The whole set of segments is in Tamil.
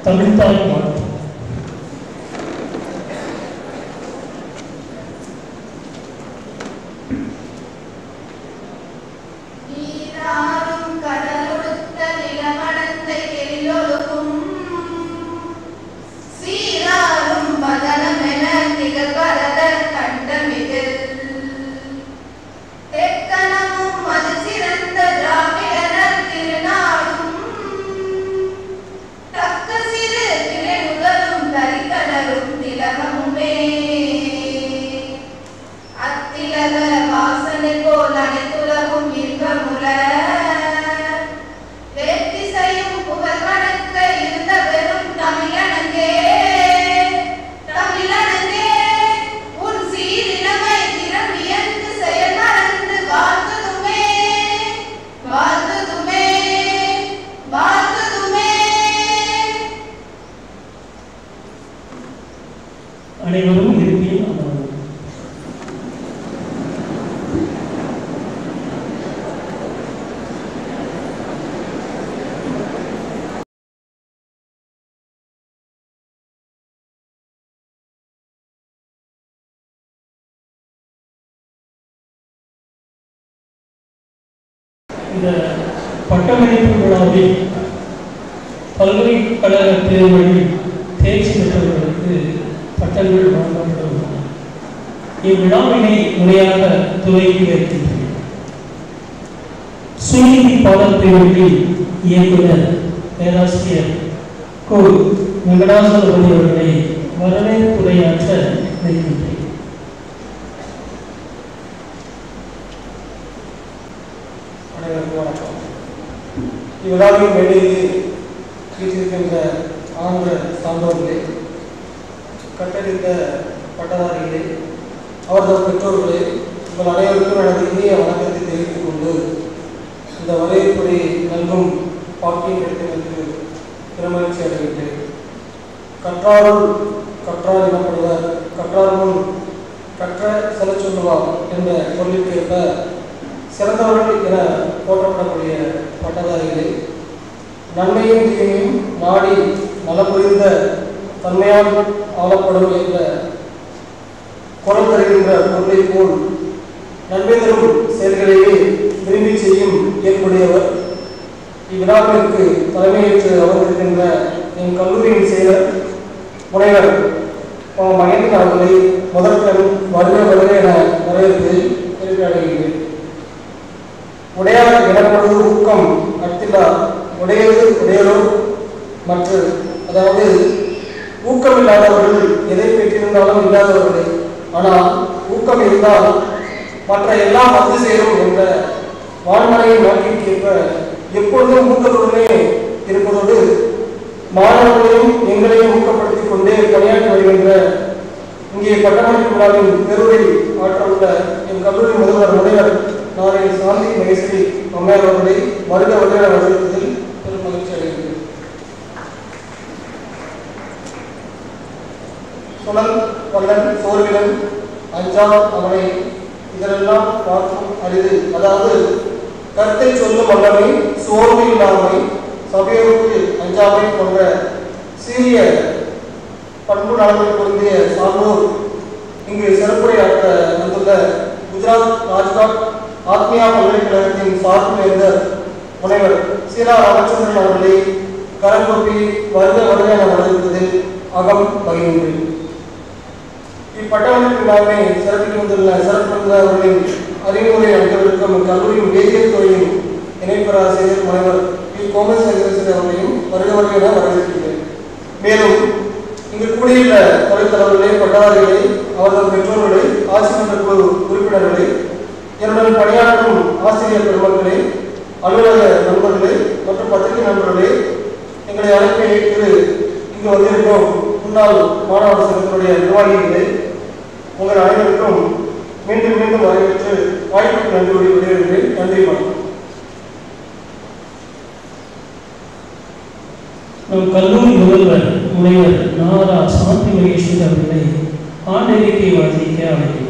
தமிழ்தாய் வாழ்த்து நீராறும் கடலுடுத்த நிலமடந்தை எழிலொழுகும் சீராறும் பதனமென நிகழ்வரதர் கண்டமிதில் தெக்கணமும் அது சிறந்த திராவிடர் திருநாடும் தக்க சிறு திரையுடலும் தரிக்கடலும் திலகமுமே அத்திலக வாசனை போல் அனைத்துலகும் இன்பமுற வேற்றிசையும் புகழ் வணக்க இருந்த பெரும் தமிழனங்கே தமிழனங்கே உன் சீரிழமை திறம் வியந்து செயல் மறந்து வாழ்த்துதுமே வாழ்த்துதுமே வாழ்த்துதுமே அனைவரும் இருப்பில் அமர்வோம் இந்த பட்டமளிப்பு விழாவில் பல்கலைக்கழக தேர்வுகளில் தேர்ச்சி பெற்றவர்களுக்கு பட்டங்கள் வழங்கப்பட்டுள்ளன இவ்விழாவினை முறையாக துவக்கி வைக்கின்றேன் சுனிதி பாடப்பிரிவில் இயக்குனர் பேராசிரியர் கு வெங்கடாசலபதி அவர்களை வரவேற்புரையாற்ற வைக்கின்றேன் அனைவருக்கும் வணக்கம் இவ்விழாவின் மேடையில் வீட்டிருக்கின்ற ஆந்திர சான்றோர்களே கட்டளித்த பட்டதாரிகளே அவரது பெற்றோர்களே உங்கள் அனைவருக்கும் எனது இனிய வணக்கத்தை தெரிவித்துக் கொண்டு இந்த வரவேற்புரை நல்கும் பாக்கியம் கிடைத்ததற்கு பெருமகிழ்ச்சி அடைகின்றேன் கற்றாருள் கற்றார் எனப்படுவர் கற்றார் முன் கற்ற செல சொல்லுவார் என்ற சொல்லிற்கேற்ப சிறந்தவர்கள் என போற்றப்படக்கூடிய பட்டதாரிகளே நன்மையும் தீமையும் நாடி நலம் புரிந்த தன்மையால் ஆளப்படும் என்ற குரல் தருகின்ற பொருளை போல் நன்மை தரும் செயல்களையே விரும்பி செய்யும் இயல்புடையவர் இவ்விழாவிற்கு தலைமையேற்று அமர்ந்திருக்கின்ற என் கல்லூரியின் செயலர் முனைவர் ப. மகேந்திரன் அவர்களை முதற்கண் வருக வருக என வரவேற்பதில் பெருமை அடைகிறேன் உடையார் எனப்படுவது ஊக்கம் அத்தில்லா உடையது உடையலோ மற்ற அதாவது ஊக்கம் இல்லாதவர்கள் எதை பெற்றிருந்தாலும் இல்லாதவர்களே ஆனால் ஊக்கம் இருந்தால் மற்ற எல்லாம் வந்து சேரும் என்ற வான்மனையின் வாக்கிற்கேற்ப எப்பொழுதும் ஊக்கத்துடனே இருப்பதோடு மாணவர்களையும் எங்களையும் ஊக்கப்படுத்திக் கொண்டே பணியாற்றி வருகின்ற இங்கே பட்டமளிப்பு விழாவின் பெருரை ஆற்றவுள்ள என் கல்லூரி முதல்வர் முனைவர் நாளை சாந்தி மகேஸ்வரி அம்மையார் அவர்களை வருக வருக வரவேற்பதில் பெரும் மகிழ்ச்சி அடைகிறேன் சுழல் வல்லன் சோர்விலன் அஞ்சாம் அவனை இதெல்லாம் பார்க்கும் அரிது அதாவது கருத்தை சொல்லும் வல்லமை சோர்வு இல்லாமை சபையோருக்கு அஞ்சாமை போன்ற சீரிய பண்பு நலன்கள் பொருந்திய சான்றோர் இங்கு சிறப்புரையாற்ற வந்துள்ள குஜராத் ராஜ்காட் ஆத்மியா பல்கலைக்கழகத்தின் சார்பு வேந்தர் முனைவர் சீலா ராமச்சந்திரன் அவர்களை கரங்கொப்பி வருக வருக என வரவேற்பதில் அகம் பகிர்கின்றேன் இப்பட்டமளிப்பு விழாவினை சிறப்பித்து வந்துள்ள சிறப்பு விருந்தினர்களின் அறிவுரை அளித்தவருக்கும் கல்லூரியின் வேதியியல் துறையின் இணை பேராசிரியர் முனைவர் பி கோமல் சந்திரசேகர் அவர்களையும் வருக வருக என வரவேற்கிறேன் மேலும் இங்கு கூடியுள்ள துறைத் தலைவர்களே பட்டதாரிகளே அவரது பெற்றோர்களே ஆசிரியர் குழு உறுப்பினர்களே என்னுடன் பணியாற்றும் ஆசிரியர் பெருமக்களே அலுவலக நண்பர்களே மற்றும் பத்திரிகை நண்பர்களே எங்களை அழைப்பை ஏற்று இங்கு வந்திருக்கும் முன்னாள் மாணவர் சங்கத்தினுடைய நிர்வாகிகளே உங்கள் அனைவருக்கும் மீண்டும் மீண்டும் வரவேற்று வாய்ப்புக்கு நன்றி கூறி விடைபெறுகிறேன் நன்றி வணக்கம் நம் கல்லூரி முதல்வர் முனைவர் நாரா சாந்தி மகேஸ்வரி அவர்களை ஆண்டறிக்கை வாசிக்க அழைக்கின்றேன்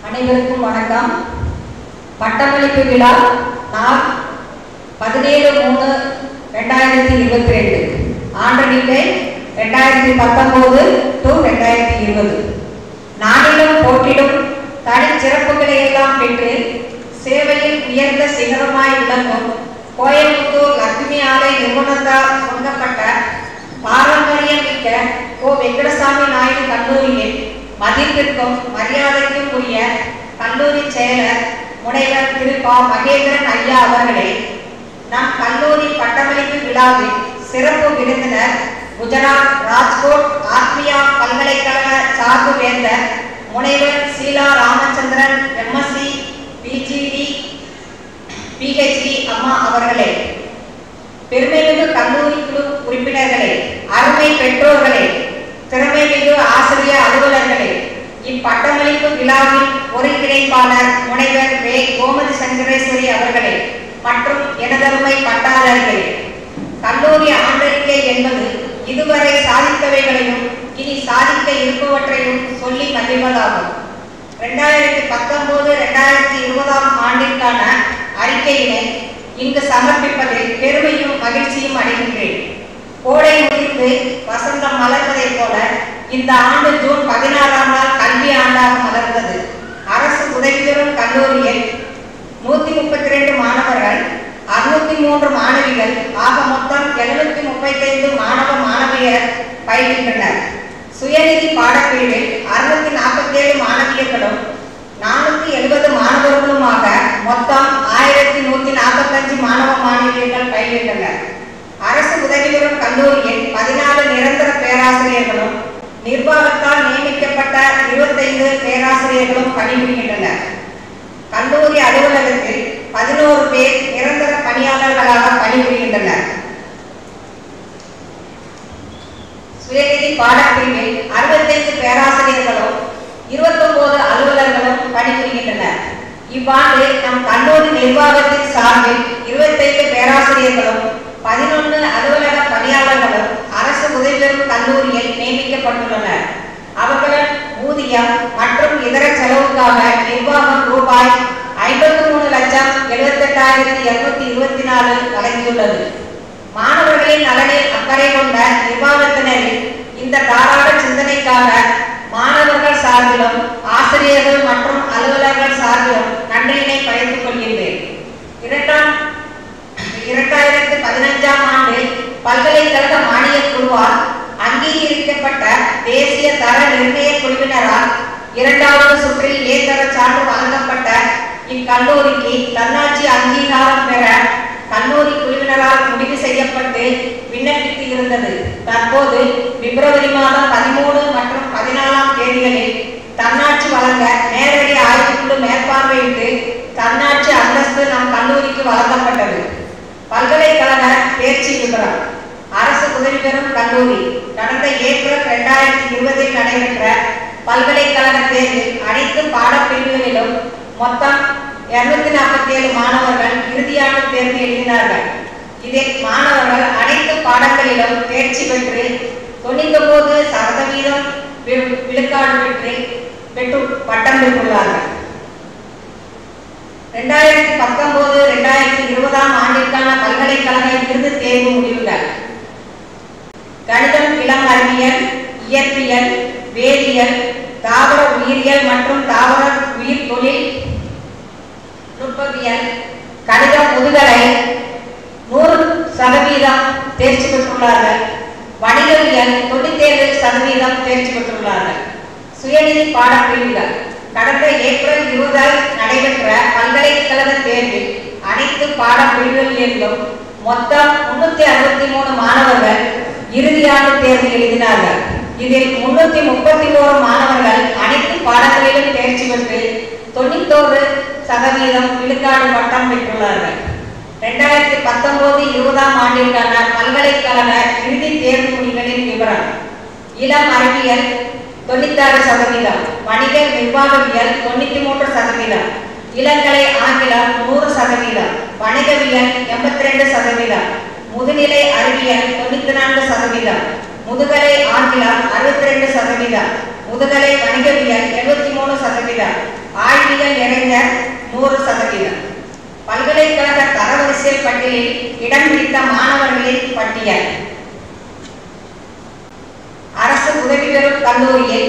அனைவருக்கும் வணக்கம் பட்டமளிப்பு விழா நாள் பதினேழு மூணு ரெண்டாயிரத்தி இருபத்தி ரெண்டு ஆண்டு நிலை ரெண்டாயிரத்தி பத்தொம்போது டு ரெண்டாயிரத்தி இருபது நாளிலும் போட்டிலும் தனி சிறப்புகளை எல்லாம் பெற்று சேவையில் உயர்ந்த சிகரமாய் விளங்கும் கோயம்புத்தூர் லட்சுமி ஆலை நிறுவனத்தால் தொடங்கப்பட்ட பாரம்பரியம் மிக்க கோ வெங்கடசாமி நாயுடு கல்லூரியில் மதிப்பிற்கும் மரியாதைக்கும் உரிய கல்லூரி செயலர் முனைவர் திரு பா மகேந்திரன் ஐயா அவர்களே நம் கல்லூரி பட்டமளிப்பு விழாவில் சிறப்பு விருந்தினர் குஜராத் ராஜ்கோட் ஆத்மியா பல்கலைக்கழக சார்பு வேந்தர் முனைவர் சீலா ராமச்சந்திரன் எம்எஸ்சி பிஜிடி பிஹெச்டி அம்மா அவர்களே பெருமைமிகு கல்லூரி குழு உறுப்பினர்களே அருமை பெற்றோர்களே திறமைமிகு ஆசிரியர் அலுவலர்களே இப்பட்டமளிப்பு விழாவின் ஒருங்கிணைப்பாளர் முனைவர் வே கோமதி சங்கரேஸ்வரி அவர்களே மற்றும் எனதருமை பட்டாளர்களே கல்லூரி ஆண்டறிக்கை என்பது இதுவரை சாதித்தவைகளையும் இனி சாதிக்க இருப்பவற்றையும் சொல்லி மகிழ்வதாகும் ரெண்டாயிரத்தி பத்தொன்பது ரெண்டாயிரத்தி இருபதாம் ஆண்டிற்கான அறிக்கையினை இங்கு சமர்ப்பிப்பதில் பெருமையும் மகிழ்ச்சியும் அடைகின்றேன் கோடை முடிந்து வசந்தம் மலர்வதைப் போல இந்த ஆண்டு ஜூன் பதினாறாம் நாள் கல்வி ஆண்டாக மலர்ந்தது அரசு உதவி பெறும் கல்லூரியில் நூத்தி முப்பத்தி ரெண்டு மாணவர்கள் அறுநூத்தி மூன்று மாணவிகள் ஆக மொத்தம் எழுநூத்தி முப்பத்தி ஐந்து மாணவ மாணவியர் பயில்கின்றனர் சுயநிதி பாடப்பிரிவில் அறுநூத்தி நாற்பத்தி ஏழு மாணவியர்களும் நானூத்தி எழுபது மாணவர்களுமாக மொத்தம் ஆயிரத்தி நூத்தி நாற்பத்தஞ்சு மாணவ மாணவியர்கள் பயில்கின்றனர் அரசு உதவி பெறும் கல்லூரியில் பதினாலு நிரந்தர பேராசிரியர்களும் நிர்வாகத்தால் நியமிக்கப்பட்ட இருபத்தைந்து பேராசிரியர்களும் பணிபுரிகின்றனர் கல்லூரி அலுவலகத்தில் பதினோரு பேர் நிரந்தர பணியாளர்களாக பணிபுரிகின்றனர் சுயநிதி பாடப்பிரிவில் அறுபத்தைந்து பேராசிரியர்களும் இருபத்தொன்பது அலுவலர்களும் பணிபுரிகின்றனர் இவ்வாண்டு நம் கல்லூரி நிர்வாகத்தின் சார்பில் இருபத்தைந்து பேராசிரியர்களும் பதினொன்று அலுவலக பணியாளர்களும் அரசு உதவி பெறும் கல்லூரியில் நியமிக்கப்பட்டுள்ளனர் அவர்களின் ஊதியம் மற்றும் இதர செலவுக்காக நிர்வாகம் ரூபாய் ஐம்பத்தி மூணு லட்சம் எழுபத்தெட்டாயிரத்தி இருநூத்தி இருபத்தி நாலு வழங்கியுள்ளது மாணவர்களின் நலனில் அக்கறை கொண்ட நிர்வாகத்தினரின் இந்த தாராள சிந்தனைக்காக மாணவர்கள் சார்பிலும் ஆசிரியர்கள் மற்றும் அலுவலர்கள் சார்பிலும் நன்றியினை பகிர்ந்து கொள்கின்றேன் இரண்டாம் இரண்டாயிரத்து பதினஞ்சாம் ஆண்டில் பல்கலைக்கழக மானியக் குழுவால் அங்கீகரிக்கப்பட்ட தேசிய தர நிர்ணய குழுவினரால் இரண்டாவது சுற்றில் ஏதர சான்று வழங்கப்பட்ட இக்கல்லூரிக்கு தன்னாட்சி அங்கீகாரம் பெற கல்லூரி குழுவினரால் முடிவு செய்யப்பட்டு விண்ணப்பித்து இருந்தது தற்போது பிப்ரவரி மாதம் பதிமூணு மற்றும் பதினாலாம் தேதிகளில் தன்னாட்சி வழங்க நேரடி ஆய்வுக்குழு மேற்பார்வையிட்டு தன்னாட்சி அந்தஸ்து நம் கல்லூரிக்கு வழங்கப்பட்டது பல்கலைக்கழக தேர்ச்சி விவரம் அரசு உதவி பெறும் கல்லூரி கடந்த ஏப்ரல் இரண்டாயிரத்தி இருபதில் நடைபெற்ற பல்கலைக்கழக தேர்வில் அனைத்து பாடப்பிரிவுகளிலும் மொத்தம் இருநூத்தி நாற்பத்தி ஏழு மாணவர்கள் இறுதியாண்டு தேர்வு எழுதினார்கள் இதில் மாணவர்கள் அனைத்து பாடங்களிலும் தேர்ச்சி பெற்று தொண்ணூத்தி ஒன்பது சதவீதம் வி- விழுக்காடு பெற்று பெற்று பட்டம் பெற்றுள்ளார்கள் ரெண்டாயிரத்தி பத்தொன்பது ரெண்டாயிரத்தி இருபதாம் ஆண்டிற்கான பல்கலைக்கழக இறுதி தேர்வு முடிவுகள் கணிதம் இளம் அறிவியல் இயற்பியல் வேதியியல் தாவர உயிரியல் மற்றும் தாவர உயிர் தொழில் நுட்பவியல் கணித முதுகலை நூறு சதவீதம் தேர்ச்சி பெற்றுள்ளார்கள் வணிகவியல் தொண்ணூத்தேழு சதவீதம் தேர்ச்சி பெற்றுள்ளார்கள் சுயநிதி பாடப்பிரிவுகள் கடந்த ஏப்ரல் இருபதால் நடைபெற்ற பல்கலைக்கழக தேர்வில் அனைத்து பாடப்பிரிவுகளிலும் மொத்தம் முன்னூத்தி அறுபத்தி மூணு மாணவர்கள் இறுதியாண்டு தேர்வு எழுதினார்கள் இதில் முன்னூத்தி முப்பத்தி ஓரு மாணவர்கள் அனைத்து பாடங்களிலும் தேர்ச்சி பெற்று தொண்ணூத்தோரு சதவீதம் விழுக்காடு பட்டம் பெற்றுள்ளார்கள் ரெண்டாயிரத்தி பத்தொன்பது இருபதாம் ஆண்டிற்கான பல்கலைக்கழக இறுதி தேர்வு முடிவுகளின் விவரம் இளம் அறிவியல் தொண்ணூத்தாறு சதவீதம் வணிக நிர்வாகவியல் தொண்ணூத்தி மூன்று சதவீதம் இளங்கலை ஆங்கிலம் நூறு சதவீதம் வணிகவியல் எண்பத்தி ரெண்டு சதவீதம் முதுநிலை அறிவியல் தொண்ணூத்தி நான்கு சதவீதம் முதுகலை ஆங்கிலம் அறுபத்தி ரெண்டு சதவீதம் முதுகலை வணிகவியல் எழுபத்தி மூணு சதவீதம் ஆய்வியல் இளைஞர் நூறு சதவீதம் பல்கலைக்கழக தரவரிசை பட்டியலில் இடம் பிடித்த மாணவர்களின் பட்டியல் அரசு உதவி பெறும் கல்லூரியில்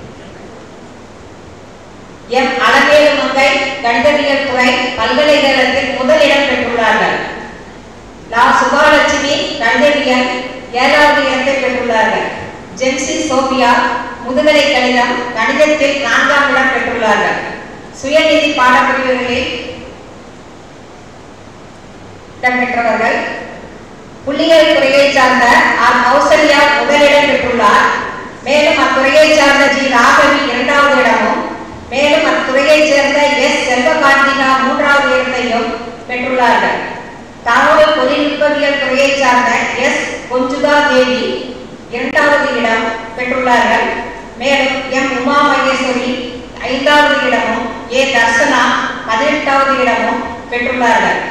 எம் அலமேலு மங்கை கண்டவியல் துறை பல்கலைக்கழகத்தில் முதலிடம் பெற்றுள்ளார்கள் லா சுபாலட்சுமி கண்டவியல் ஏழாவது இடத்தை பெற்றுள்ளார்கள் ஜென்சி சோபியா முதுகலை கணிதம் கணிதத்தில் நான்காம் இடம் பெற்றுள்ளார்கள் சுயநிதி பாடப்பிரிவுகளில் இடம்பெற்றவர்கள் புள்ளியியல் துறையை சார்ந்த ஆர் கௌசல்யா முதலிடம் பெற்றுள்ளார் மேலும் அத்துறையை சார்ந்த ஜி ராகவி இரண்டாவது இடமும் மேலும் அத்துறையைச் சேர்ந்த எஸ் செல்வகார்த்திகா மூன்றாவது இடத்தையும் பெற்றுள்ளார்கள் தகவல் தொழில்நுட்பவியல் துறையைச் சார்ந்த எஸ் கொஞ்சுதா தேவி இரண்டாவது இடம் பெற்றுள்ளார்கள் மேலும் எம் உமா மகேஸ்வரி ஐந்தாவது இடமும் ஏ தர்சனா பதினெட்டாவது இடமும் பெற்றுள்ளார்கள்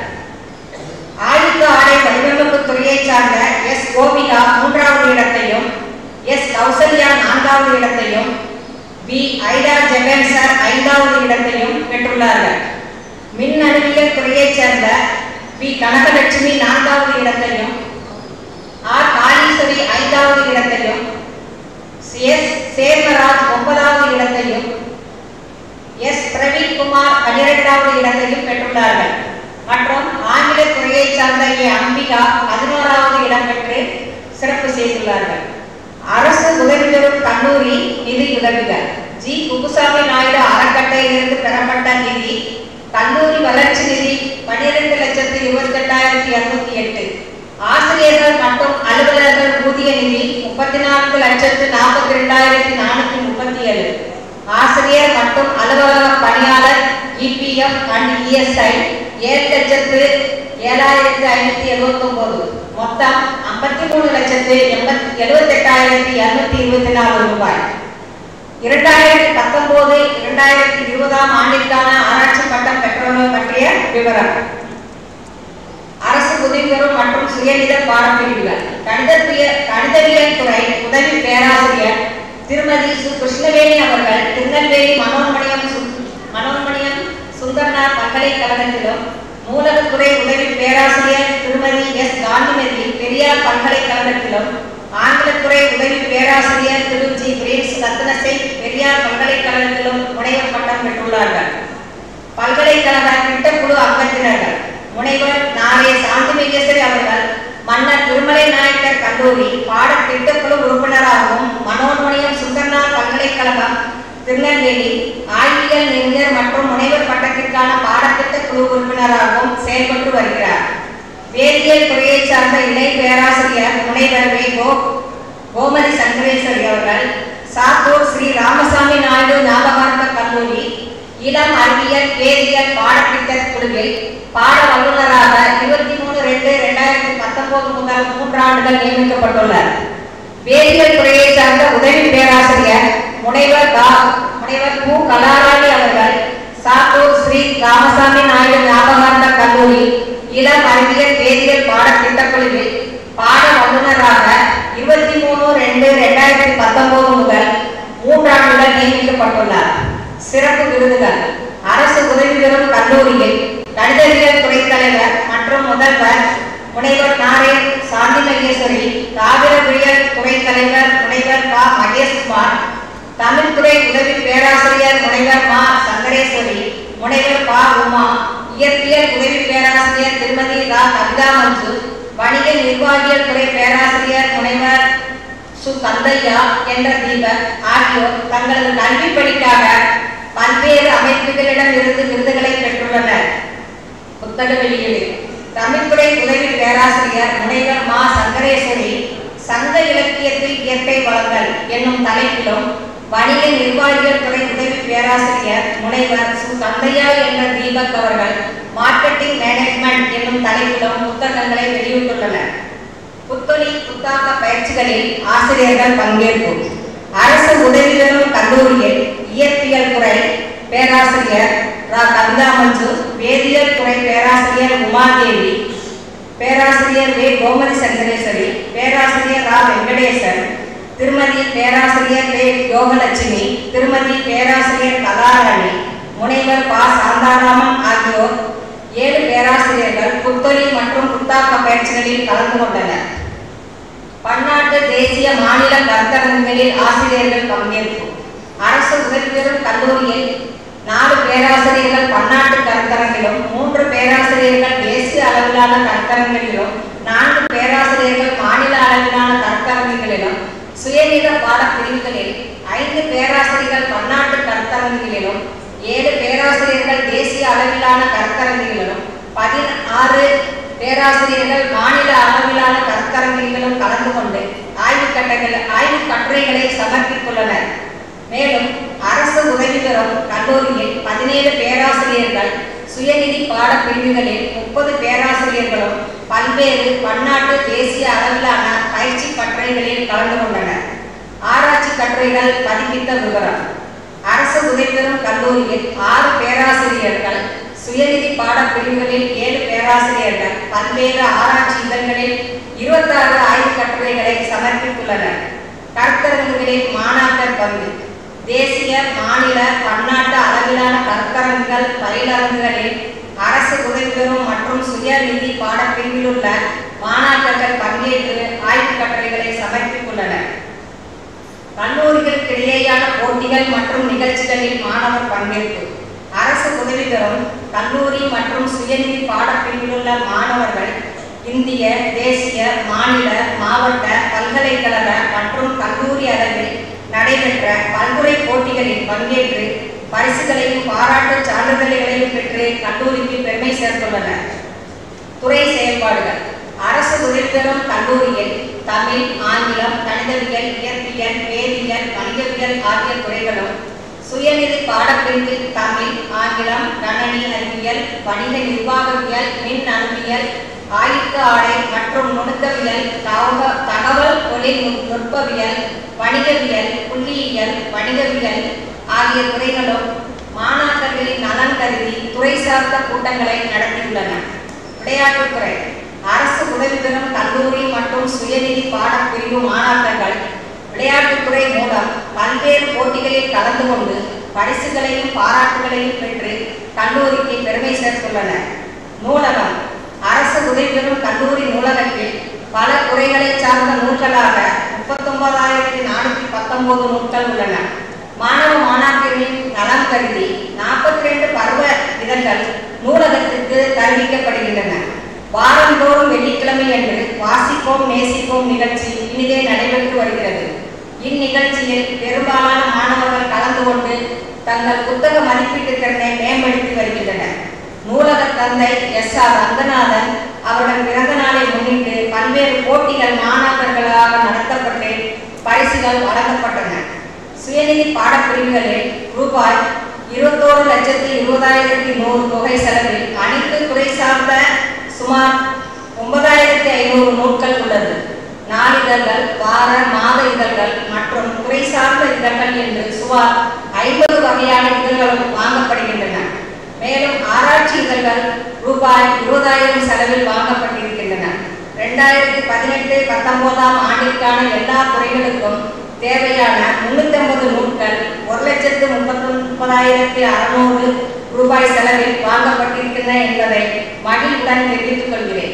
ஆயுத ஆடை வடிவமைப்பு துறையைச் சார்ந்த எஸ் கோபிகா மூன்றாவது இடத்தையும் எஸ் கௌசல்யா நான்காவது இடத்தையும் பி ஐடா ஜெகன்சர் ஐந்தாவது இடத்தையும் பெற்றுள்ளார்கள் மின் அறிவியல் துறையைச் சேர்ந்த பி கனகலட்சுமி நான்காவது இடத்தையும் ஆர் காளீஸ்வரி ஐந்தாவது இடத்தையும் எஸ் சேர்மராஜ் ஒன்பதாவது இடத்தையும் எஸ் பிரவீன்குமார் பன்னிரெண்டாவது இடத்தையும் பெற்றுள்ளார்கள் மற்றும் ஆங்கில துறையைச் சார்ந்த ஏ அம்பிகா பதினோராவது இடம் பெற்று சிறப்பு செய்துள்ளார்கள் அரசு உதவி பெறும் கல்லூரி நிதி உதவிகள் ஜி குப்புசாமி நாயுடு அறக்கட்டையிலிருந்து பெறப்பட்ட நிதி கல்லூரி வளர்ச்சி நிதி பன்னிரண்டு லட்சத்து இருபத்தி எட்டாயிரத்தி இருநூத்தி எட்டு ஆசிரியர்கள் மற்றும் அலுவலர்கள் ஊதிய நிதி முப்பத்தி நான்கு லட்சத்து நாற்பத்தி ரெண்டாயிரத்தி நானூத்தி முப்பத்தி ஏழு ஆசிரியர் மற்றும் அலுவலக பணியாளர் இபிஎஃப் அண்ட் இஎஸ்ஐ ஏழு லட்சத்து ஏழாயிரத்தி ஐநூத்தி எழுபத்தி ஒன்பது மொத்தம் ஐம்பத்தி மூணு லட்சத்து எண்பத்தி எழுபத்தி எட்டாயிரத்தி இருநூத்தி இருபத்தி நாலு ரூபாய் இரண்டாயிரத்தி பத்தொன்பது இரண்டாயிரத்தி இருபதாம் ஆண்டிற்கான ஆராய்ச்சி பட்டம் பெற்றவர்கள் பற்றிய விவரம் அரசு உதவி பெறும் மற்றும் சுயநித பாடப்பிரிவுகள் கணிதவிய கணிதவியல் துறை உதவி பேராசிரியர் திருமதி சு கிருஷ்ணவேணி அவர்கள் திருநெல்வேலி மனோன்மணியம் சு- மனோன்மணியம் சுந்தர்னார் பல்கலைக்கழகத்திலும் நூலகத்துறை உதவி பேராசிரியர் திருமதி எஸ் காந்திமதி பெரியார் பல்கலைக்கழகத்திலும் ஆங்கிலத்துறை உதவி பேராசிரியர் திரு ஜி பிரேம்ஸ் ரத்னசை பெரியார் பல்கலைக்கழகத்திலும் முனைவர் பட்டம் பெற்றுள்ளார்கள் பல்கலைக்கழக திட்டக்குழு அங்கத்தினர்கள் முனைவர் நாரே சாந்திமேகேஸ்வரி அவர்கள் மன்னர் திருமலை நாயக்கர் கல்லூரி பாட திட்டக்குழு உறுப்பினராகவும் மனோன்மணியம் சுந்தர்னார் பல்கலைக்கழகம் திருநெல்வேலி ஆய்வியல் அறிஞர் மற்றும் முனைவர் பட்டத்திற்கான பாடத்திட்ட குழு உறுப்பினராகவும் செயல்பட்டு வருகிறார் வேதியியல் துறையைச் சார்ந்த இணை பேராசிரியர் முனைவர் வே கோ கோமதி சங்கரேஸ்வரி அவர்கள் சாத்தூர் ஸ்ரீ ராமசாமி நாயுடு ஞாபகார்த்த கல்லூரி இளம் அறிவியல் வேதியியல் பாடத்திட்ட குழுவில் பாட வல்லுநராக இருபத்தி மூணு ரெண்டு ரெண்டாயிரத்தி பத்தொன்பது முதல் மூன்றாண்டுகள் நியமிக்கப்பட்டுள்ளார் வேதியியல் துறையை சார்ந்த உதவி பேராசிரியர் முனைவர் கா முனைவர் கு கலாராணி அவர்கள் சாத்தூர் ஸ்ரீ ராமசாமி நாயுடு ஞாபகார்த்த கல்லூரி இளம் அறிவியல் வேதியியல் பாடத்திட்டக்குழுவில் பாட வல்லுநராக இருபத்தி மூணு ரெண்டு ரெண்டாயிரத்தி பத்தொன்பது முதல் மூன்றாண்டுகள் நியமிக்கப்பட்டுள்ளார் சிறப்பு விருதுகள் அரசு உதவி பெறும் கல்லூரியில் கணிதவியல் துறை தலைவர் மற்றும் முதல்வர் முனைவர் நாரே சாந்தி மகேஸ்வரி தாவரவியல் துறை தலைவர் முனைவர் பா மகேஷ்குமார் தமிழ் துறை உதவி பேராசிரியர் முனைவர் மா சங்கரேஸ்வரி முனைவர் பா உமா இயற்பியல் உதவி பேராசிரியர் திருமதி ரா கவிதா மஞ்சு வணிக நிர்வாகியல் துறை பேராசிரியர் முனைவர் சு கந்தையா என்ற தீபக் ஆகியோர் தங்களது கல்வி பணிக்காக பல்வேறு அமைப்புகளிடம் இருந்து விருதுகளை பெற்றுள்ளனர் புத்தக வெளியீடு தமிழ்துறை உதவி பேராசிரியர் முனைவர் மா சங்கரேஸ்வரி சங்க இலக்கியத்தில் இயற்கை வளங்கள் என்னும் தலைப்பிலும் வணிக நிர்வாகிகள் துறை உதவி பேராசிரியர் முனைவர் சு கந்தையா என்ற தீபக் அவர்கள் மார்க்கெட்டிங் மேனேஜ்மெண்ட் என்னும் தலைப்பிலும் புத்தகங்களை வெளியிட்டுள்ளனர் புத்தொழில் புத்தாக்க பயிற்சிகளில் ஆசிரியர்கள் பங்கேற்பு அரசு உதவி பெறும் கல்லூரியில் இயற்பியல் துறை பேராசிரியர் ரா கவிதா மஞ்சு வேதியியல் துறை பேராசிரியர் உமாதேவி பேராசிரியர் வே கோமதி சங்கரேஸ்வரி பேராசிரியர் ரா வெங்கடேசன் திருமதி பேராசிரியர் பே யோகலட்சுமி திருமதி பேராசிரியர் கலாராணி முனைவர் பா சாந்தாராமன் ஆகியோர் ஏழு பேராசிரியர்கள் புத்தொழில் மற்றும் புத்தாக்க பயிற்சிகளில் கலந்து கொண்டனர் பன்னாட்டு தேசிய மாநில கருத்தரங்குகளில் ஆசிரியர்கள் பங்கேற்பு அரசு உதவி பெறும் கல்லூரியில் நாலு பேராசிரியர்கள் பன்னாட்டு கருத்தரங்கிலும் மூன்று பேராசிரியர்கள் தேசிய அளவிலான கருத்தரங்களிலும் நான்கு பேராசிரியர்கள் மாநில அளவிலான கருத்தரங்குகளிலும் சுயநித பாடப்பிரிவுகளில் ஐந்து பேராசிரியர்கள் பன்னாட்டு கருத்தரங்குகளிலும் ஏழு பேராசிரியர்கள் தேசிய அளவிலான கருத்தரங்குகளிலும் பதினாறு பேராசிரியர்கள் மாநில அளவிலான கருத்தரங்குகளிலும் கலந்து கொண்டு ஆய்வுக் கட்டங்கள் ஆய்வுக் கட்டுரைகளை சமர்ப்பித்துள்ளனர் மேலும் அரசு உதவி பெறும் கல்லூரியில் பதினேழு பேராசிரியர்கள் சுயநிதி பாடப்பிரிவுகளில் முப்பது பேராசிரியர்களும் பல்வேறு பன்னாட்டு தேசிய அளவிலான பயிற்சி கட்டுரைகளில் கலந்து கொண்டனர் ஆராய்ச்சி கட்டுரைகள் பதிப்பித்த விவரம் அரசு உதவி பெறும் கல்லூரியில் ஆறு பேராசிரியர்கள் சுயநிதி பாடப்பிரிவுகளில் ஏழு பேராசிரியர்கள் பல்வேறு ஆராய்ச்சி இதழ்களில் இருபத்தாறு ஆய்வுக் கட்டுரைகளை சமர்ப்பித்துள்ளனர் கருத்தரங்குகளில் மாணாக்கர் பங்கு தேசிய மாநில பன்னாட்டு அளவிலான கருத்தரங்குகள் பயிலரங்குகளில் அரசு உதவி பெறும் மற்றும் சுயநிதி பாடப்பிரிவில் உள்ள மாணாக்கர்கள் பங்கேற்று ஆய்வுக் கட்டுரைகளை சமர்ப்பித்துள்ளனர் கல்லூரிகளுக்கிடையேயான போட்டிகள் மற்றும் நிகழ்ச்சிகளில் மாணவர் பங்கேற்பு அரசு உதவி பெறும் கல்லூரி மற்றும் சுயநிதி பாடப்பிரிவில் உள்ள மாணவர்கள் இந்திய தேசிய மாநில மாவட்ட பல்கலைக்கழக மற்றும் கல்லூரி அளவில் நடைபெற்ற பல்துறை போட்டிகளில் பங்கேற்று பரிசுகளையும் பாராட்டு சான்றிதழ்களையும் பெற்று கல்லூரிக்கு பெருமை சேர்த்துள்ளனர் துறை செயல்பாடுகள் அரசு உதவி பெறும் கல்லூரியில் தமிழ் ஆங்கிலம் கணிதவியல் இயற்பியல் வேதியியல் வணிகவியல் ஆகிய துறைகளும் சுயநிதி பாடப்பிரிவில் தமிழ் ஆங்கிலம் கணனி அறிவியல் வணிக நிர்வாகவியல் மின் அணுவியல் ஆயுத்த ஆடை மற்றும் நுணுக்கவியல் தகவ- தகவல் தொழில் நுட்பவியல் வணிகவியல் புள்ளியியல் வணிகவியல் ஆகிய துறைகளும் மாணாக்கர்களின் நலன் கருதி துறை சார்ந்த கூட்டங்களை நடத்தியுள்ளன விளையாட்டுத்துறை அரசு உதவி பெறும் கல்லூரி மற்றும் சுயநிதி பாடப்பிரிவு மாணாக்கர்கள் விளையாட்டுத்துறை மூலம் பல்வேறு போட்டிகளில் கலந்து கொண்டு பரிசுகளையும் பாராட்டுகளையும் பெற்று கல்லூரிக்கு பெருமை சேர்த்துள்ளனர் நூலகம் அரசு உதவி பெறும் கல்லூரி நூலகத்தில் பல துறைகளை சார்ந்த நூல்களாக முப்பத்தொன்பதாயிரத்தி நானூற்றி பத்தொன்பது நூல்கள் உள்ளன மாணவ மாணாக்கரின் நலம் கருதி நாற்பத்தி ரெண்டு பருவ இதழ்கள் நூலகத்திற்கு தருவிக்கப்படுகின்றன வாரந்தோறும் வெள்ளிக்கிழமை அன்று வாசிப்போம் நேசிப்போம் நிகழ்ச்சி இனிதே நடைபெற்று வருகிறது இந்நிகழ்ச்சியில் பெரும்பாலான மாணவர்கள் கலந்து கொண்டு தங்கள் புத்தக மதிப்பீட்டு திறனை மேம்படுத்தி வருகின்றனர் நூலக தந்தை எஸ் ஆர் ரங்கநாதன் அவருடைய பிறந்த நாளை முன்னிட்டு பல்வேறு போட்டிகள் மாணவர்களாக நடத்தப்பட்டு பரிசுகள் வழங்கப்பட்டன சுயநிதி பாடப்பிரிவுகளில் ரூபாய் இருபத்தோரு லட்சத்தி இருபதாயிரத்தி நூறு தொகை செலவில் அனைத்து துறை சார்ந்த சுமார் ஒன்பதாயிரத்தி ஐநூறு நூட்கள் உள்ளது நாளிதழ்கள் வார மாத இதழ்கள் மற்றும் துறை சார்ந்த இதழ்கள் என்று சுமார் ஐம்பது வகையான இதழ்களும் வாங்கப்படுகின்றன மேலும் ஆராய்ச்சி இதழ்கள் ரூபாய் இருபதாயிரம் செலவில் வாங்கப்பட்டிருக்கின்றன ரெண்டாயிரத்தி பதினெட்டு பத்தொன்பதாம் ஆண்டிற்கான எல்லா துறைகளுக்கும் தேவையான முன்னூத்தி ஐம்பது நூட்கள் ஒரு லட்சத்து முப்பத்தி முப்பதாயிரத்தி அறுநூறு ரூபாய் செலவில் வாங்கப்பட்டிருக்கின்றன என்பதை மகிழ்வுடன் தெரிவித்துக் கொள்கிறேன்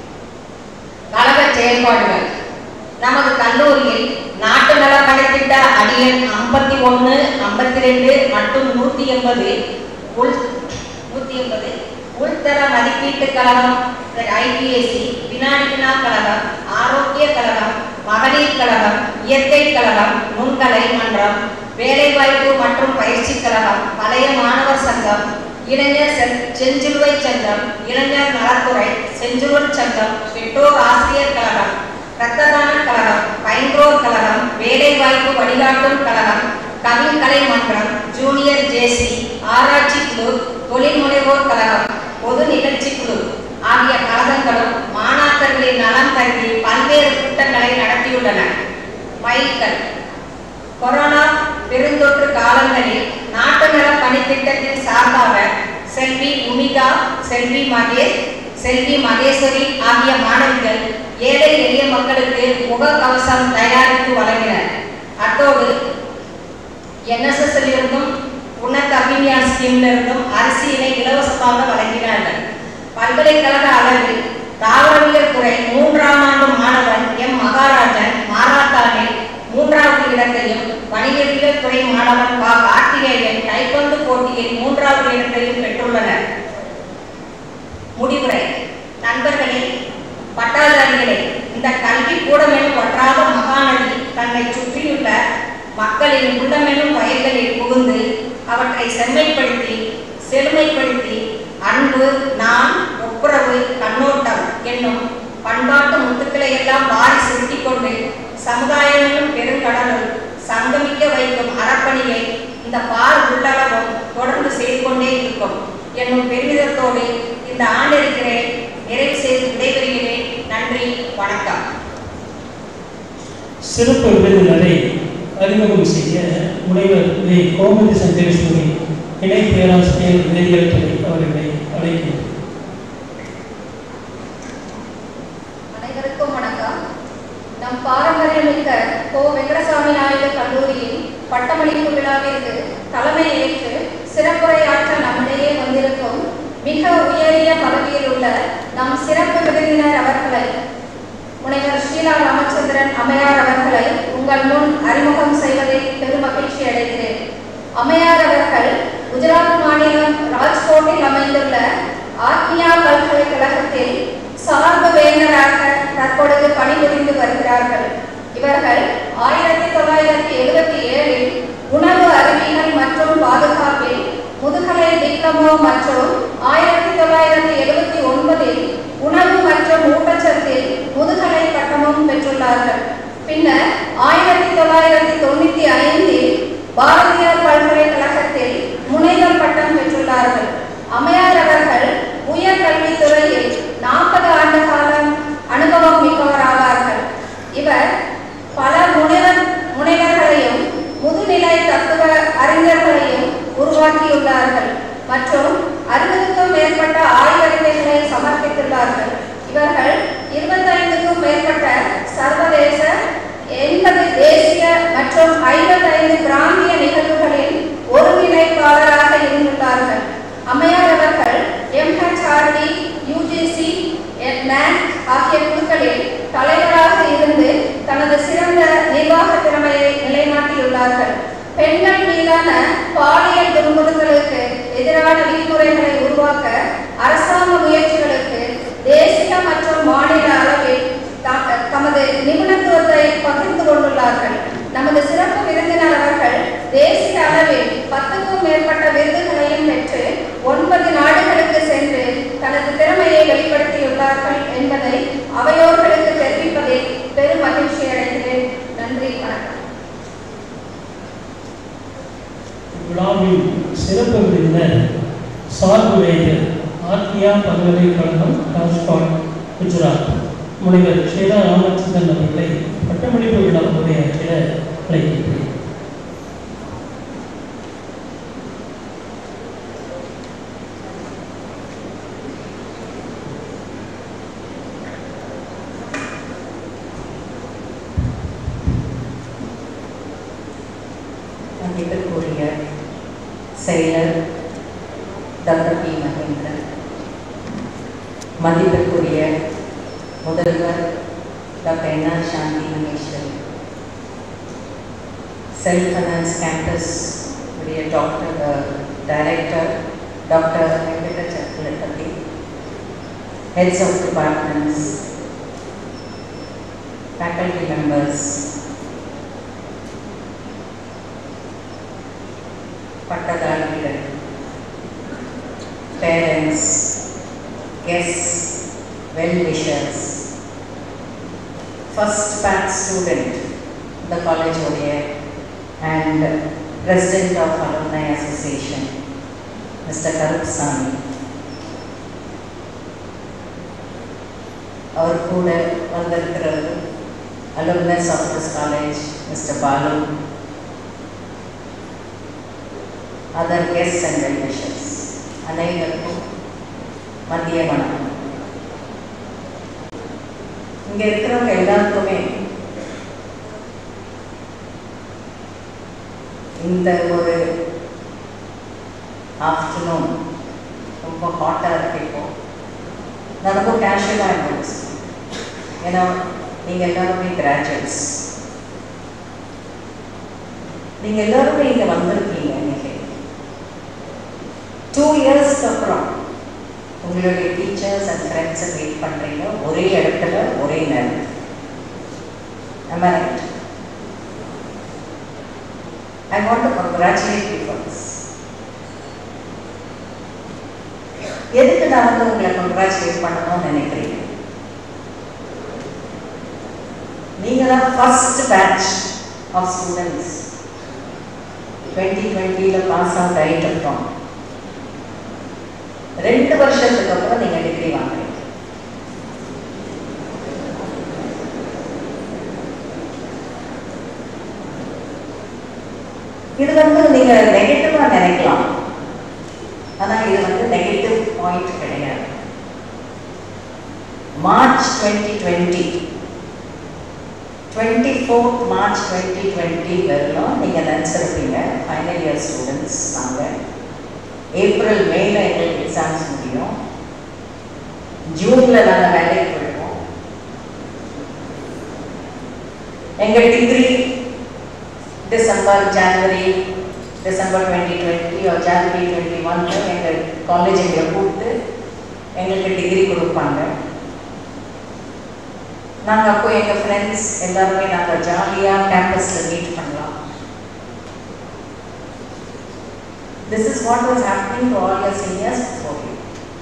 கழக செயல்பாடுகள் நமது கல்லூரியில் நாட்டு நல பணித்திட்ட அடியன் ஐம்பத்தி ஒன்று ஐம்பத்தி ரெண்டு மற்றும் நூற்றி எண்பது உள் நூற்றி எண்பது உள்தர மதிப்பீட்டு கழகம் ஐபிஎஸ்சி வினாடி வினா கழகம் ஆரோக்கிய கழகம் மகளிர் கழகம் இயற்கை கழகம் நுண்கலை மன்றம் வேலைவாய்ப்பு மற்றும் பயிற்சி கழகம் பழைய மாணவர் சங்கம் இளைஞர் செ- செஞ்சிலுவை சங்கம் இளைஞர் நலத்துறை செஞ்சிலுவர் சங்கம் பெற்றோர் ஆசிரியர் கழகம் இரத்ததான கழகம் பைன்றோர் கழகம் வேலைவாய்ப்பு வழிகாட்டும் கழகம் கவின் கலை மன்றம் ஜூனியர் ஜேசி ஆராய்ச்சி குழு தொழில் முனைவோர் கழகம் பொது நிகழ்ச்சி குழு ஆகிய கழகங்களும் மாணாக்கர்களின் நலம் கருதி பல்வேறு கூட்டங்களை நடத்தியுள்ளன மைல்கல் கொரோனா பெருந்தொற்று காலங்களில் நாட்டு நல பணித்திட்டத்தின் சார்பாக செல்வி உமிகா செல்வி மகேஷ் செல்வி மகேஸ்வரி ஆகிய மாணவிகள் ஏழை எளிய மக்களுக்கு முகக்கவசம் தயாரித்து வழங்கினர் அத்தோடு என்எஸ்எஸ்ல இருந்தும் உன்னத அபிவியா ஸ்கீம்ல இருந்தும் அரிசியினை இலவசமாக வழங்கினார்கள் பல்கலைக்கழக அளவில் தாவரவியல் துறை மூன்றாம் ஆண்டு மாணவன் எம் மகாராஜன் மாராத்தானில் மூன்றாவது இடத்தையும் வணிகவியல் துறை மாணவன் பா கார்த்திகேயன் டைகொண்டு போட்டியில் மூன்றாவது இடத்தையும் பெற்றுள்ளனர் முடிவுரை நண்பர்களே பட்டாதாரிகளே இந்த கல்வி கூடமெனும் வற்றாத மகாநதி தன்னை சுற்றியுள்ள மக்களின் உள்ளமெனும் வயல்களில் புகுந்து அவற்றை செம்மைப்படுத்தி செழுமைப்படுத்தி அன்பு நான் ஒப்புரவு கண்ணோட்டம் என்னும் பண்பாட்டு முத்துக்களை எல்லாம் வாரி சுருட்டிக் கொண்டு சமுதாயமெனும் பெருங்கடலுள் சங்கமிக்க வைக்கும் அறப்பணியை இந்த பார் உள்ளளவும் தொடர்ந்து செய்து கொண்டே இருக்கும் என்னும் பெருமிதத்தோடு இந்த ஆண்டிருக்கிறேன் நிறைவு செய்து விடைபெறுகிறேன் நன்றி வணக்கம் சிறப்பு விருந்தினரை அறிமுகம் செய்ய முனைவர் வே கோமதி சந்திரேஸ்வரி இணை பேராசிரியர் வேதியியல் துறை அவர்களை அழைக்கிறேன் அனைவருக்கும் வணக்கம் நம் பாரம்பரியமிக்க கோ வெங்கடசாமி நாயுடு கல்லூரியின் பட்டமளிப்பு விழாவிற்கு தலைமை ஏற்று சிறப்புரையாற்ற நம்மிடையே வந்திருக்கும் மிக உயரிய பதவியில் உள்ள நம் சிறப்பு விருந்தினர் அவர்களை முனைவர் ஷீலா ராமச்சந்திரன் அம்மையார் அவர்களை உங்கள் முன் அறிமுகம் செய்வதில் பெரும் மகிழ்ச்சி அடைகிறேன் அம்மையார் அவர்கள் குஜராத் மாநிலம் ராஜ்கோட்டில் அமைந்துள்ள ஆத்மியா பல்கலைக்கழகத்தில் சார்பு வேந்தராக தற்பொழுது பணிபுரிந்து வருகிறார்கள் இவர்கள் ஆயிரத்தி தொள்ளாயிரத்தி எழுபத்தி ஏழில் உணவு அறிவியல் மற்றும் பாதுகாப்பில் முதுகலை டிப்ளமோ மற்றும் ஆயிரத்தி தொள்ளாயிரத்தி எழுபத்தி ஒன்பதில் உணவு மற்றும் ஊட்டச்சத்தில் முதுகலை பட்டமும் பெற்றுள்ளார்கள் பின்னர் ஆயிரத்தி தொள்ளாயிரத்தி தொண்ணூத்தி ஐந்தில் பாரதியார் பல்கலைக்கழகத்தில் முனைவர் பட்டம் பெற்றுள்ளார்கள் அம்மையார் அவர்கள் உயர்கல்வித்துறையில் நாற்பது ஆண்டு காலம் அனுபவம் மிக்கவராவார்கள் இவர் பல முனைவர் முனைவர்களையும் முதுநிலை தத்துவ அறிஞர்களையும் உருவாக்கியுள்ளார்கள் மற்றும் அறுபதுக்கும் மேற்பட்ட ஆய்வறிக்கைகளை சமர்ப்பித்துள்ளார்கள் இவர்கள் இருபத்தைந்துக்கும் மேற்பட்ட சர்வதேச எண்பது தேசிய மற்றும் ஐம்பத்தைந்து பிராந்திய நிகழ்வுகளில் ஒருங்கிணைப்பாளராக இருந்துள்ளார்கள் அம்மையார் அவர்கள் எம்ஹெச்ஆர்டி யூஜிசி NAC ஆகிய குழுக்களில் தலைவராக இருந்து தனது சிறந்த நிர்வாக திறமையை நிலைநாட்டியுள்ளார்கள் பெண்கள் மீதான பாலியல் துன்புறுத்தலுக்கு எதிரான விதிமுறைகளை உருவாக்க அரசாங்க முயற்சிகளுக்கு தேசிய மற்றும் மாநில அளவில் த- தமது நிபுணத்துவத்தை பகிர்ந்து கொண்டுள்ளார்கள் நமது சிறப்பு விருந்தினர் அவர்கள் தேசிய அளவில் பத்துக்கும் மேற்பட்ட விருதுகளையும் பெற்று ஒன்பது நாடுகளுக்கு சென்று தனது திறமையை வெளிப்படுத்தியுள்ளார்கள் என்பதை அவையோர்களுக்கு தெரிவிப்பதில் பெரும் மகிழ்ச்சி அடைகிறேன் நன்றி வணக்கம் விழாவின் சிறப்பு விருந்தினர் சார்பு வேந்தர் ஆத்மியா பல்கலைக்கழகம் ராஜ்காட் குஜராத் முனைவர் ஷேரா ராமச்சந்திரன் அவர்களை பட்டமளிப்பு விழா உரையாற்ற அழைக்கின்றேன் மதிப்பிற்குரிய செயலர் டாக்டர் பி மகேந்திரன் மதிப்பிற்குரிய முதல்வர் doctor N R Shanthi Maheswari self finance campus உடைய doctor director doctor Venkata Chakravarthy heads of departments, faculty members, பட்டதாரிகள் parents, guests, well-wishers, first batch student, the college ODA, and president of Alumni Association, Mr. Karup Sami. அவர் கூட வந்திருக்கிறது alumnus of this college mister Balu other guest and well wishes அனைவருக்கும் மதிய வணக்கம் இங்க இருக்கிறவங்க எல்லாருக்குமே இந்த ஒரு ஆஃப்டர்நூன் ரொம்ப ஹாட்டாக இருக்கு இப்போ நான் ரொம்ப கேஷுவலாக இருந்துச்சு ஏன்னா நீங்கள் எல்லாருமே கிராஜுவேட்ஸ் நீங்கள் எல்லாருமே இங்கே வந்திருக்கீங்க இன்னைக்கு டூ இயர்ஸ்க்கு அப்புறம் உங்களுடைய டீச்சர்ஸ் அண்ட் ஃப்ரெண்ட்ஸை மீட் பண்ணுறீங்க ஒரே இடத்துல ஒரே நேரம் Am I right? I want to congratulate you for this. எதுக்கு நான் வந்து உங்களை கங்க்ராச்சுலேட் பண்ணணும்னு நினைக்கிறீங்க நீங்க தான் first batch of students twenty டுவெண்ட்டியில் பாஸ் அவுட் ஆகிட்டு ரெண்டு வருஷத்துக்கு அப்புறம் நீங்க டிகிரி வாங்குறீங்க இது வந்து நீங்க நெகட்டிவா நினைக்கலாம் ஆனா இது வந்து நெகட்டிவ் பாயிண்ட் கிடையாது March twenty twenty twenty fourth March twenty twenty வரலாம் நீங்கள் நினச்சிருப்பீங்க ஃபைனல் இயர் ஸ்டூடெண்ட்ஸ் நாங்கள் ஏப்ரல் மேல எங்களுக்கு எக்ஸாம்ஸ் முடியும் ஜூனில் நாங்கள் வேலைக்கு போயிடுவோம் எங்கள் degree December January December twenty twenty January twenty ஒன்ல எங்கள் காலேஜ் எங்களை கூப்பிட்டு எங்களுக்கு டிகிரி கொடுப்பாங்க நாங்கள் அப்போ எங்கள் ஃப்ரெண்ட்ஸ் எல்லாருமே நாங்கள் ஜாலியாக கேம்பஸில் மீட் பண்ணலாம் This is what was happening to all your seniors before you.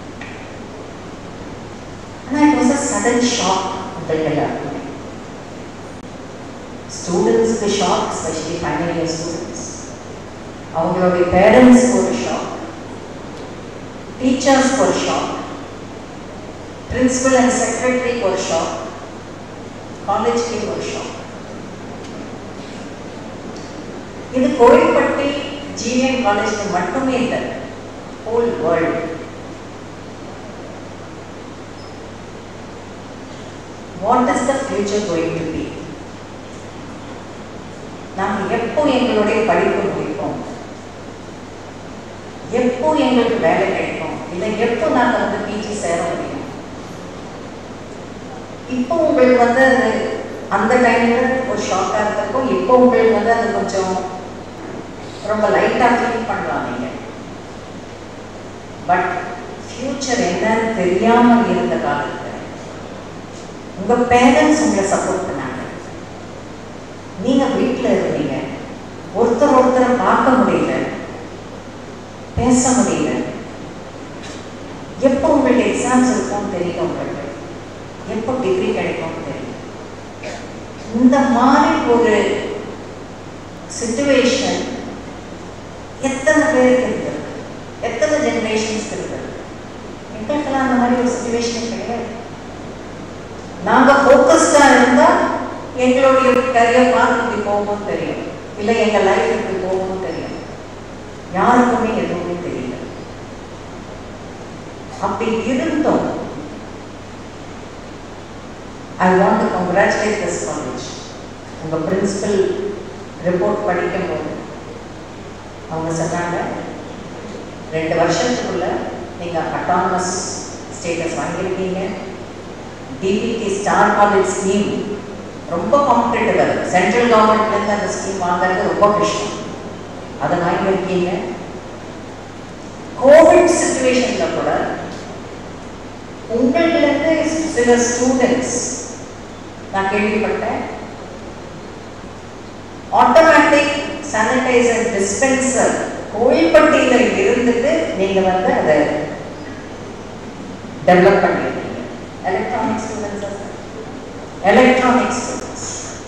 And it was a sudden shock உங்களுக்கு எல்லாருக்குமே ஸ்டூடெண்ட்ஸ்க்கு shock especially final year students அவங்களுடைய பேரண்ட்ஸ்க்கு ஒரு ஷாக் டீச்சர்ஸ்க்கு ஒரு ஷாக் பிரின்சிபல் அண்ட் செக்ரட்டரிக்கு ஒரு ஷாக் காலேஜ்க்கு ஒரு ஷாக் இது கோயில்பட்டி ஜிஎன் காலேஜ்ல மட்டுமே இல்லை whole world what is the future going to be நாங்கள் எப்போ எங்களுடைய படிப்பு முடிப்போம் எப்போ எங்களுக்கு வேலை கிடைக்கும் இல்லை எப்போ நாங்கள் வந்து பிஜி சேர முடியும் இப்போ உங்களுக்கு வந்து அது அந்த டைம்ல ஒரு ஷாக்காக இருந்திருக்கும் இப்போ உங்களுக்கு வந்து அது கொஞ்சம் ரொம்ப லைட்டாக ஃபீல் பண்ணலாம் நீங்கள் பட் ஃப்யூச்சர் என்னன்னு தெரியாமல் இருந்த காலத்தில் உங்கள் பேரண்ட்ஸ் உங்களை சப்போர்ட் பண்ணாங்க நீங்கள் வீட்டில் இருந்தீங்க ஒருத்தர் ஒருத்தரை பார்க்க முடியல பேச முடியல எப்போ உங்களுக்கு எக்ஸாம்ஸ் இருக்கும்னு தெரியல உங்களுக்கு எப்போ டிகிரி கிடைக்கும்னு தெரியல இந்த மாதிரி ஒரு சுச்சுவேஷன் எத்தனை பேருக்கு இருந்தது எத்தனை ஜெனரேஷன்ஸ் இருந்தது எங்களுக்கெல்லாம் அந்த மாதிரி ஒரு சுச்சுவேஷன் கிடையாது நாங்கள் ஃபோக்கஸ்டாக இருந்தால் எங்களுடைய கரியர் பார்த்து இப்படி போகணும்னு தெரியும் இல்லை எங்கள் லைஃப் இப்படி போகணும்னு தெரியும் யாருக்குமே எதுவுமே தெரியல அப்படி இருந்தோம் I want to congratulate this college உங்கள் பிரின்சிபல் ரிப்போர்ட் படிக்கும்போது அவங்க சொன்னாங்க ரெண்டு வருஷத்துக்குள்ள நீங்கள் அட்டானமஸ் ஸ்டேட்டஸ் வாங்கியிருக்கீங்க டிபிடி ஸ்டார் காலேஜ் ஸ்கீம் ரொம்ப காம்படேட்டிவ் அது சென்ட்ரல் கவர்மெண்ட்லேருந்து அந்த ஸ்கீம் வாங்குறது ரொம்ப கஷ்டம் அதை வாங்கியிருக்கீங்க கோவிட் சுச்சுவேஷனில் கூட உங்களிலிருந்து சில ஸ்டூடெண்ட்ஸ் நான் கேள்விப்பட்டேன் ஆட்டோமேட்டிக் சானிடைசர் டிஸ்பென்சர் கோயில்பட்டியில் இருந்துட்டு நீங்க வந்து அதை டெவலப் பண்ணிருக்கீங்க electronic students electronic students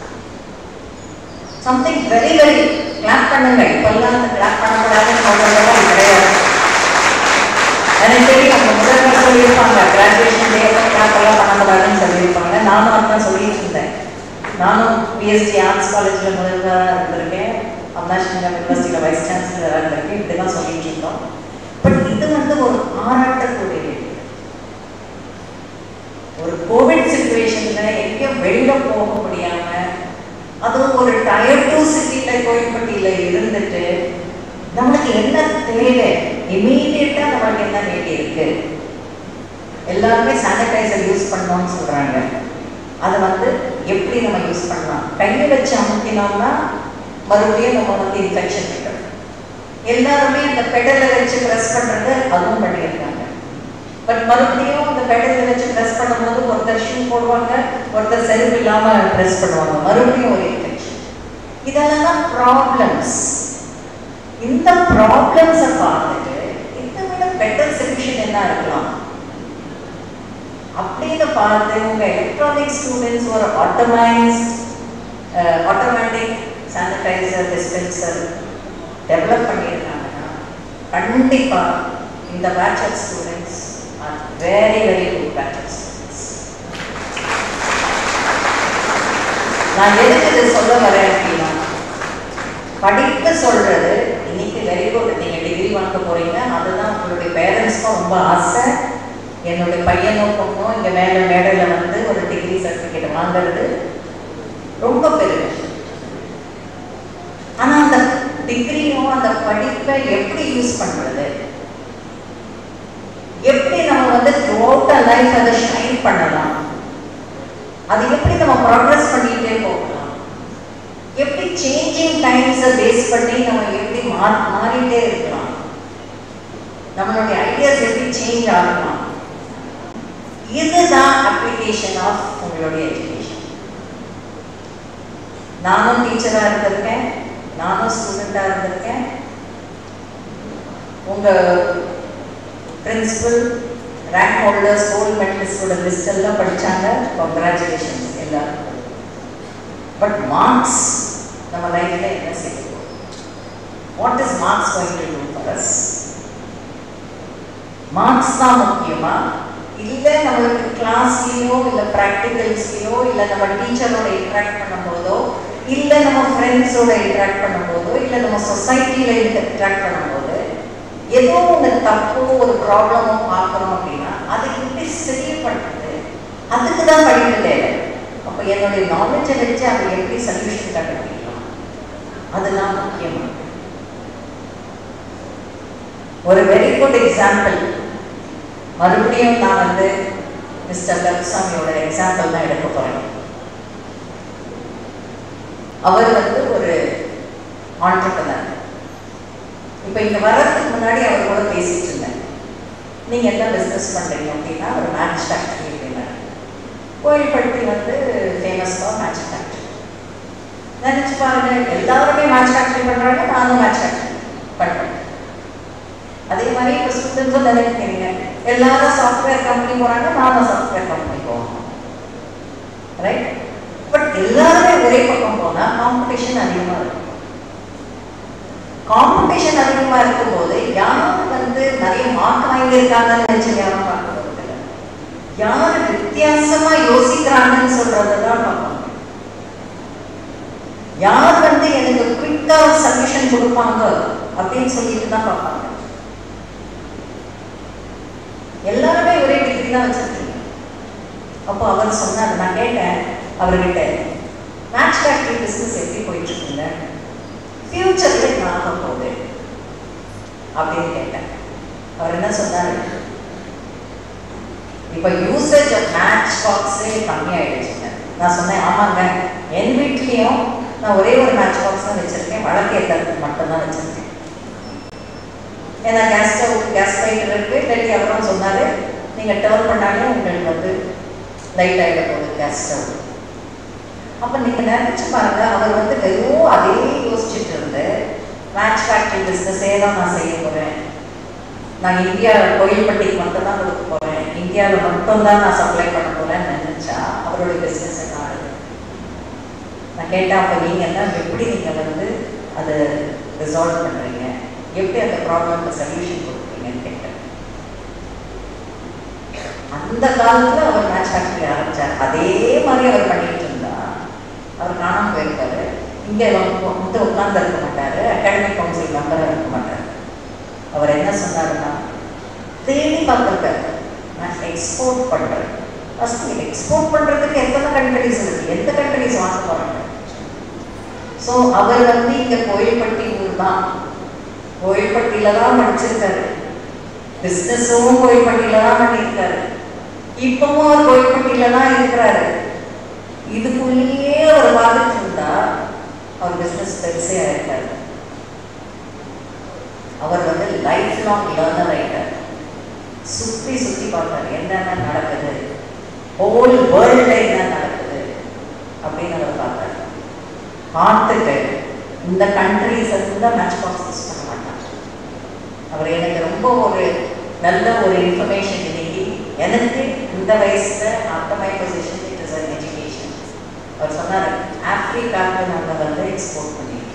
something very very clap பண்ணுங்க இப்பெல்லாம் அந்த கிளாப் பண்ணக்கூடாதுன்னு சொல்றதெல்லாம் கிடையாது எனக்கு தெரியும் அவங்க முதல்வர் சொல்லியிருப்பாங்க கிராஜுவேஷன் டே கிளாப் எல்லாம் பண்ணக்கூடாதுன்னு சொல்லியிருப்பாங்க நானும் அதான் சொல்லிட்டு இருந்தேன் நானும் பிஎஸ்டி ஆர்ட்ஸ் காலேஜில் முதல்வராக இருந்திருக்கேன் அண்ணாசிங்கம் யூனிவர்சிட்டியில் வைஸ் சான்சலராக இருந்திருக்கேன் இப்படி தான் சொல்லிட்டு இருக்கோம் பட் இது வந்து ஒரு பாராட்டக்கூடிய ஒரு கோவிட் சுச்சுவேஷனில் எங்கே நம்மளுக்கு என்ன வேண்டி இருக்கு எல்லாருமே சானிடைசர் யூஸ் பண்ணணும்னு சொல்றாங்க அதை வந்து எப்படி நம்ம யூஸ் பண்ணலாம் கையை வச்சு அமுக்கினோம்னா மறுபடியும் நம்ம வந்து இன்ஃபெக்ஷன் கிட்டோம் எல்லாருமே அந்த பெடலை வச்சு ப்ரெஸ் பண்றது அதுவும் பண்ணியிருக்காங்க பட் மறுபடியும் அந்த பெடலை வச்சு ப்ரெஸ் பண்ணும்போது ஒருத்தர் ஷூ போடுவாங்க ஒருத்தர் செருப்பு இல்லாம ப்ரெஸ் பண்ணுவாங்க மறுபடியும் ஒரு இன்ஃபெக்ஷன் இதெல்லாம் தான் ப்ராப்ளம்ஸ் இந்த ப்ராப்ளம்ஸை பார்த்துட்டு இதை விட பெட்டர் சொல்யூஷன் என்ன இருக்கலாம் அப்படின்னு பார்த்து உங்க எலக்ட்ரானிக் ஸ்டூடெண்ட்ஸ் ஒரு automised automatic sanitizer dispenser develop பண்ணியிருக்காங்கன்னா கண்டிப்பா இந்த batch of students are very very good batch of students நான் எதுக்கு இதை சொல்ல வரேன் அப்படின்னா படிப்பு சொல்றது இன்னைக்கு வெரி குட் நீங்க டிகிரி வாங்க போறீங்க அதுதான் உங்களுடைய பேரண்ட்ஸ்க்கும் ரொம்ப ஆசை என்னுடைய பையனோ பொண்ணோ இங்க மேல மேடையில வந்து ஒரு டிகிரி சர்டிபிகேட் வாங்குறது ரொம்ப பெருமை ஆனா அந்த டிகிரியும் அந்த படிப்பை எப்படி யூஸ் பண்றது எப்படி நம்ம வந்து த்ரூ அவுட் லைஃப் அதை ஷைன் பண்ணலாம் அது எப்படி நம்ம ப்ராக்ரஸ் பண்ணிட்டே போகலாம் எப்படி சேஞ்சிங் டைம்ஸை பேஸ் பண்ணி நம்ம எப்படி மா மாறிட்டே இருக்கலாம் நம்மளுடைய ஐடியாஸ் எப்படி சேஞ்ச் ஆகலாம் இதுதான் அப்ளிகேஷன் ஆஃப் உங்களுடைய எஜுகேஷன் நானும் டீச்சராக இருந்திருக்கேன் நானும் ஸ்டூடெண்ட்டாக இருந்திருக்கேன் உங்கள் பிரின்சிபல் ரேங்க் ஹோல்டர்ஸ் கோல்ட் மெடலிஸ்டோட லிஸ்ட் எல்லாம் படித்தாங்க கங்க்ராச்சுலேஷன்ஸ் எல்லாருக்கும் பட் மார்க்ஸ் நம்ம லைஃப்ல என்ன செய்யும் what is marks going to do for us marks தான் முக்கியமா இல்லை நம்மளுக்கு கிளாஸ்லேயோ இல்லை ப்ராக்டிகல்ஸ்லேயோ இல்லை நம்ம டீச்சரோட இன்ட்ராக்ட் பண்ணும்போதோ இல்லை நம்ம ஃப்ரெண்ட்ஸோட இன்ட்ராக்ட் பண்ணும்போதோ இல்லை நம்ம சொசைட்டியில் இன்ட்ராக்ட் பண்ணும்போது ஏதோ ஒன்று தப்போ ஒரு ப்ராப்ளமோ பார்க்குறோம் அப்படின்னா அதை எப்படி சரி பண்ணுறது அதுக்கு தான் படிப்பு தேவை அப்போ என்னுடைய நாலேஜை வச்சு அதை எப்படி சொல்யூஷன் கண்டுபிடிக்கலாம் அதெல்லாம் முக்கியமாக ஒரு வெரி குட் எக்ஸாம்பிள் மறுபடியும் நான் வந்து மிஸ்டர் கருசாமியோட எக்ஸாம்பிள் தான் எடுக்க போறேன் அவர் வந்து ஒரு ஆண்டர்பனர் இப்போ இங்க வர்றதுக்கு முன்னாடி அவர் கூட பேசிட்டு இருந்தேன் நீங்க என்ன பிஸ்னஸ் பண்றீங்க அப்படின்னா ஒரு மேட்ச் ஃபேக்டரி அப்படின்னா கோயில்பட்டி வந்து ஃபேமஸ் ஃபார் மேட்ச் ஃபேக்டரி நினைச்சு பாருங்க எல்லாருமே மேட்ச் ஃபேக்டரி பண்றாங்க நானும் மேட்ச் ஃபேக்டரி பண்றேன் அதே மாதிரி இப்போ ஸ்டூடெண்ட்ஸும் நினைக்கிறீங்க எல்லாரும் சாஃப்ட்வேர் கம்பெனி போறாங்க நானும் சாஃப்ட்வேர் கம்பெனி போவோம் ரைட் பட் எல்லாருமே ஒரே பக்கம் போனா காம்படிஷன் அதிகமா இருக்கும் காம்படிஷன் அதிகமா இருக்கும்போது யார் வந்து நிறைய மார்க் வாங்கியிருக்காங்கன்னு நினைச்சு யாரும் பார்க்க போறதில்ல யார் வித்தியாசமா யோசிக்கிறாங்கன்னு சொல்றதை தான் பார்ப்பாங்க யார் வந்து எனக்கு குயிக்கா சொல்யூஷன் கொடுப்பாங்க அப்படின்னு சொல்லிட்டு தான் பார்ப்பாங்க எல்லாருமே ஒரே டிகிரி தான் வச்சிருக்கீங்க அப்போ அவர் சொன்னார் நான் கேட்டேன் அவர்கிட்ட மேட்ச் ஃபேக்டரி பிஸ்னஸ் எப்படி போயிட்டு இருக்குங்க ஃபியூச்சர்ல என்ன ஆக போகுது அப்படின்னு கேட்டேன் அவர் என்ன சொன்னாரு இப்போ யூசேஜ் ஆஃப் மேட்ச் பாக்ஸே கம்மியாயிடுச்சுங்க நான் சொன்னேன் ஆமாங்க என் வீட்லேயும் நான் ஒரே ஒரு மேட்ச் பாக்ஸ் தான் வச்சிருக்கேன் வழக்கு ஏற்றுறதுக்கு மட்டும்தான் வச்சிருக்கேன் ஏன்னா கேஸ் ஸ்டவ் கேஸ் லைட் இருக்கு இல்லாட்டி அவரும் சொன்னாரு நீங்க டர்ன் பண்ணாலே உங்களுக்கு வந்து லைட் ஆகிட போகுது கேஸ் ஸ்டவ் அப்ப நீங்க நினைச்சு பாருங்க அவர் வந்து வெறும் அதே யோசிச்சுட்டு இருந்து மேட்ச் ஃபேக்டரி பிஸ்னஸே தான் நான் செய்ய போறேன் நான் இந்தியா கோயில்பட்டிக்கு மட்டும் தான் கொடுக்க போறேன் இந்தியாவில் மட்டும் தான் நான் சப்ளை பண்ண போறேன்னு நினைச்சா அவருடைய பிஸ்னஸ் என்ன ஆகுது நான் கேட்டேன் அப்போ நீங்க என்ன எப்படி நீங்க வந்து அதை ரிசால்வ் பண்றீங்க எப்படி அந்த ப்ராப்ளம்க்கு சொல்யூஷன் கொடுக்குறீங்கன்னு கேட்டேன் அந்த காலத்துல அவர் மேட்ச் ஃபேக்டரி ஆரம்பிச்சார் அதே மாதிரி அவர் பண்ணிட்டு இருந்தா அவர் காணாம போயிருப்பாரு இங்க வந்து உட்கார்ந்து இருக்க மாட்டாரு அகாடமிக் கவுன்சில் மெம்பராக இருக்க மாட்டாரு அவர் என்ன சொன்னாருன்னா தேடி பார்த்துருக்காரு நான் எக்ஸ்போர்ட் பண்றேன் ஃபர்ஸ்ட் எக்ஸ்போர்ட் பண்றதுக்கு எத்தனை கண்ட்ரிஸ் இருக்கு எந்த கண்ட்ரிஸ் வாங்க போறாங்க ஸோ அவர் வந்து இங்க கோயில்பட்டி ஊர் தான் கோயில்பட்டியில தான் படிச்சிருக்காரு பிஸ்னஸும் கோயில்பட்டியில தான் பண்ணியிருக்காரு இப்பவும் அவர் கோயில்பட்டியில தான் இருக்கிறாரு இதுக்குள்ளேயே அவர் பார்த்துட்டு இருந்தா அவர் பிஸ்னஸ் பெருசே ஆயிருக்காரு அவர் வந்து லைஃப் லாங் லேர்னர் ஆயிட்டார் சுற்றி சுற்றி பார்த்தாரு என்னென்ன நடக்குது ஹோல் வேர்ல்டில் என்ன நடக்குது அப்படின்னு அவர் பார்த்தார் பார்த்துட்டு இந்த கண்ட்ரிஸ் தான் மேட்ச் பாக்ஸ் யூஸ் பண்ண மாட்டாங்க அவர் எனக்கு ரொம்ப ஒரு நல்ல ஒரு இன்ஃபர்மேஷன் இன்னைக்கு எனக்கு இந்த வயசுல அந்த my position it is an education அவர் சொன்னார் ஆப்பிரிக்காவுக்கு நாங்கள் வந்து எக்ஸ்போர்ட் பண்ணியிருக்கோம்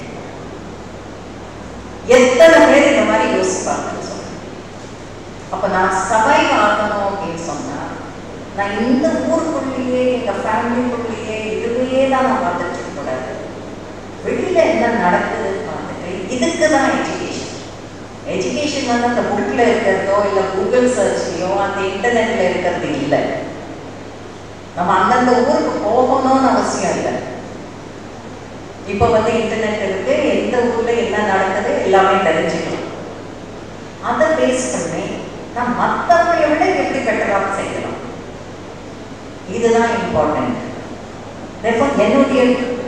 எத்தனை பேர் இந்த மாதிரி யோசிப்பாங்கன்னு சொல்றேன் அப்ப நான் சபைவ் ஆகணும் அப்படின்னு சொன்னா நான் இந்த ஊருக்குள்ளேயே எங்க ஃபேமிலிக்குள்ளேயே இதுவே தான் நான் பார்த்துட்டு இருக்க கூடாது வெளியில என்ன நடக்குதுன்னு பார்த்துட்டு இதுக்கு தான் எஜுகேஷன் எஜுகேஷன் வந்து அந்த புக்ல இருக்கிறதோ இல்லை கூகுள் சர்ச்லயோ அந்த இன்டர்நெட்ல இருக்கிறது இல்லை நம்ம அந்தந்த ஊருக்கு போகணும்னு அவசியம் இல்லை இப்போ வந்து இன்டர்நெட் இருக்கு எந்த ஊர்ல என்ன நடக்குது எல்லாமே தெரிஞ்சுக்கலாம் அதை பேஸ் பண்ணி நான் மற்றவங்களை விட எப்படி பெட்டராக செய்யலாம் இதுதான் இம்பார்ட்டன்ட் என்னுடைய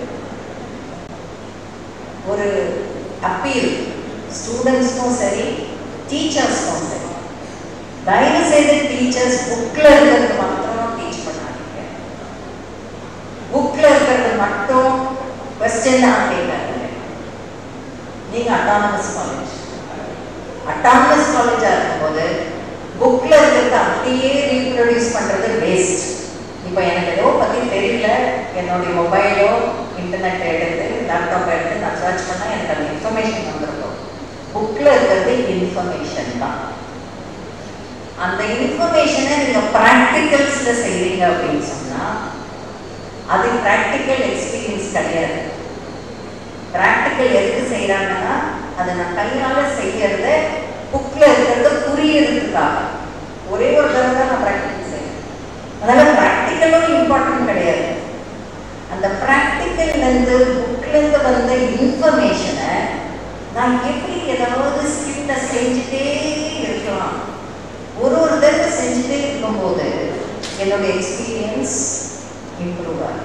ஒரு அப்பீல் ஸ்டூடெண்ட்ஸ்க்கும் சரி டீச்சர்ஸ்க்கும் சரி தயவு செய்து டீச்சர்ஸ் புக்கில் இருக்கிறது மாத்திரம் டீச் பண்ணாதீங்க புக்கில் இருக்கிறது மட்டும் கொஸ்டின் தான் கேட்காதீங்க நீங்கள் அட்டானமஸ் காலேஜ் அட்டானமஸ் காலேஜாக இருக்கும்போது புக்கில் இருக்கிறது அப்படியே ரீப்ரொடியூஸ் பண்ணுறது வேஸ்ட் இப்போ எனக்கு ஏதோ பற்றி தெரியல என்னுடைய மொபைலோ இன்டர்நெட் எடுத்து லேப்டாப் எடுத்து நான் சர்ச் பண்ணால் எனக்கு அந்த இன்ஃபர்மேஷன் வந்திருக்கும் புக்கில் இருக்கிறது இன்ஃபர்மேஷன் தான் அந்த இன்ஃபர்மேஷனை நீங்கள் ப்ராக்டிகல்ஸில் செய்கிறீங்க அப்படின்னு சொன்னால் அது ப்ராக்டிக்கல் எக்ஸ்பீரியன்ஸ் கிடையாது ப்ராக்டிக்கல் எதுக்கு செய்கிறாங்கன்னா அதை நான் கையால் செய்யறத புக்கில் இருக்கிறத புரியறதுக்காக ஒரே ஒரு தடவை தான் நான் ப்ராக்டிக்கல் செய்யறேன் அதனால் ப்ராக்டிக்கலும் இம்பார்ட்டன்ட் கிடையாது அந்த ப்ராக்டிக்கல்லேருந்து புக்லேருந்து வந்த இன்ஃபர்மேஷனை நான் எப்படி ஏதாவது ஸ்கிரிப்டை செஞ்சுட்டே இருக்கலாம் ஒரு ஒரு தடவை செஞ்சுட்டே இருக்கும்போது என்னோட எக்ஸ்பீரியன்ஸ் இம்ப்ரூவ் ஆகும்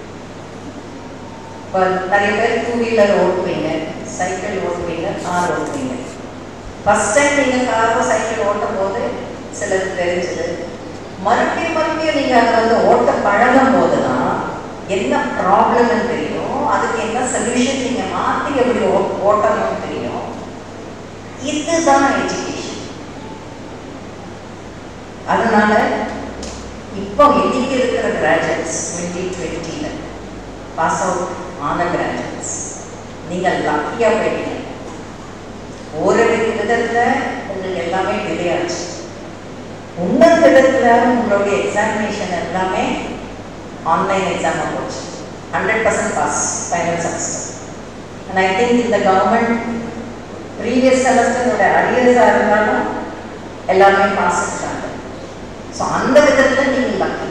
இப்போ நிறைய பேர் டூ வீலர் ஓட்டுவீங்க சைக்கிள் ஓட்டுவீங்க கார் ஓட்டுவீங்க ஃபஸ்ட் டைம் நீங்கள் காரோ சைக்கிள் ஓட்டும் போது சிலருக்கு தெரிஞ்சது மறுபடியும் மறுபடியும் நீங்கள் அதை வந்து ஓட்ட பழகும் போது தான் என்ன ப்ராப்ளம்னு தெரியும் அதுக்கு என்ன சொல்யூஷன் நீங்கள் மாற்றி எப்படி ஓ ஓட்டணும்னு தெரியும் இதுதான் எஜுகேஷன் அதனால இப்போ இன்னைக்கு இருக்கிற கிராஜுவேட்ஸ் டுவெண்ட்டி டுவெண்ட்டியில் பாஸ் அவுட் ஆன கிராஜுவேட்ஸ் நீங்கள் லக்கியாக போயிட்டீங்க ஒரு விதத்தில் உங்களுக்கு எல்லாமே டிலே ஆச்சு இன்னொரு விதத்தில் உங்களுடைய எக்ஸாமினேஷன் எல்லாமே ஆன்லைன் எக்ஸாமாக போச்சு hundred percent pass final semester and I think இந்த கவர்மெண்ட் ப்ரீவியஸ் செமஸ்டரோட அரியர்ஸாக இருந்தாலும் எல்லாமே பாஸ் இருக்காங்க ஸோ அந்த விதத்தில் நீங்கள் லக்கி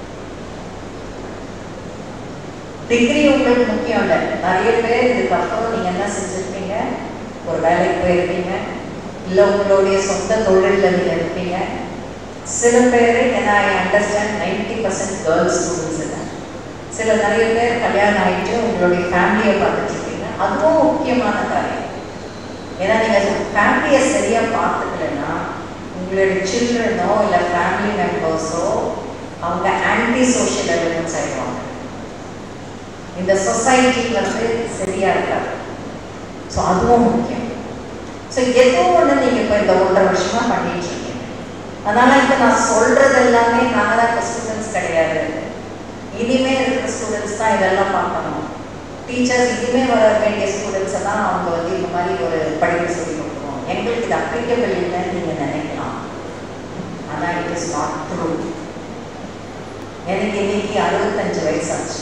டிகிரி உங்களுக்கு முக்கியம் இல்லை நிறைய பேர் இதுக்கப்புறம் நீங்கள் என்ன செஞ்சுருப்பீங்க ஒரு வேலைக்கு போயிருப்பீங்க இல்லை உங்களுடைய சொந்த தொழிலில் நீங்கள் இருப்பீங்க சில பேர் ஏன்னா I understand ninety percent girls students இல்லை சில நிறைய பேர் கல்யாணம் ஆகிட்டு உங்களுடைய ஃபேமிலியை பார்த்துட்டு இருப்பீங்க அதுவும் முக்கியமான காரியம் ஏன்னா நீங்கள் ஃபேமிலியை சரியாக பார்த்துக்கலன்னா உங்களுடைய சில்ட்ரனோ இல்லை ஃபேமிலி மெம்பர்ஸோ அவங்க ஆன்டி சோஷியல் எலிமெண்ட்ஸ் ஆகிடுவாங்க இந்த சொசைட்டி வந்து சரியா இருக்காது ஸோ அதுவும் முக்கியம் ஸோ ஏதோ ஒன்று நீங்கள் இப்போ இந்த ஒன்றரை வருஷமா பண்ணிட்டு இருக்கீங்க அதனால இப்போ நான் சொல்றது எல்லாமே நாங்கள் தான் இப்போ ஸ்டூடெண்ட்ஸ் கிடையாது இனிமே இருக்கிற ஸ்டூடெண்ட்ஸ் தான் இதெல்லாம் பார்க்கணும் டீச்சர்ஸ் இனிமே வர வேண்டிய ஸ்டூடெண்ட்ஸ் எல்லாம் அவங்க வந்து இந்த மாதிரி ஒரு படிப்பு சொல்லி கொடுக்கணும் எங்களுக்கு இது அப்ளிகபிள் இல்லைன்னு நீங்கள் நினைக்கலாம் ஆனால் இட் இஸ் நாட் ட்ரூ எனக்கு இன்னைக்கு அறுபத்தஞ்சு வயசு ஆச்சு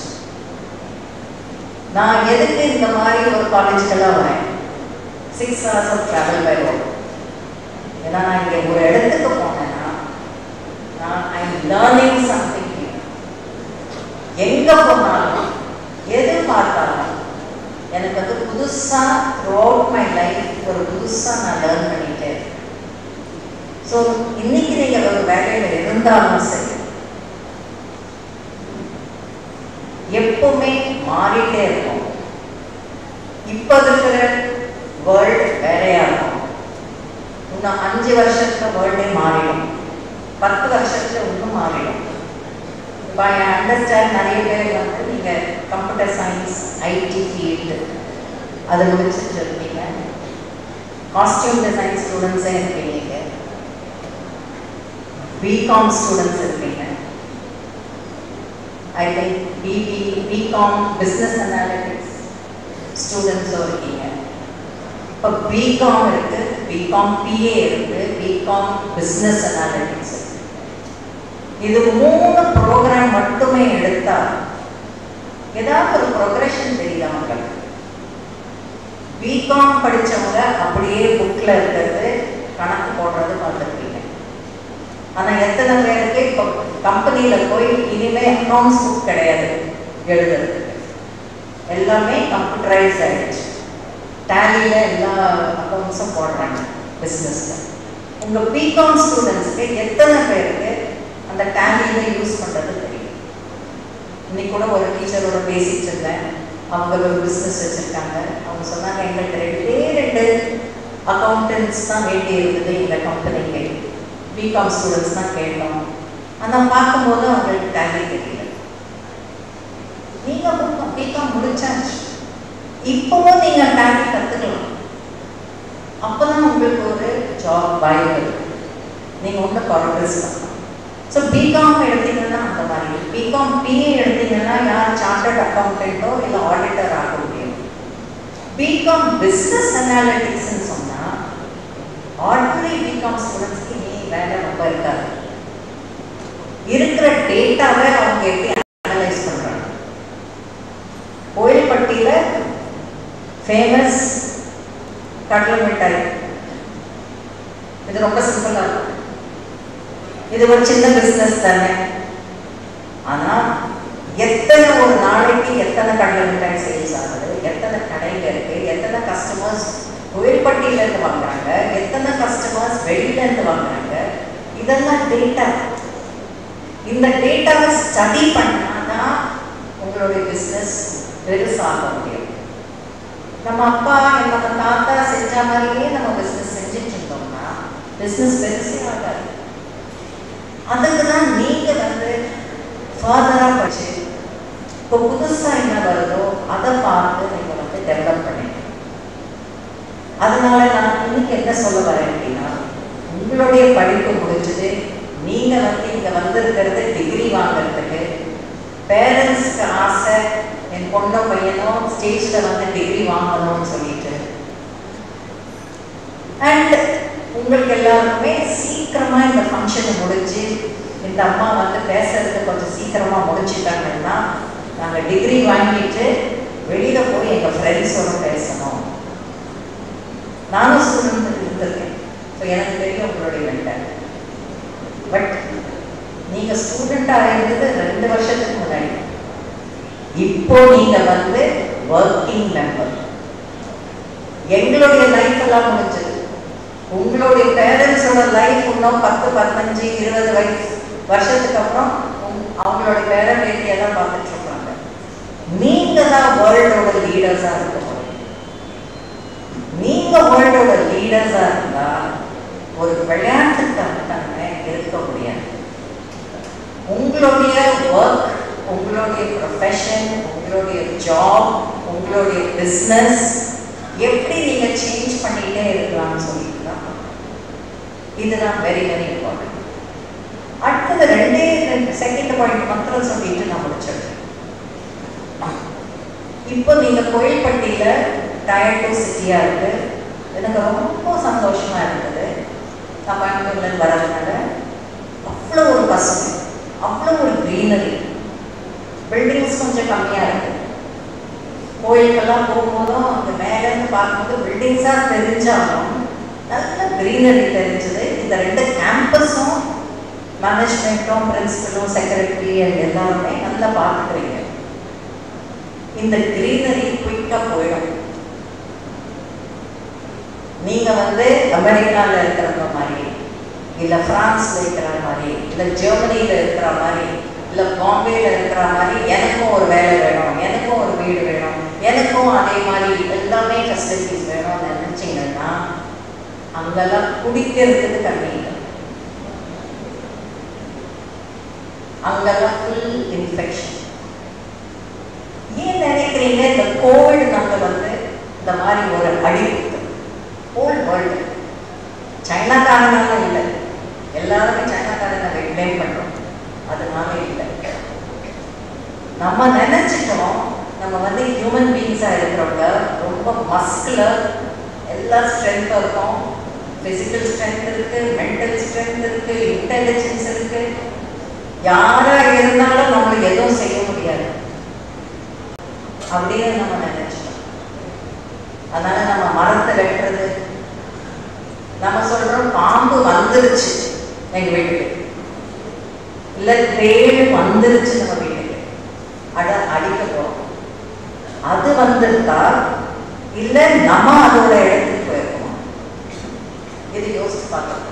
நான் எதுக்கு இந்த மாதிரி ஒரு காலேஜ்க்கெல்லாம் வரேன் six hours of travel by road ஏன்னா நான் இங்கே ஒரு இடத்துக்கு போனேன்னா நான் ஐ லேர்னிங் சம்திங் எங்கே போனாலும் எது பார்த்தாலும் எனக்கு வந்து புதுசாக த்ரூ அவுட் மை லைஃப் ஒரு புதுசாக நான் லேர்ன் பண்ணிட்டே இருக்கேன் ஸோ இன்னைக்கு நீங்கள் ஒரு வேலையில் இருந்தாலும் சரி எப்பவுமே மாறிட்டே இருக்கும் இப்போ இருக்கிற வேர்ல்டு வேறையா இருக்கும் இன்னும் அஞ்சு வருஷத்துல வேர்ல்டே மாறிடும் பத்து வருஷத்துல இன்னும் மாறிடும் இப்போ ஐ அண்டர்ஸ்டாண்ட் நிறைய பேர் வந்து நீங்கள் கம்ப்யூட்டர் சயின்ஸ் ஐடி ஃபீல்டு அதை முடிச்சுட்டு இருப்பீங்க காஸ்டியூம் டிசைன் ஸ்டூடெண்ட்ஸே இருப்பீங்க பிகாம் ஸ்டூடெண்ட்ஸ் இருப்பீங்க I think BB BCom business analytics ஸ்டூடெண்ட்ஸும் இருக்கீங்க இப்போ பிகாம் இருக்கு பிகாம் பிஏ இருக்கு பிகாம் பிஸ்னஸ் அனாலிட்டிக்ஸ் இருக்கு இது மூணு ப்ரோக்ராம் மட்டுமே எடுத்தா ஏதாவது ஒரு ப்ரொக்ரெஷன் தெரியுதா உங்களுக்கு பிகாம் படிச்சவங்க அப்படியே புக்ல இருக்கிறது கணக்கு போடுறது பார்த்துருப்பீங்க ஆனா எத்தனை பேருக்கு இப்போ கம்பெனியில போய் இனிமே அக்கௌண்ட்ஸ் புக் கிடையாது எழுதுறதுக்கு எல்லாமே கம்ப்யூட்டரைஸ் ஆயிடுச்சு டேலியில் எல்லா அக்கௌண்ட்ஸும் போடுறாங்க பிஸ்னஸில் உங்கள் பிகாம் ஸ்டூடெண்ட்ஸ்க்கு எத்தனை பேருக்கு அந்த டேலியில் யூஸ் பண்ணுறது தெரியும் இன்னைக்கு கூட ஒரு டீச்சரோட பேசிட்டு இருந்தேன் அவங்க ஒரு பிஸ்னஸ் வச்சுருக்காங்க அவங்க சொன்னாங்க எங்களுக்கு ரெண்டே ரெண்டு அக்கௌண்டன்ஸ் தான் வேண்டி இருந்தது எங்கள் கம்பெனிக்கு பிகாம் ஸ்டூடெண்ட்ஸ் தான் கேட்டோம் ஆனால் பார்க்கும்போது அவங்களுக்கு டேலி தெரியல நீங்கள் பிகாம் முடிச்சாச்சு இப்போவும் நீங்கள் டேலி கற்றுக்கலாம் அப்போ தான் உங்களுக்கு ஒரு ஜாப் பயன் நீங்கள் ஒன்றும் ப்ராக்ரஸ் பண்ணலாம் ஸோ பிகாம் எடுத்தீங்கன்னா அந்த மாதிரி பிகாம் பிஏ எடுத்தீங்கன்னா யார் சார்ட்டர்ட் அக்கௌண்டன்ட்டோ இல்லை ஆடிட்டர் ஆக முடியும் பிகாம் பிஸ்னஸ் அனாலிட்டிக்ஸ்னு சொன்னால் ஆர்டினரி பிகாம் ஸ்டூடெண்ட்ஸ்க்கு நீ வேலை ரொம்ப இருக்காது இருக்கிற டேட்டாவை அவங்க எப்படி அனலைஸ் பண்ணுறாங்க கோயில்பட்டியில் ஃபேமஸ் கடலை மிட்டாய் இது ரொம்ப சிம்பிளாக இருக்கும் இது ஒரு சின்ன பிஸ்னஸ் தானே ஆனால் எத்தனை ஒரு நாளைக்கு எத்தனை கடலை மிட்டாய் சேல்ஸ் ஆகுது எத்தனை கடையில் இருக்கு எத்தனை கஸ்டமர்ஸ் கோயில்பட்டியில இருந்து வாங்குறாங்க எத்தனை கஸ்டமர்ஸ் வெளியில இருந்து வாங்குறாங்க இதெல்லாம் டேட்டா இந்த டேட்டாவை ஸ்டடி பண்ணாதான் உங்களுடைய பிஸ்னஸ் பெருசாக முடியும் நம்ம அப்பா நம்ம தாத்தா செஞ்ச மாதிரியே நம்ம பிஸ்னஸ் செஞ்சுட்டு இருந்தோம்னா பிஸ்னஸ் பெருசே ஆகாது அதுக்கு தான் நீங்க வந்து ஃபர்தரா படிச்சு இப்போ புதுசா என்ன வருதோ அதை பார்த்து நீங்க வந்து டெவலப் பண்ணிக்கணும் அதனால நான் இன்னைக்கு என்ன சொல்ல வரேன் அப்படின்னா உங்களுடைய படிப்பு முடிஞ்சது நீங்க வந்து இங்க வந்திருக்கிறது டிகிரி வாங்குறதுக்கு பேரண்ட்ஸ்க்கு ஆசை என் பொண்ணோ பையனோ ஸ்டேஜ்ல வந்து டிகிரி வாங்கணும்னு சொல்லிட்டு அண்ட் உங்களுக்கு எல்லாருக்குமே சீக்கிரமா இந்த ஃபங்க்ஷனை முடிஞ்சு இந்த அம்மா வந்து பேசுறது கொஞ்சம் சீக்கிரமா முடிச்சுட்டாங்கன்னா நாங்க டிகிரி வாங்கிட்டு வெளியில போய் எங்க ஃப்ரெண்ட்ஸோட பேசணும் நானும் ஸ்டூடெண்ட் இருந்திருக்கேன் ஸோ எனக்கு தெரியும் உங்களுடைய மென்டல் பட் நீங்க ஸ்டூடெண்டாக இருந்தது ரெண்டு வருஷத்துக்கு முன்னாடி இப்போ நீங்க வந்து ஒர்க்கிங் மெம்பர் எங்களுடைய லைஃப் எல்லாம் முடிஞ்சது உங்களுடைய பேரண்ட்ஸோட லைஃப் இன்னும் பத்து பதினஞ்சு இருபது வயசு வருஷத்துக்கு அப்புறம் உங்க- அவங்களோட பேர பேட்டியெல்லாம் பார்த்துட்டு இருப்பாங்க நீங்க தான் வேர்ல்டோட லீடர்ஸா இருக்க போறீங்க நீங்க வேர்ல்டோட லீடர்ஸா இருந்தா ஒரு விளையாட்டுத்தனமே இருக்க முடியாது உங்களுடைய ஒர்க் உங்களுடைய ப்ரொஃபஷன் உங்களுடைய ஜாப் உங்களுடைய பிஸ்னஸ் எப்படி நீங்க சேஞ்ச் பண்ணிட்டே இருக்கலாம்னு சொல்லிட்டு தான் இதுதான் வெரி வெரி இம்பார்ட்டன்ட் அடுத்தது ரெண்டே ரெண்டு செகண்ட் பாயிண்ட் மாத்திரம் சொல்லிட்டு நான் முடிச்சிடுறேன் இப்போ நீங்க கோயில்பட்டியில டயர் டூ சிட்டியா இருக்கு எனக்கு ரொம்ப சந்தோஷமா இருந்தது நான் கோயம்புத்தூர்ல இருந்து வரதுனால அவ்வளோ ஒரு பசுமை அவ்வளோ ஒரு க்ரீனரி பில்டிங்ஸ் கொஞ்சம் கம்மியா இருக்கு கோயிலுக்கெல்லாம் போகும்போதும் அந்த மேலேருந்து பார்க்கும்போது பில்டிங்ஸாக தெரிஞ்சாலும் நல்ல க்ரீனரி தெரிஞ்சது இந்த ரெண்டு கேம்பஸும் மேனேஜ்மெண்ட்டும் பிரின்சிபலும் செக்ரட்டரி அண்ட் எல்லாருமே நல்லா பார்த்துக்கிறீங்க இந்த க்ரீனரி குயிக்காக போயிடும் நீங்க வந்து அமெரிக்காவில் இருக்கிறவங்க மாதிரி இல்லை ஃப்ரான்ஸில் இருக்கிற மாதிரி இல்லை ஜெர்மனியில் இருக்கிற மாதிரி இல்லை பாம்பேயில் இருக்கிற மாதிரி எனக்கும் ஒரு வேலை வேணும் எனக்கும் ஒரு வீடு வேணும் எனக்கும் அதே மாதிரி எல்லாமே ஃபெசிலிட்டிஸ் வேணும்னு நினச்சிங்கன்னா அங்கெல்லாம் குடிக்கிறதுக்கு தண்ணி இல்லை அங்கெல்லாம் ஃபுல் இன்ஃபெக்ஷன் ஏன் நினைக்கிறீங்க இந்த கோவிட் நம்ம வந்து இந்த மாதிரி ஒரு அடி ஹோல் வேர்ல்டு சைனாக்காரனால இல்லை எல்லாருமே சைனாக்காரனை ப்ளேம் பண்ணுறோம் அதனால இல்லை நம்ம நினைச்சிட்டோம் நம்ம வந்து ஹியூமன் பீயிங்ஸாக இருக்கிறவங்க ரொம்ப மஸ்குலர் எல்லா ஸ்ட்ரென்த்தும் இருக்கும் ஃபிசிக்கல் ஸ்ட்ரென்த் இருக்கு மென்டல் ஸ்ட்ரென்த் இருக்கு இன்டெலிஜென்ஸ் இருக்கு யாரா இருந்தாலும் நம்மளுக்கு எதுவும் செய்ய முடியாது அப்படின்னு நம்ம நினைச்சிட்டோம் அதனால நம்ம மரத்தை வெட்டுறது நம்ம சொல்றோம் பாம்பு வந்துருச்சு எங்க வீட்டுக்கு இல்ல தேள் வந்துருச்சு நம்ம வீட்டுக்கு அட அடிக்க போறோம் அது வந்திருந்தா இல்ல நம்ம அதோட இடத்துக்கு போயிருக்கோம் இது யோசிச்சு பார்க்கணும்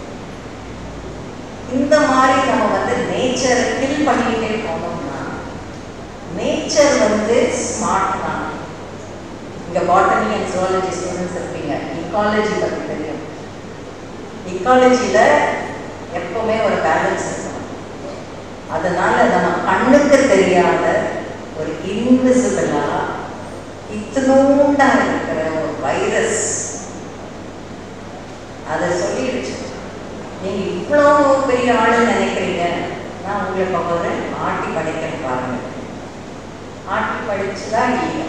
இந்த மாதிரி நம்ம வந்து நேச்சரை கில் பண்ணிக்கிட்டே போனோம்னா நேச்சர் வந்து ஸ்மார்ட் தான் இங்க பாட்டனி அண்ட் ஜுவாலஜி ஸ்டூடெண்ட்ஸ் இருப்பீங்க இக்காலஜி பற்றி தெரியும் இக்காலஜியில எப்பவுமே ஒரு பேலன்ஸ் இருக்கும் அதனால நம்ம கண்ணுக்கு தெரியாத ஒரு இன்விசிபிளா இத்தனோண்டா இருக்கிற ஒரு வைரஸ் அதை சொல்லிடுச்சு நீங்க இவ்வளோ பெரிய ஆளுன்னு நினைக்கிறீங்க நான் உங்களை பார்க்குறேன் ஆட்டி படிக்கிறேன் பாருங்க ஆட்டி படிச்சுதான் இல்லையா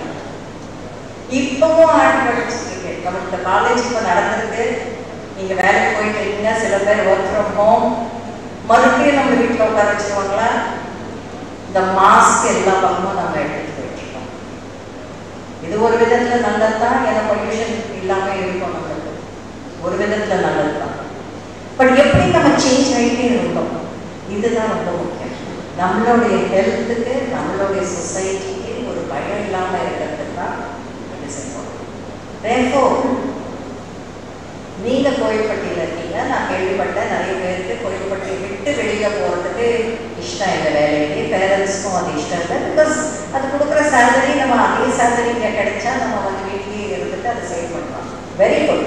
இப்பவும் ஆட்டி படிச்சுட்டு இருக்கேன் நம்மளுக்கு காலேஜ் இப்போ நடந்திருக்கு நீங்க வேலைக்கு போயிட்டு இருக்கீங்க சில பேர் ஒர்க் ஃப்ரம் ஹோம் மறுபடியும் நம்ம வீட்டில் உட்கார வச்சுருவாங்களா இந்த மாஸ்க் எல்லா பக்கமும் நம்ம எடுத்துட்டு போயிட்டு இருக்கோம் இது ஒரு விதத்துல நல்லதுதான் ஏன்னா பொல்யூஷன் இல்லாம இருக்கும் நம்மளுக்கு ஒரு விதத்துல நல்லதுதான் பட் எப்படி நம்ம சேஞ்ச் ஆகிட்டே இருந்தோம் இதுதான் ரொம்ப முக்கியம் நம்மளுடைய ஹெல்த்துக்கு நம்மளுடைய சொசைட்டிக்கு ஒரு பயம் இல்லாம இருக்கிறதுக்கு தான் இது செய்வோம் Therefore, நீங்க கோயில்பட்டியில இருக்கீங்க நான் கேள்விப்பட்டேன் நிறைய பேருக்கு கோயில்பட்டியை விட்டு வெளியில போறதுக்கு இஷ்டம் இல்லை வேலைக்கு பேரண்ட்ஸ்க்கும் அது இஷ்டம் இல்லை பிகாஸ் அது கொடுக்குற சேலரி நம்ம அதே சேலரி இங்கே கிடைச்சா நம்ம வந்து வீட்லேயே இருந்துட்டு அதை சேவ் பண்ணலாம் வெரி குட்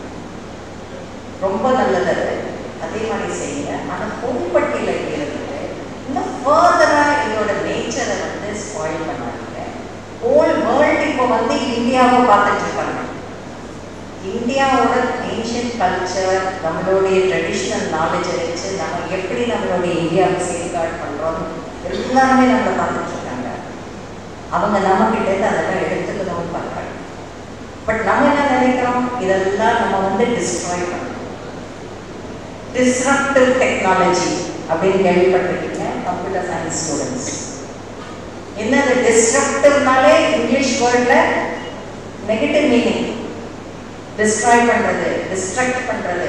ரொம்ப நல்லது அது அதே மாதிரி செய்யுங்க ஆனால் கோயில்பட்டியில இருந்துட்டு இன்னும் ஃபர்தராக இதோட நேச்சரை வந்து ஸ்பாயில் பண்ணாதீங்க ஹோல் வேர்ல்டு இப்போ வந்து இந்தியாவை பார்த்துட்டு இருக்காங்க இந்தியாவோட ஏன்ஷியன்ட் கல்ச்சர் நம்மளுடைய ட்ரெடிஷ்னல் நாலேஜை வச்சு நம்ம எப்படி நம்மளுடைய இந்தியாவை சேஃப்கார்ட் பண்ணுறோம் எல்லாருமே நம்மளை பார்த்துட்டு இருக்காங்க அவங்க நம்ம கிட்ட இருந்து அதெல்லாம் எடுத்துக்கணும்னு பார்க்குறாங்க பட் நம்ம என்ன நினைக்கிறோம் இதெல்லாம் நம்ம வந்து டிஸ்ட்ராய் பண்ணணும் டிஸ்ரப்டிவ் டெக்னாலஜி அப்படின்னு கேள்விப்பட்டிருக்கீங்க கம்ப்யூட்டர் சயின்ஸ் ஸ்டூடெண்ட்ஸ் என்னது டிஸ்ரப்டிவ்னாலே இங்கிலீஷ் வேர்டில் நெகட்டிவ் மீனிங் டிஸ்ட்ராய் பண்ணுறது டிஸ்ட்ரக்ட் பண்ணுறது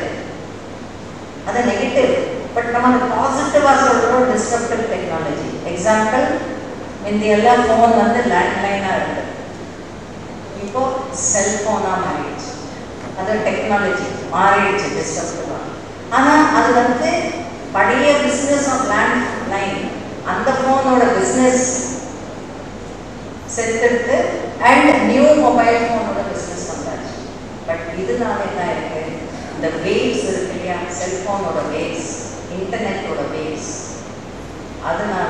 அது நெகட்டிவ் பட் நம்ம அது பாசிட்டிவாக சொல்கிறோம் டிஸ்ட்ரப்டிவ் டெக்னாலஜி எக்ஸாம்பிள் இந்த எல்லாம் ஃபோன் வந்து லேண்ட்லைனாக இருக்குது இப்போ செல்ஃபோனாக மாறிடுச்சு அது டெக்னாலஜி மாறிடுச்சு டிஸ்ட்ரப்டிவாக ஆனால் அது வந்து பழைய பிஸ்னஸ் ஆஃப் லேண்ட் லைன் அந்த ஃபோனோட பிஸ்னஸ் செத்துட்டு அண்ட் நியூ மொபைல் ஃபோனோட பிஸ்னஸ் வந்தாச்சு பட் இதனால என்ன இருக்கு இந்த வேவ்ஸ் இருக்கு இல்லையா செல்ஃபோனோட வேவ்ஸ் இன்டர்நெட்டோட வேவ்ஸ் அதனால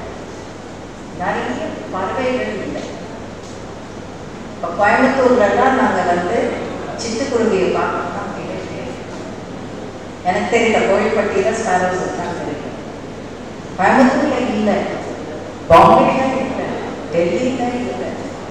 நிறைய பறவைகள் இல்லை இப்போ கோயம்புத்தூர்லலாம் நாங்கள் வந்து சிட்டுக்குருவியை பார்க்கணும்னா போயிட்டே எனக்கு தெரியல கோயில்பட்டியில் ஸ்பாரோஸ் தான் தெரியும் கோயம்புத்தூர்ல இல்லை பாம்பேல இல்லை டெல்லியில இல்லை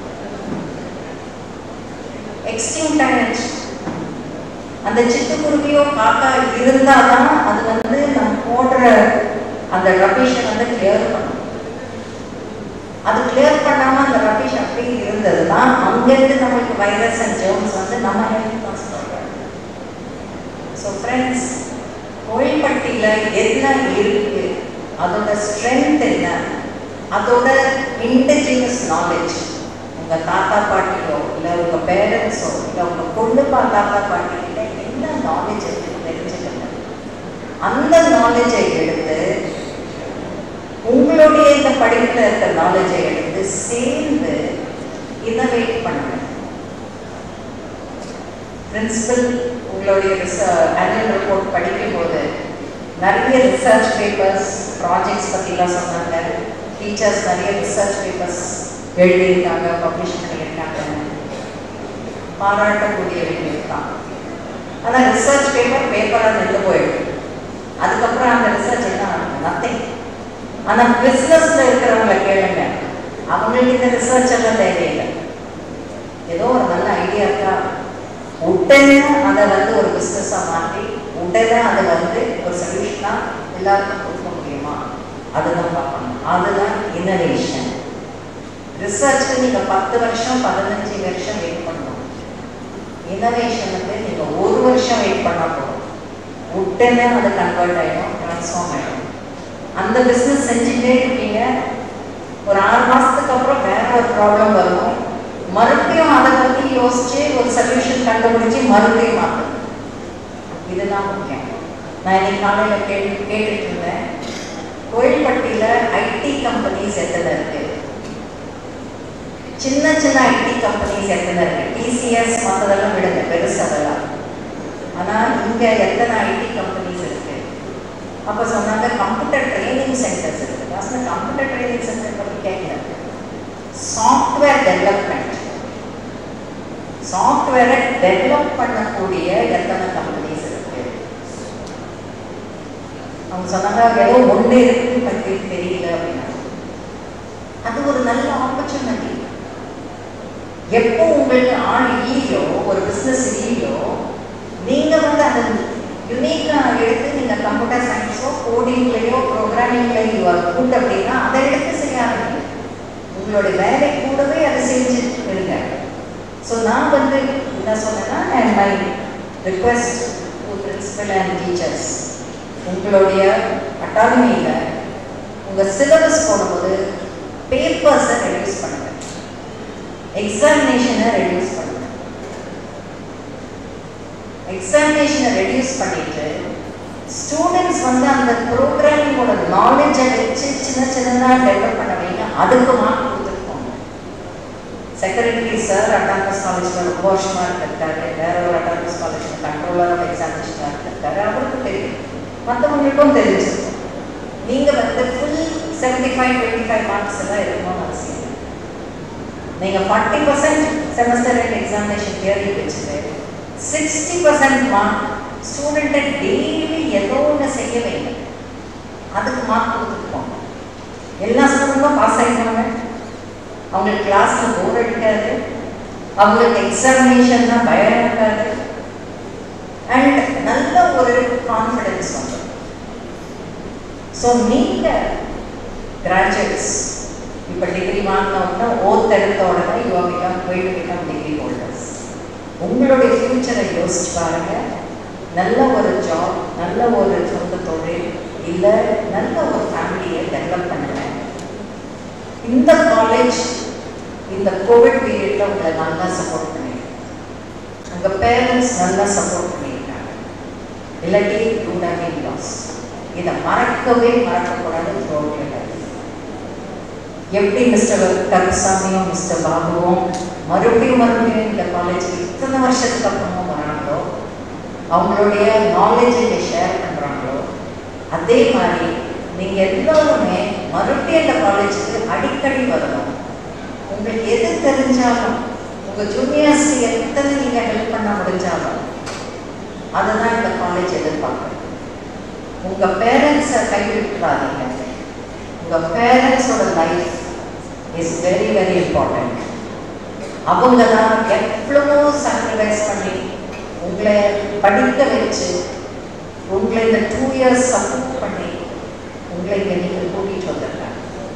எக்ஸ்டிங்ட் ஆயிடுச்சு அந்த சிட்டுக்குருவியோ காக்கா இருந்தாதான் அது வந்து நம்ம போடுற அந்த ரபீஷை வந்து கிளியர் பண்ணும் அது கிளியர் பண்ணாம அந்த ரபீஷ் அப்படியே இருந்ததுன்னா அங்கிருந்து நம்மளுக்கு வைரஸ் அண்ட் ஜெர்ம்ஸ் வந்து நம்ம ஹெல்த் தான் சொல்றாங்க ஸோ ஃப்ரெண்ட்ஸ் கோயில்பட்டியில் என்ன இருக்கு அதோட ஸ்ட்ரென்த் என்ன அதோட இன்டிஜினஸ் நாலேஜ் உங்கள் தாத்தா பாட்டியோ இல்லை உங்கள் பேரண்ட்ஸோ இல்லை உங்கள் பொண்ணு பா தாத்தா பாட்டிக்கிட்ட என்ன நாலேஜ் இருக்குன்னு தெரிஞ்சுக்கங்க அந்த நாலேஜை எடுத்து உங்களுடைய இந்த படிப்பில் இருக்கிற நாலேஜை எடுத்து சேர்ந்து இன்னோவேட் பண்ணுங்க பிரின்சிபல் உங்களுடைய ஆனுவல் ரிப்போர்ட் படிக்கும்போது நிறைய ரிசர்ச் பேப்பர்ஸ் ப்ராஜெக்ட்ஸ் பற்றிலாம் சொன்னாங்க டீச்சர்ஸ் நிறைய ரிசர்ச் பேப்பர்ஸ் எழுதியிருக்காங்க பப்ளிஷ் பண்ணியிருக்காங்க பாராட்டக்கூடிய விஷயம் தான் ஆனால் ரிசர்ச் பேப்பர் பேப்பராக நின்று போயிடுது அதுக்கப்புறம் அந்த ரிசர்ச் என்ன நத்திங் ஆனால் பிஸ்னஸில் இருக்கிறவங்கள கேளுங்க அவங்களுக்கு இந்த ரிசர்ச் எல்லாம் தேவையில்லை ஏதோ ஒரு நல்ல ஐடியா இருக்கா உடனே அதை வந்து ஒரு பிஸ்னஸாக மாற்றி உடனே அதை வந்து ஒரு சொல்யூஷனாக எல்லாருக்கும் கொடுக்க முடியுமா அதுதான் பார்க்கணும் அதுதான் இன்னோவேஷன் ரிசர்ச்சுக்கு நீங்கள் பத்து வருஷம் பதினஞ்சு வருஷம் வெயிட் பண்ணணும் இன்னோவேஷனுக்கு நீங்கள் ஒரு வருஷம் வெயிட் பண்ணால் போதும் உடனே அது கன்வெர்ட் ஆகிடும் ட்ரான்ஸ்ஃபார்ம் ஆகிடும் அந்த பிஸ்னஸ் செஞ்சுட்டே இருப்பீங்க ஒரு ஆறு மாதத்துக்கு அப்புறம் வேற ஒரு ப்ராப்ளம் வரும் மறுபடியும் அதை பற்றி யோசிச்சு ஒரு சொல்யூஷன் கண்டுபிடிச்சி மறுபடியும் மாற்றணும் இதுதான் முக்கியம் நான் இன்னைக்கு காலையில் கேட்டு கேட்டுட்டு இருந்தேன் கோயில்பட்டியில் ஐடி கம்பெனிஸ் எத்தனை இருக்கு சின்ன சின்ன ஐடி கம்பெனிஸ் எத்தனை இருக்கு டிசிஎஸ் மற்றதெல்லாம் விடுங்க பெருசு அதெல்லாம் ஆனால் இங்கே எத்தனை ஐடி கம்பெனிஸ் இருக்கு அப்போ சொன்னாங்க கம்ப்யூட்டர் ட்ரைனிங் சென்டர்ஸ் இருக்கு நான் கம்ப்யூட்டர் ட்ரைனிங் சென்டர் பற்றி கேட்கல சாஃப்ட்வேர் டெவலப்மெண்ட் சாஃப்ட்வேரை டெவலப் பண்ணக்கூடிய எத்தனை கம்பெனிஸ் இருக்கு அவங்க சொன்னாங்க ஏதோ ஒன்று இருக்கு பற்றி தெரியல அப்படின்னா அது ஒரு நல்ல ஆப்பர்ச்சுனிட்டி எப்போ உங்களுக்கு ஆள் இல்லையோ ஒரு பிஸ்னஸ் இல்லையோ நீங்கள் வந்து அதை யுனிக்காக எடுத்து நீங்கள் கம்ப்யூட்டர் சயின்ஸோ கோடிங்லேயோ ப்ரோக்ராமிங்லேயோ கூட்டு அப்படின்னா அதை எடுத்து செய்ய ஆரம்பிங்க உங்களோட வேலை கூடவே அதை செஞ்சு இருங்க ஸோ நான் வந்து என்ன சொன்னேன்னா and my request to principal and teachers உங்களுடைய அட்டாடமியில் உங்கள் சிலபஸ் போடும்போது பேப்பர்ஸை ரெடியூஸ் பண்ணுங்க எக்ஸாமினேஷனை ரெடியூஸ் பண்ணுங்க எக்ஸாமினேஷனை ரெடியூஸ் பண்ணிட்டு ஸ்டூடெண்ட்ஸ் வந்து அந்த ப்ரோக்ராமிங்கோட நாலேஜை வச்சு சின்ன சின்னதாக டெவலப் பண்ண வைங்க அதுக்கு மார்க் கொடுத்துருக்கோங்க செக்ரட்டரி சார் அட்டானமஸ் காலேஜில் ரொம்ப வருஷமாக இருந்திருக்காரு வேற ஒரு அட்டானமஸ் காலேஜில் கண்ட்ரோலர் ஆஃப் எக்ஸாமினேஷனாக இருந்திருக்காரு அவருக்கு தெரியும் மற்றவங்களுக்கும் தெரிஞ்சிருக்கும் நீங்கள் வந்து full seventy five twenty five marks எல்லாம் இருக்கணும்னு அவசியம் இல்லை. நீங்கள் forty percent semester and examination theory வச்சுட்டு சிக்ஸ்டி பர்சன்ட் மார்க் ஸ்டூடெண்ட்டை டெய்லி ஏதோ ஒன்று செய்ய வைங்க அதுக்கு மார்க் கொடுத்துருப்போம் எல்லா ஸ்டூடெண்ட்டும் பாஸ் ஆகிட்டாங்க அவங்களுக்கு கிளாஸில் போர் அடிக்காது அவங்களுக்கு எக்ஸாமினேஷன் தான் பயம் இருக்காது அண்ட் நல்ல ஒரு கான்ஃபிடென்ஸ் வந்து ஸோ நீங்கள் கிராஜுவேட்ஸ் இப்போ டிகிரி வாங்கின உடனே ஓத் எடுத்த உடனே you become going to become degree holders உங்களுடைய ஃப்யூச்சரை யோசிச்சு பாருங்க நல்ல ஒரு ஜாப் நல்ல ஒரு சொந்த தொழில் இல்லை நல்ல ஒரு ஃபேமிலியை டெவலப் பண்ணுங்க இந்த காலேஜ் இந்த கோவிட் பீரியட்ல உங்களை நல்லா சப்போர்ட் பண்ணிருக்கு உங்கள் பேரண்ட்ஸ் நல்லா சப்போர்ட் பண்ணியிருக்காங்க இல்லாட்டி யூட் ஹவ் பீன் லாஸ் இதை மறக்கவே மறக்கக்கூடாது த்ரோட் எப்படி மிஸ்டர் கருசாமியும் மிஸ்டர் பாபுவும் மறுபடியும் மறுபடியும் இந்த காலேஜுக்கு இத்தனை வருஷத்துக்கு அப்புறமும் வராங்களோ அவங்களுடைய நாலேஜை ஷேர் பண்ணுறாங்களோ அதே மாதிரி நீங்கள் எல்லாருமே மறுபடியும் இந்த காலேஜுக்கு அடிக்கடி வரணும் உங்களுக்கு எது தெரிஞ்சாலும் உங்கள் ஜூனியர்ஸ்க்கு எத்தனை நீங்கள் ஹெல்ப் பண்ண முடிஞ்சாலும் அதுதான் இந்த காலேஜ் எதிர்பார்க்குறது உங்கள் பேரண்ட்ஸை கைவிட்டுறாதீங்க உங்கள் பேரண்ட்ஸோட life is very very important அவங்க தான் எவ்வளவோ சாக்ரிஃபைஸ் பண்ணி உங்களை படிக்க வச்சு உங்களை இந்த டூ இயர்ஸ் சப்போர்ட் பண்ணி உங்களை இங்கே நீங்கள் கூட்டிகிட்டு வந்திருக்காங்க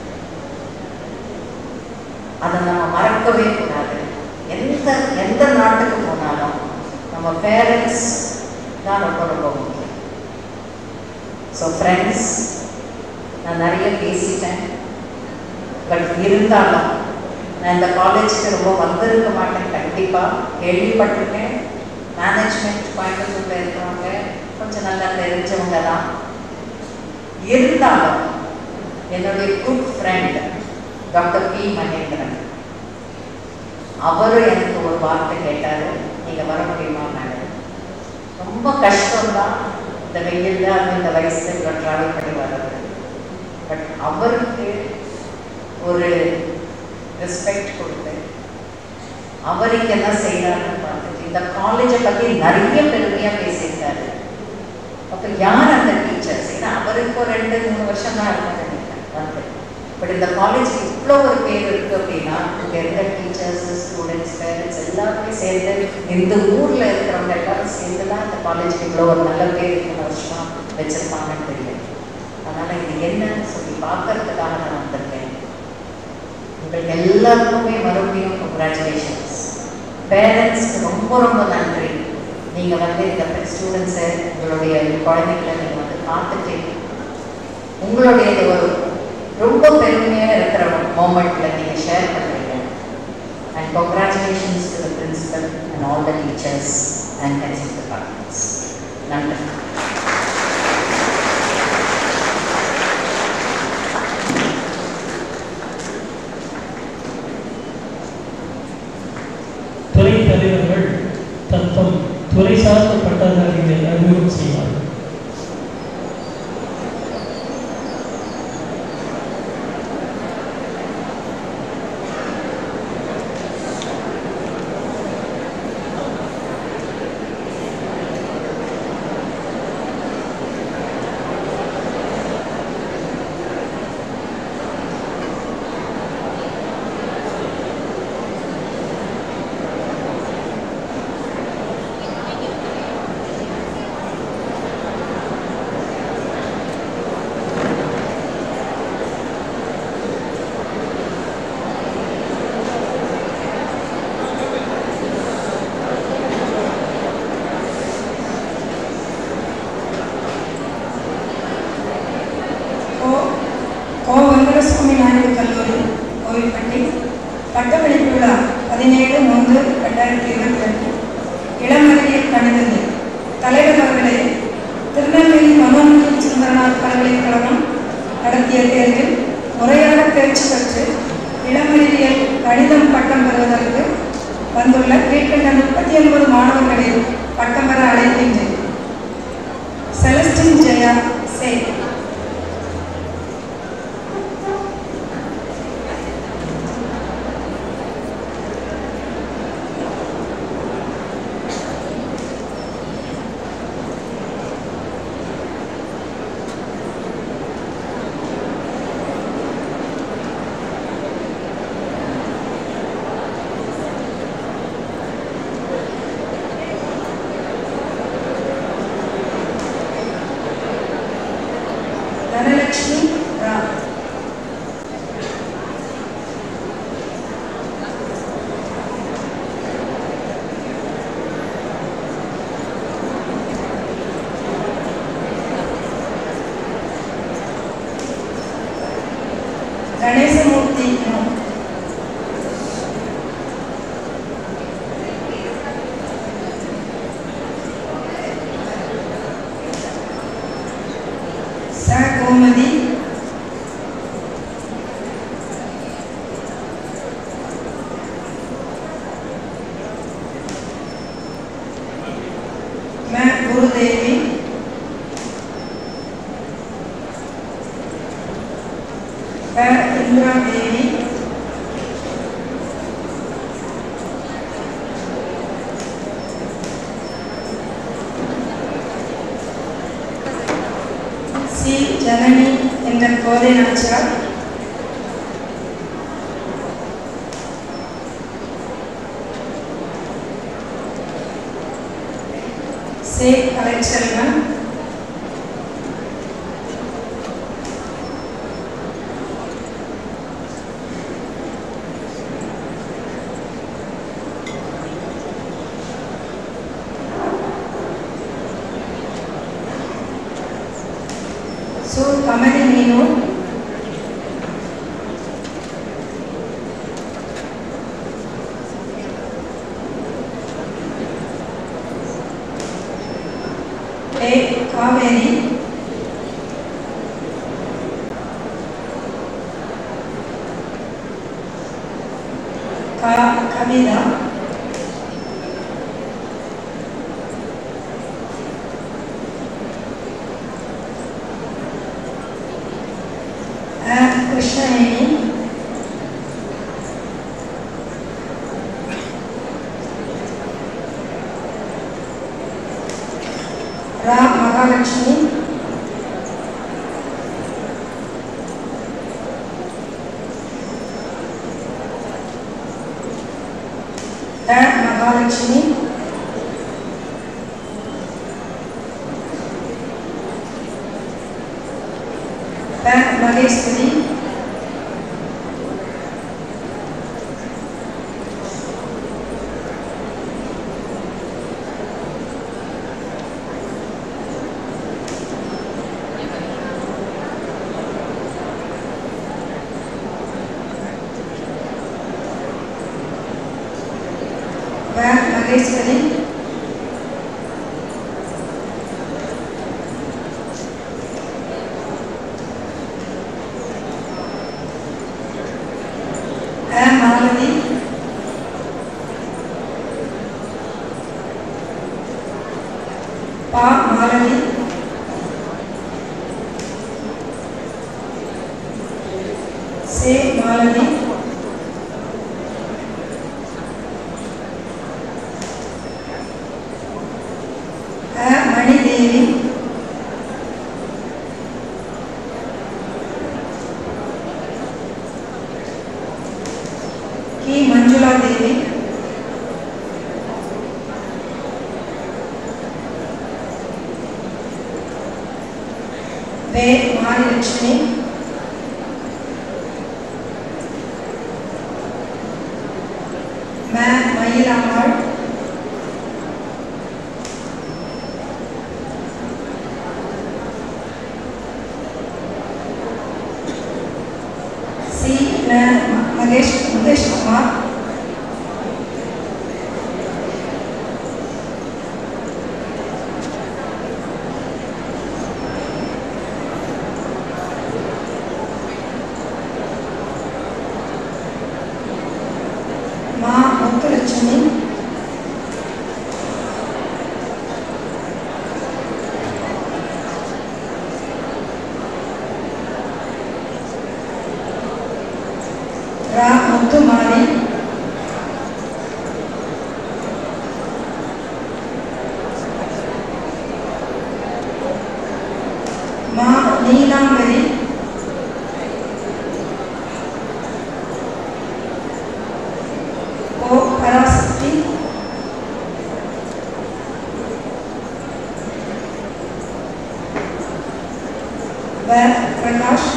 அதை நம்ம மறக்கவே கூடாது எந்த எந்த நாட்டுக்கு போனாலும் நம்ம பேரண்ட்ஸ் தான் ரொம்ப ரொம்ப முக்கியம் ஸோ ஃப்ரெண்ட்ஸ் நான் நிறைய பேசிட்டேன் பட் இருந்தாலும் நான் இந்த காலேஜுக்கு ரொம்ப வந்திருக்க மாட்டேன் கண்டிப்பாக கேள்விப்பட்டிருக்கேன் மேனேஜ்மெண்ட் கோயம்புத்தூரில் இருக்கிறவங்க கொஞ்சம் நல்லா தெரிஞ்சவங்க தான் இருந்தாலும் என்னுடைய good friend doctor P Mahendran அவரும் எனக்கு ஒரு வார்த்தை கேட்டார் நீங்கள் வர முடியுமா மேடம் ரொம்ப கஷ்டம்தான் இந்த வெயில்ல அது இந்த வயசுல இவ்வளோ ட்ராவல் பண்ணி வர்றது பட் அவருக்கு ஒரு ரெஸ்பெக்ட் கொடுத்து அவர் இங்க என்ன செய்யறாருன்னு பார்த்துட்டு இந்த காலேஜை பத்தி நிறைய பெருமையா பேசியிருக்காரு அப்ப யார் அந்த டீச்சர்ஸ் ஏன்னா அவருக்கு ஒரு ரெண்டு மூணு வருஷம் தான் இருக்கும் நினைக்கிறேன் வந்து பட் இந்த காலேஜ்க்கு இவ்வளோ ஒரு பேர் இருக்கு அப்படின்னா இங்க இருக்க டீச்சர்ஸ் ஸ்டூடெண்ட்ஸ் பேரண்ட்ஸ் எல்லாருமே சேர்ந்து இந்த ஊர்ல இருக்கிறவங்க எல்லாரும் சேர்ந்து தான் இந்த காலேஜ்க்கு இவ்வளோ ஒரு நல்ல பேர் இத்தனை வருஷமா வச்சிருப்பாங்கன்னு தெரியும் அதனால இது என்னன்னு சொல்லி பார்க்கறதுக்காக நான் வந்திருக்கேன் உங்களுக்கு எல்லாருக்குமே மறுபடியும் கங்க்ராச்சுலேஷன்ஸ் பேரண்ட்ஸ்க்கு ரொம்ப ரொம்ப நன்றி நீங்கள் வந்து இந்த ஸ்டூடெண்ட்ஸை உங்களுடைய குழந்தைகளை நீங்கள் வந்து பார்த்துட்டு உங்களுடைய இது ஒரு ரொம்ப பெருமையாக இருக்கிற மூமெண்ட்டில் நீங்கள் ஷேர் பண்ணுறீங்க and congratulations to the principal and all the teachers and concerned departments நன்றி துறை தலைவர்கள் தத்தம் துறை சார்ந்த பட்டதாரிகளை அறிமுகம் செய்வார்கள் கோ கோ வெங்கடசுவாமி நாயுடு கல்லூரி கோவில்பட்டி பட்டமளிப்பு விழா பதினேழு மூன்று ரெண்டாயிரத்தி இருபத்தி ரெண்டு இளமறியல் கணிதங்கள் தலைவர் அவர்களே திருநெல்வேலி மனோன்மணி சுந்தரநாத் பல்கலைக்கழகம் நடத்திய தேர்வில் முறையான தேர்ச்சி பெற்று இளமறிவியல் கணிதம் பட்டம் பெறுவதற்கு வந்துள்ள கீழ்கண்ட முப்பத்தி ஒன்பது மாணவர்களை பட்டம் பெற அழைக்கின்றேன் செலஸ்டின் ஜெயா சே தனலட்சுமி ராம் கணேசமூர்த்தி மு. ச கோமதி ம குருதேவி க இந்திரா தேவி சி ஜனனி என்ற கோதை நாச்சியார் சே கலைச்செல்வன் சு கமலி மீனு ஏ கா கவிதா அ கிருஷ்ணவேணி ரா மகாலட்சுமி த மகாலட்சுமி ப மகேஸ்வரி வ மகேஸ்வரி அ மாலதி பா மாலதி சே மாலதி அ மணிதேவி கி மஞ்சுளா தேவி வே மாரிலட்சுமி ம மயிலம்மாள் சி ந ம- மகேஷ் மகேஷ் குமார் மா முத்துலட்சுமி ரா முத்துமாரி மா நீலாம்பரி ஓ பராசக்தி வ பிரகாஷ்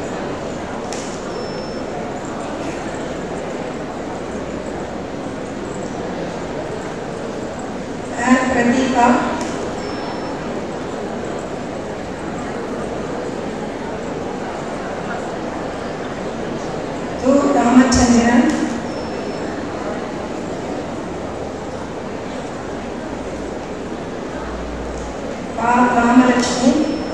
அ பிரதீபா து ராமச்சந்திரன் பா ராமலட்சுமி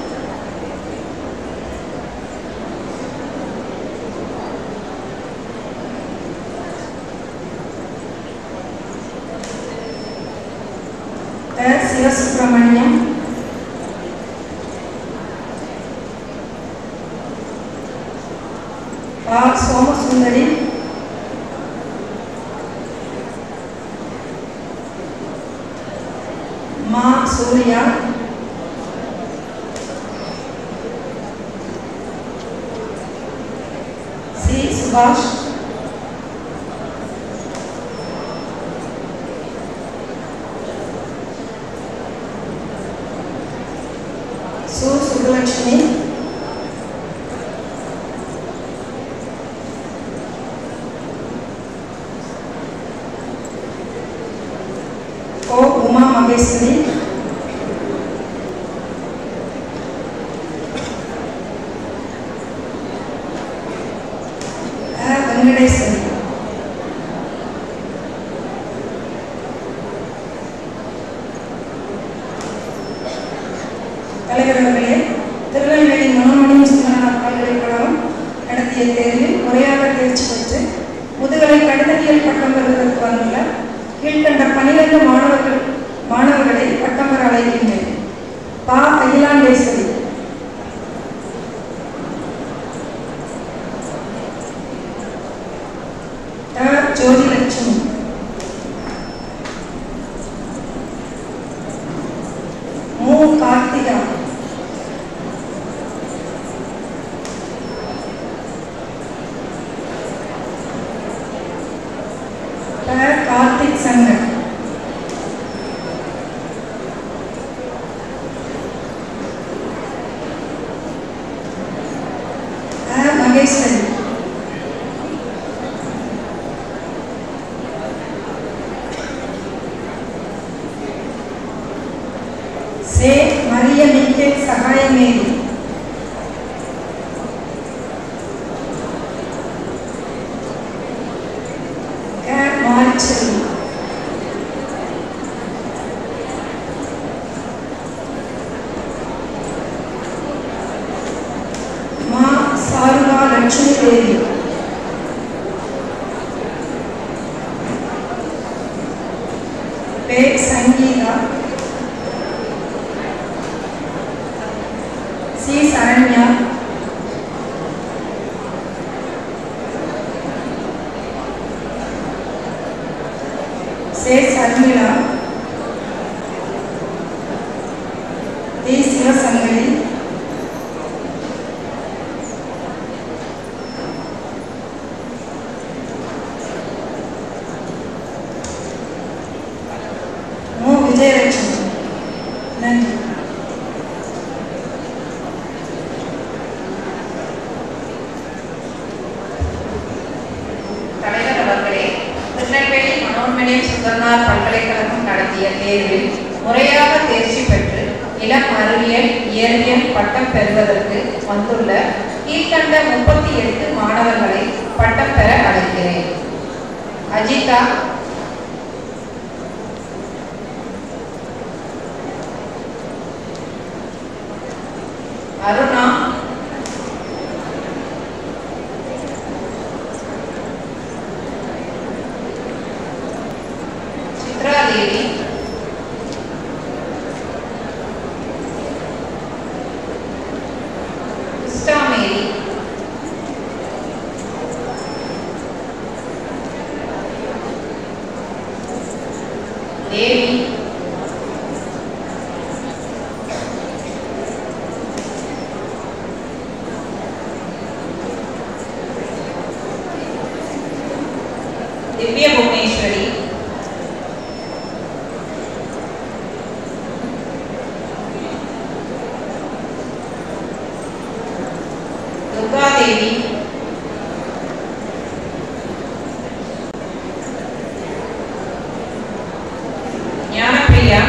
த சிவசுப்பிரமணியம் பா சோமசுந்தரி மா சூர்யா சி சுபாஷ் சு சுப்புலட்சுமி ஓ உமா மகேஸ்வரி அ வெங்கடேஸ்வரி தலைவர் அவர்களே திருநெல்வேலி மனோமணி சுந்தரனார் பல்கலைக்கழகம் நடத்திய தேர்வில் முறையாக தேர்ச்சி பெற்று முதுகலை கணிதவியல் அறிவியல் பட்டம் பெறுவதற்கு வந்துள்ள கீழ்கண்ட பனிரெண்டு மாணவர்கள் மாணவர்களை பட்டம் பெற அழைக்கின்றேன் பா அகிலாண்டேஸ்வரி ட ஜோதிலட்சுமி மு கார்த்திகா ட கார்த்திக் சங்கர் அ மகேஸ்வரி சே மரிய மிக்கேல் சகாயமேரி க மாரிச்செல்வி மா சாருகா லட்சுமி தேவி பே சங்கீதா சி சரண்யா சே சர்மிளா டி சிவசங்கரி மு விஜயலட்சுமி நன்றி தலைவர் அவர்களே திருநெல்வேலி மனோன்மணியம் சுந்தரனார் பல்கலைக்கழகம் நடத்திய தேர்வில் முறையாக தேர்ச்சி பெற்று இளம் அறிவியல் இயற்பியல் பட்டம் பெறுவதற்கு வந்துள்ள கீழ்கண்ட முப்பத்தி எட்டு மாணவர்களை பட்டம் பெற அழைக்கிறேன் அஜிதா அருணா சித்ராதேவி கிருஷ்ணாமேரி தேவி திவ்ய புவனேஸ்வரி துர்காதேவி ஞானப்பிரியா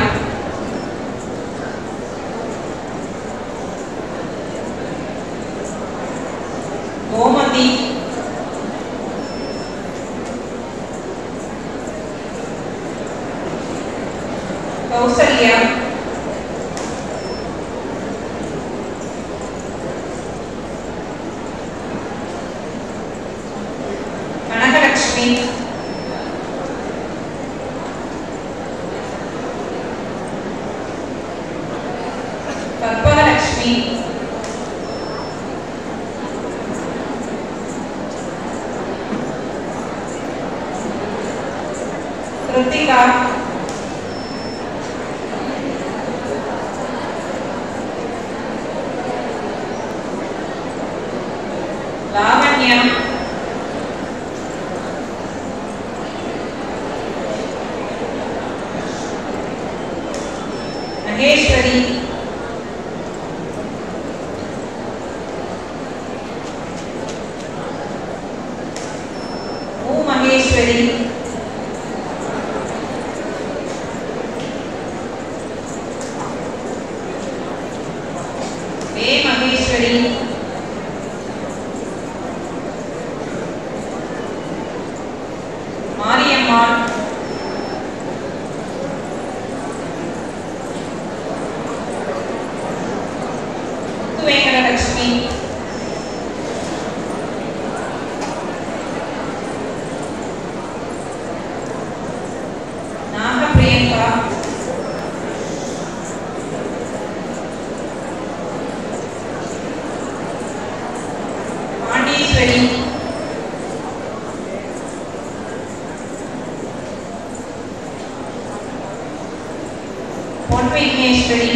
கோமதி கௌசல்யா கனகலட்சுமி கற்பகலட்சுமி கிருத்திகா லாவண்யா மகேஸ்வரி மு மகேஸ்வரி வே மகேஸ்வரி மாரியம்மாள் முத்துவேங்கடலட்சுமி புவனேஸ்வரி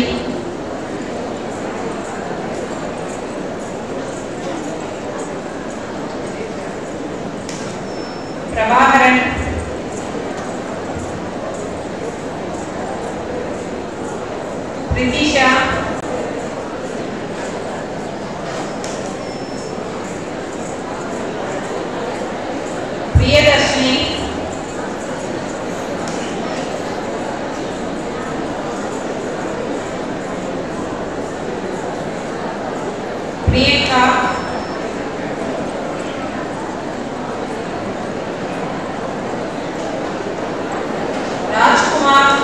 பிரபாகரன் பிரித்திஷா பிரியதர்ஷினி பிரியங்கா ராஜ்குமார்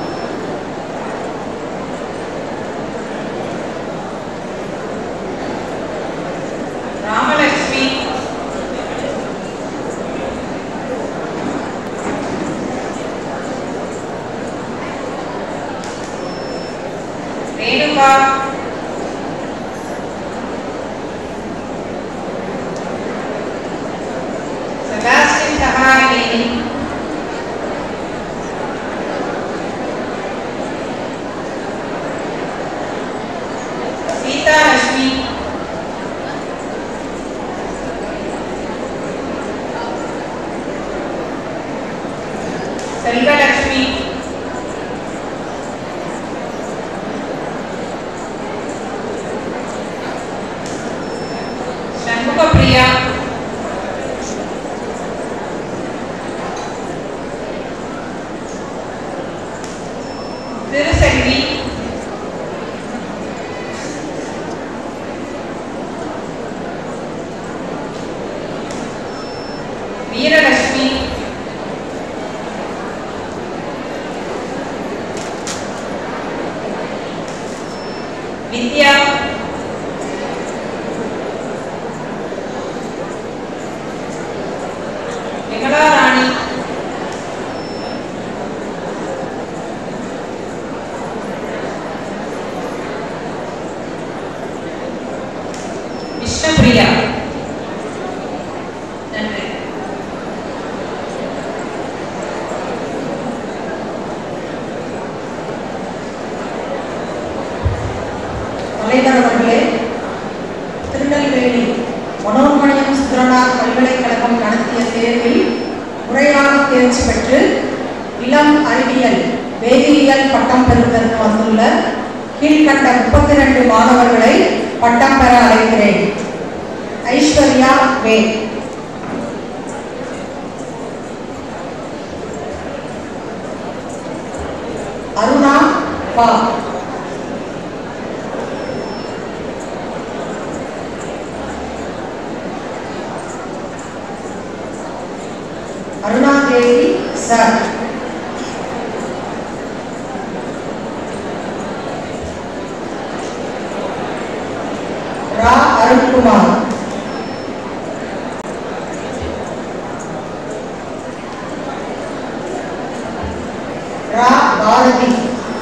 ராமலட்சுமி ரேணுகா செபாஸ்டின் சகாயநேனி சீதா லட்சுமி செல்வலட்சுமி சண்முகப்பிரியா திருசெல்வி வீரலட்சுமி வித்யா விமலா ராணி விஷ்ணுபிரியா நன்றி தலைவர் அவர்களே திருநெல்வேலி மனோன்மணியம் சுந்தரனார் பல்கலைக்கழகம் நடத்திய தேர்வில் முறையாக தேர்ச்சி பெற்று இளம் அறிவியல் வேதியியல் பட்டம் பெறுவதற்கு வந்துள்ள கீழ்கண்ட முப்பத்தி ரெண்டு மாணவர்களை பட்டம் பெற அழைக்கிறேன் ஐஸ்வர்யா வே அருணா பா அருணாதேவி சார் ரா அருண்குமார் ரா பாரதி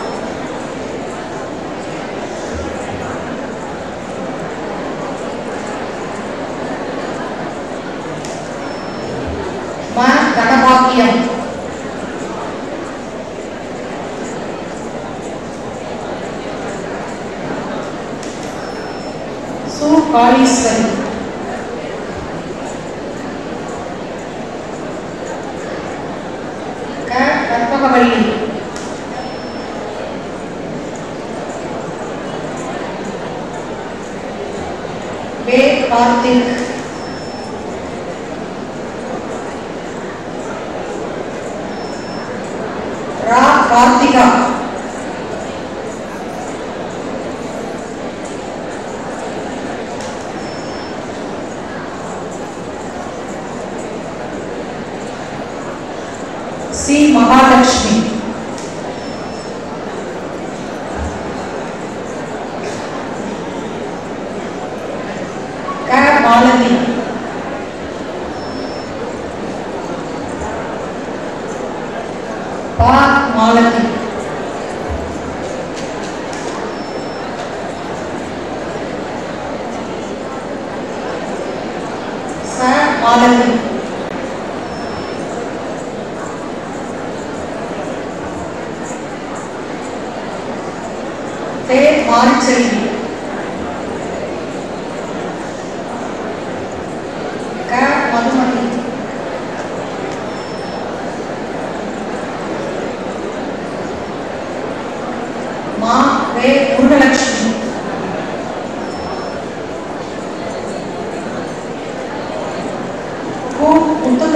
ம கணபாக்கியம் சு காளீஸ்வரி க கற்பகவல்லி வே கார்த்திக் ரா கார்த்திகா சி மகாலட்சுமி க மாலதி பா மாலதி ச மாலதி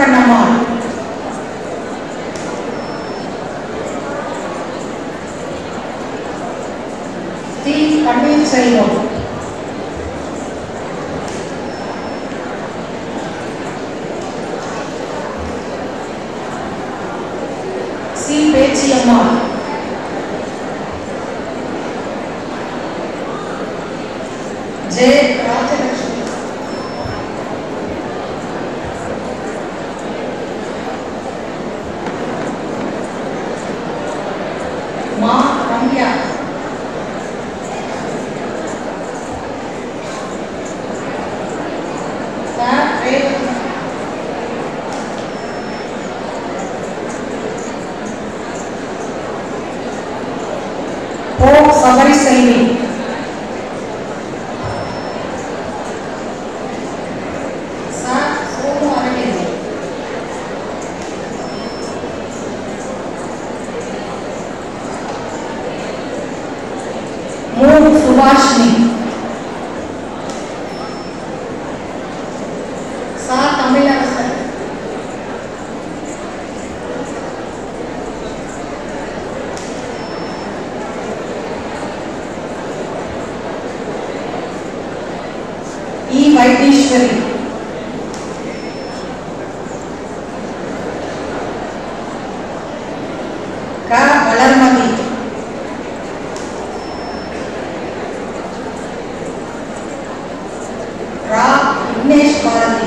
கண்ணம்மாள் தி பன்னீர்செல்வம் சி பேச்சியம்மாள் ஜே ராஜலட்சுமி மா ரம்யா ச ரேவதி போ சபரி செல்வி ச சோமு அரவிந்த் மு சுபாஷினி சா தமிழரசன் இ வைத்தீஸ்வரி க வளர்மதி ரா விக்னேஷ் பாரதி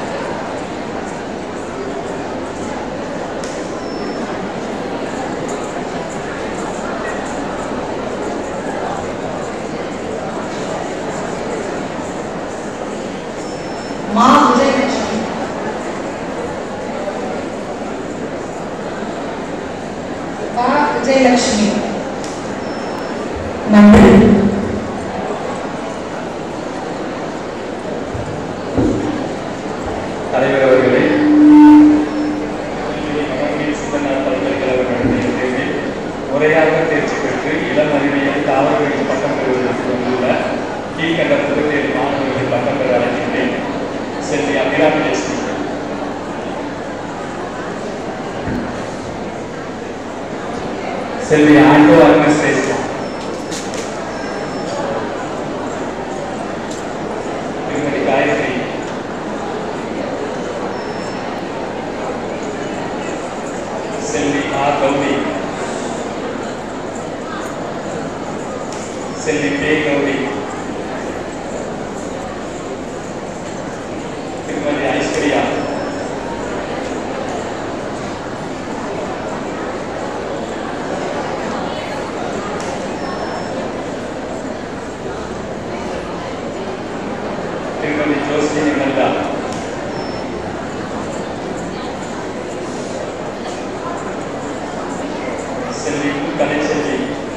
மா விஜயலட்சுமி பா விஜயலட்சுமி நன்றி தலைவர் அவர்களே மகாவீர் சித்தனார் பல்கலைக்கழக நடத்திய தேர்வில் முறையாக தேர்ச்சி பெற்று இளம் அறிவியல் தாவரவியல் பட்டம் பெறுவதற்கு வந்துள்ள கீழ்கண்ட புதுத்தேர்வு மாணவர்கள் பட்டம் பெற அழைக்கின்றேன் செல்வி அபிராமி லட்சுமி செல்வி ஆண்டோ அருணஸ்ரேஷ்டா திருமதி காயத்ரி செல்வி ஆர் கௌரி செல்வி பே கௌரி திருமதி ஐஸ்வர்யா திருமதி ஜோஸ்லின் நந்தா செல்வி கலைச்செல்வி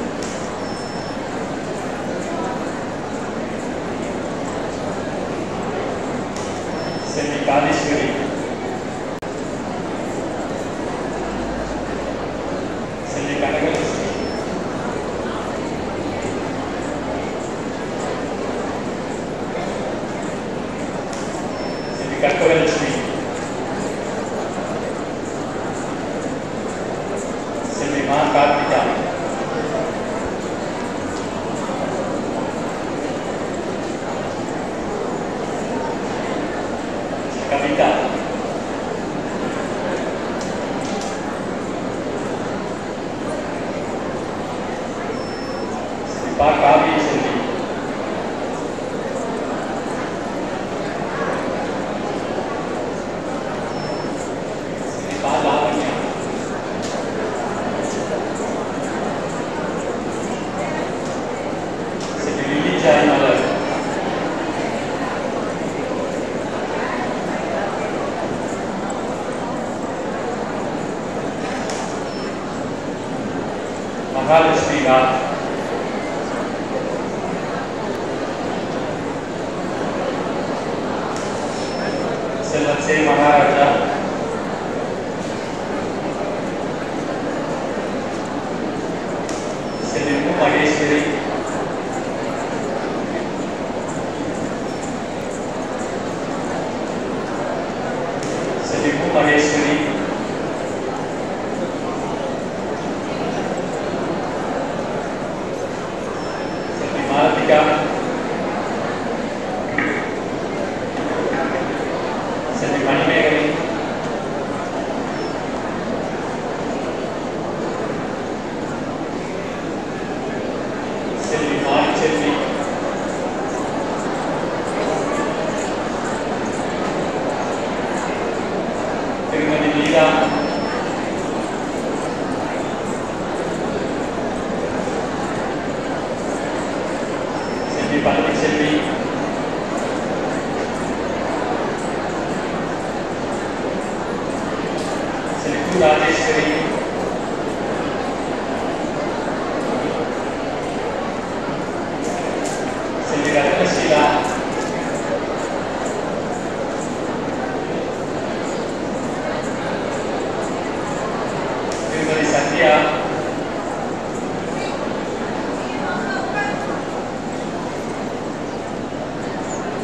செல்வி காளீஸ்வரி செல்வி கனகலட்சுமி செல்வி கற்பகலட்சுமி செல்வி மா கார்த்திகா கவிதா செல்வி பா காவிய செல்வி செல்வி பா லாவண்யா செல்வி லில்லி ஜாய் மலர் மகாலட்சுமி ராஜ் செல்வன் சே மகாராஜா செல்வி மு மகேஸ்வரி செல்வி மு மகேஸ்வரி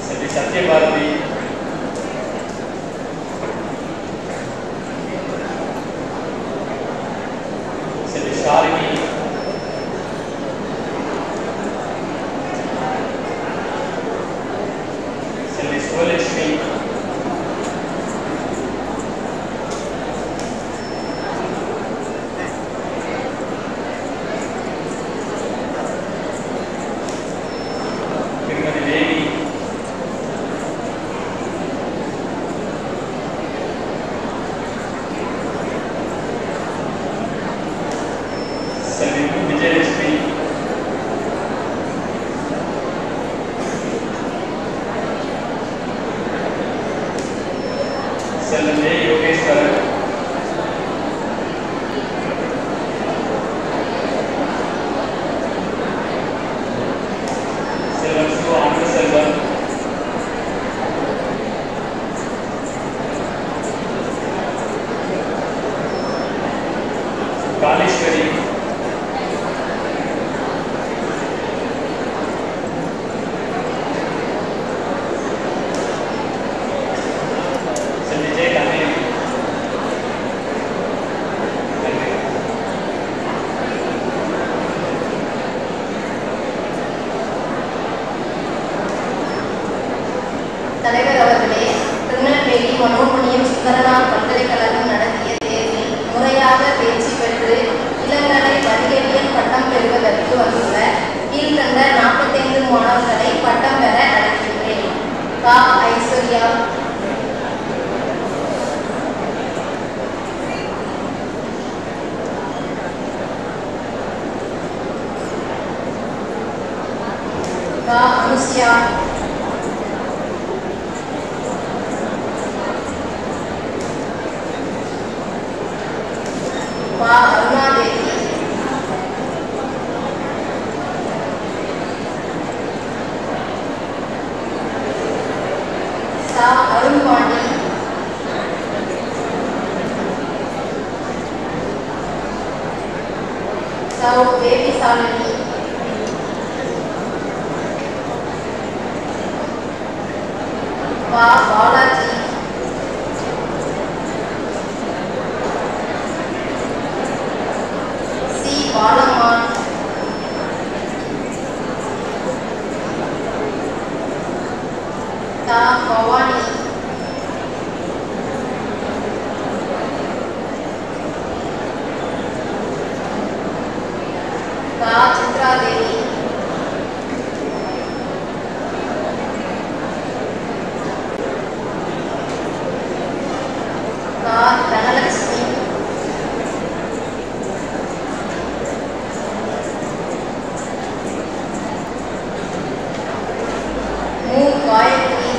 செல்வி சத்யபாரதி செல்வி ஷாலினி செல்வி சுவலட்சுமி திருமதி தேவி செல்வி மு. விஜயலட்சுமி செல்வன் ஏ யோகேஸ்வரன் செல்வன் சு ஆனந்த செல்வன் காளீஸ்வரி செல்வி ஜெய கண்ணேரி நன்றி தலைவர் அவர்களே திருநெல்வேலி மனோமணியம் சுந்தரனார் பல்கலைக்கழகம் நடத்திய தேர்வில் முறையாக தேர்ச்சி பெற்று இளங்கலை வணிகவியல் பட்டம் பெறுவதற்கு வந்துள்ள கீழ்கண்ட நாற்பத்தைந்து மாணவர்களை பட்டம் பெற அழைக்கின்றேன் கா ஐஸ்வர்யா கா அனுஷ்யா வா அருணாதேவி சா அருண்பாண்டி சௌ பேபி சாலினி வா பாலாஜி சி பாலம்மாள் தா பவானி கா சித்ராதேவி கா தனலட்சுமி மு காயத்ரி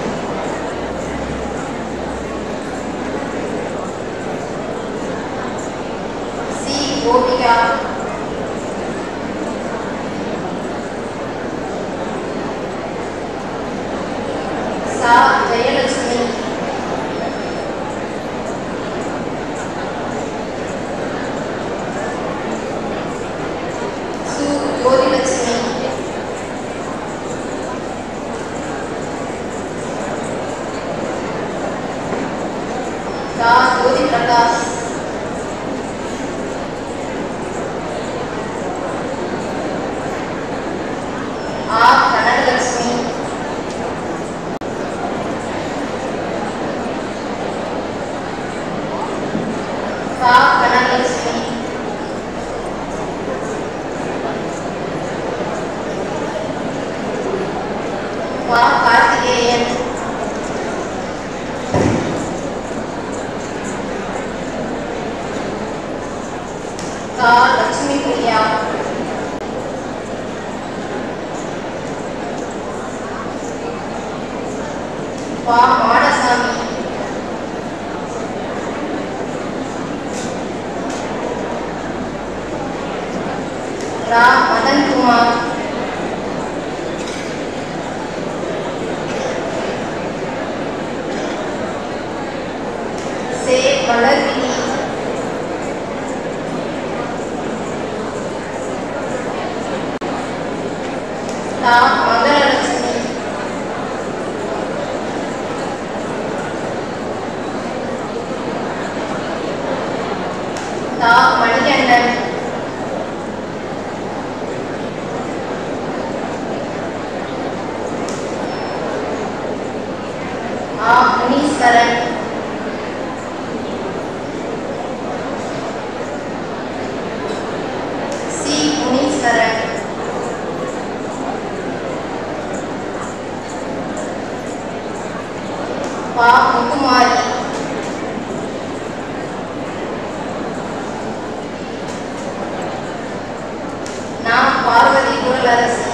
சி கோபிகா சா ஜெயலட்சுமி சு ஜோதிலட்சுமி கா ஜோதி பிரகாஷ் ஆ கனகலட்சுமி கா கனகலட்சுமி வா கார்த்திகேயன் கா லட்சுமி பிரியா வா மாடசாமி ரா மதன்குமார் சே வளர்விழி தா மங்களலட்சுமி ஆ முனீஸ்வரன் சி முனீஸ்வரன் பா முத்துமாரி நான் பார்வதி குரலரசி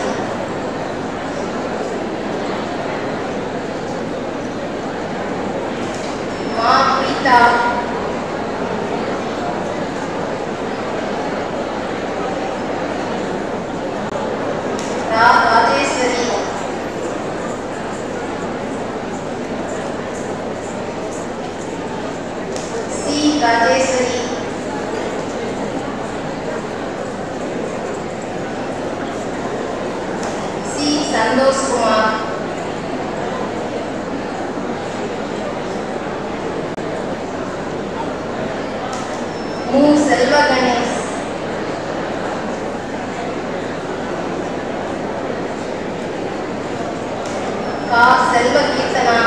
மா பிரீதா ரா ராஜேஸ்வரி சி ராஜேஸ்வரி சி சந்தோஷ் குமார் மு செல்வ கணேஷ் கா செல்வ கீர்த்தனா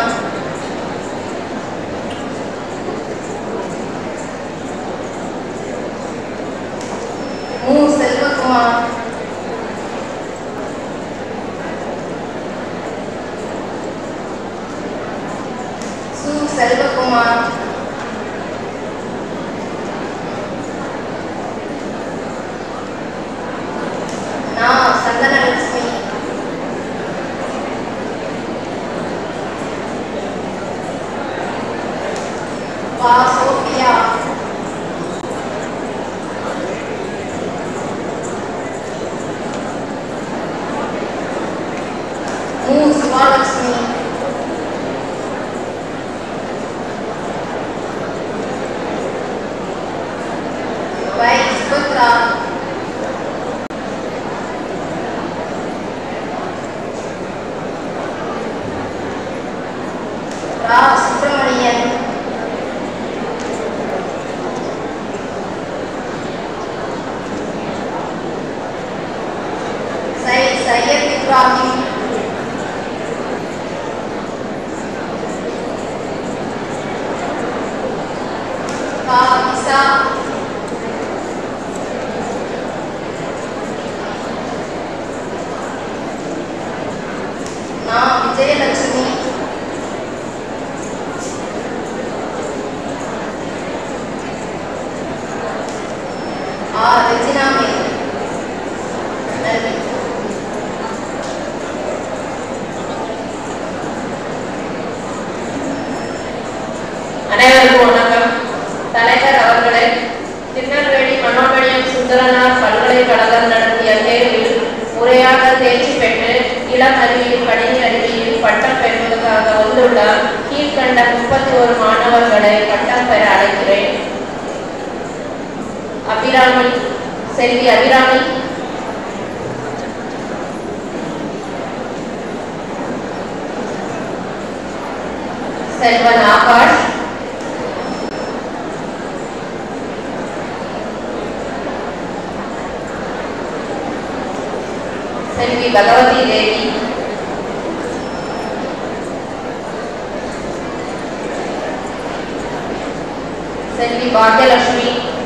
மு செல்வகுமார் சு செல்வகுமார் நா சந்தனலட்சுமி பா சோபியா மு சுபாலட்சுமி வை சுபத்ரா ரா சுப்பிரமணியன் சை சையத் இப்ராஹிம் கா இசா நான் விஜயலட்சுமி ஆ ரெஜினா மேரி நன்றி அனைவருக்கும் வணக்கம் தலைவர் அவர்களே திருநெல்வேலி மனோமணியம் சுந்தரனார் பல்கலைக்கழகம் நடத்திய தேர்வில் முறையாக தேர்ச்சி பெற்று இளம் அறிவியல் கணினி அறிவியல் பட்டம் பெறுவதற்காக வந்துள்ள கீழ்கண்ட முப்பத்தி ஒரு மாணவர்களை பட்டம் பெற அழைக்கிறேன் அபிராமி செல்வி அபிராமி செல்வன் ஆகாஷ் செல்வி பகவதி தேவி செல்வி பாக்யலட்சுமி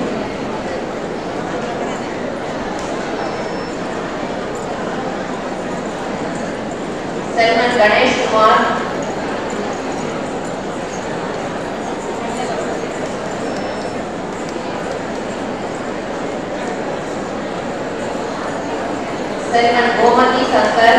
செல்வன் கணேஷ்குமார் செல்வன் கோமதி சங்கர்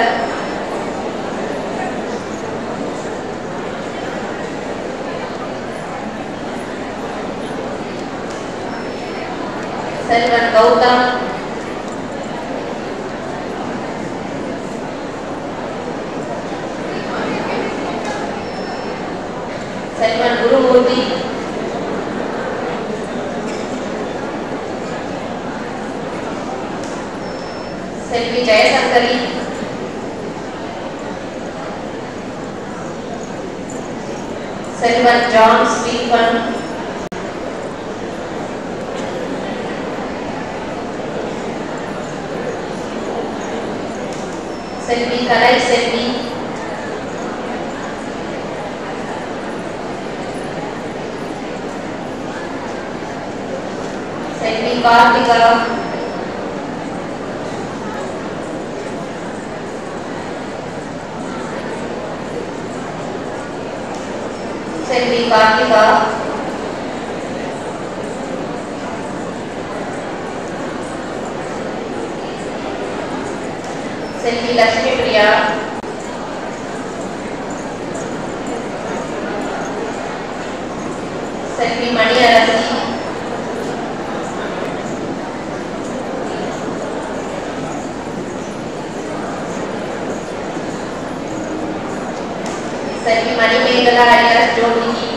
செல்வன் கௌதம் செல்வன் குருமூர்த்தி செல்வி ஜெயசங்கரி செல்வன் ஜான் ஸ்டீஃபன் செல்வி கலை செல்வி கார்த்திகா செல்வி கார்த்திகா செல்வி லட்சுமி பிரியா செல்வி மணி அரசி செல்வி மணிமேகலா அலியாஸ் ஜோதிகி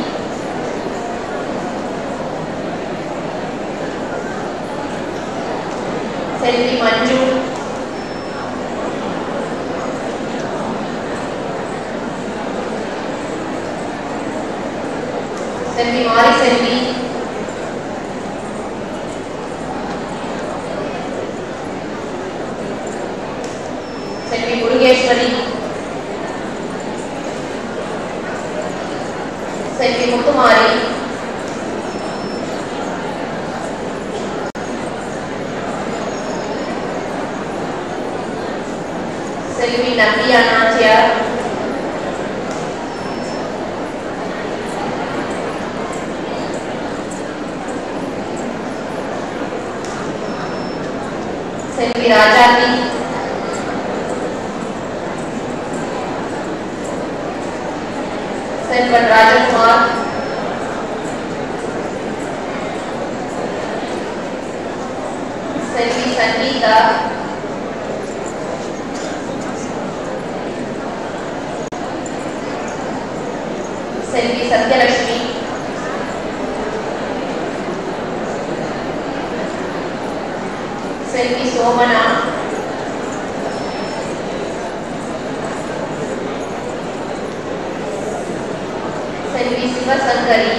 செல்வி மஞ்சு செல்வி மாரி செல்வி செல்வி முருகேஸ்வரி செல்வி முத்துமாரி செல்வி நம்பியா நாச்சியார் செல்வி ராஜாத்தி செல்வன் ராஜகுமார் செல்வி சங்கீதா செல்வி சத்யலட்சுமி செல்வி சோமனா செல்வி சிவசங்கரி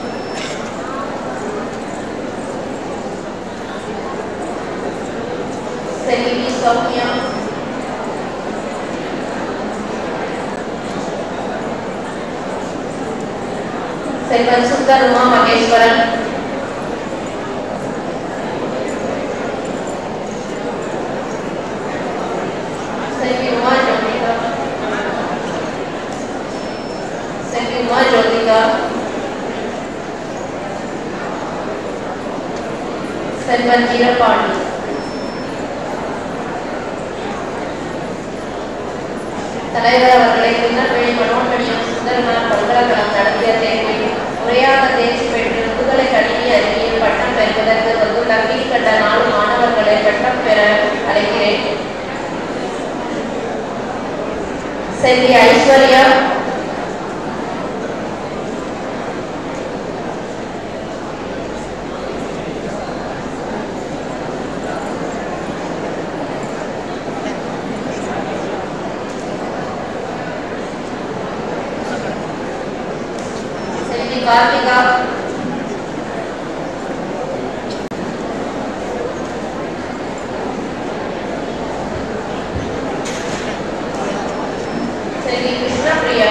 செல்வி சௌமியா செல்வன் சுந்தர் உமா மகேஸ்வரன் செல்வி உமா ஜோதிகா செல்வி உமா ஜோதிகா செல்வன் வீரபாண்டி தலைவர் அவர்களை திருநெல்வேலி மனோன்மணியம் சுந்தரனார் பல்கலைக்கழகம் நடத்திய தேர்வில் முறையாக தேர்ச்சி பெற்று முதுகலை கணினி அறிவியல் பட்டம் பெறுவதற்கு வந்துள்ள கீழ்கண்ட நாலு மாணவர்களை பட்டம் பெற அழைக்கிறேன் செல்வி ஐஸ்வர்யா செல்வி கார்த்திகா செல்வி கிருஷ்ணபிரியா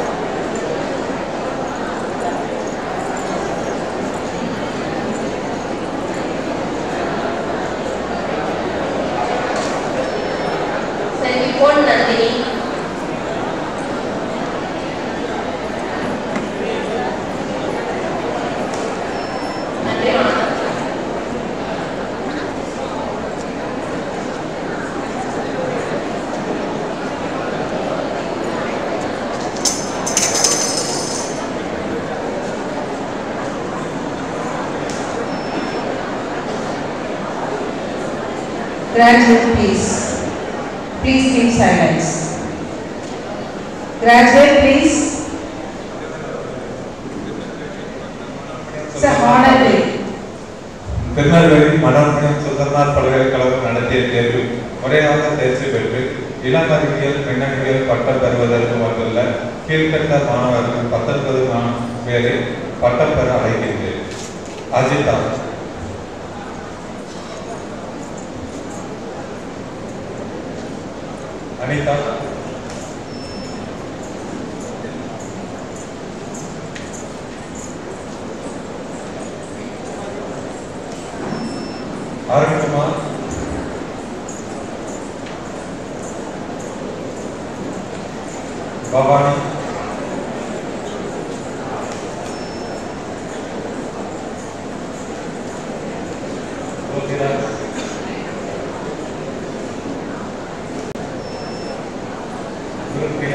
செல்வி பொன் நந்தினி நன்றி வணக்கம் Graduate, please. Please keep silence. Graduate, please. Sir, honorably. Tirunelveli Manonmaniam Sundaranar பல்கலைக்கழகம் நடத்திய தேர்வில் முறையாக தேர்ச்சி பெற்று இளம் அறிவியல் மின்னணுவியல் பட்டம் பெறுவதற்கு வந்துள்ள கீழ்கண்ட மாணவர்கள் பத்தொன்பது பேரை பட்டம் பெற அழைக்கின்றேன் அஜிதா அனிதா அருண்குமார் பவானி கோபிராஜ் குருப்பிரியா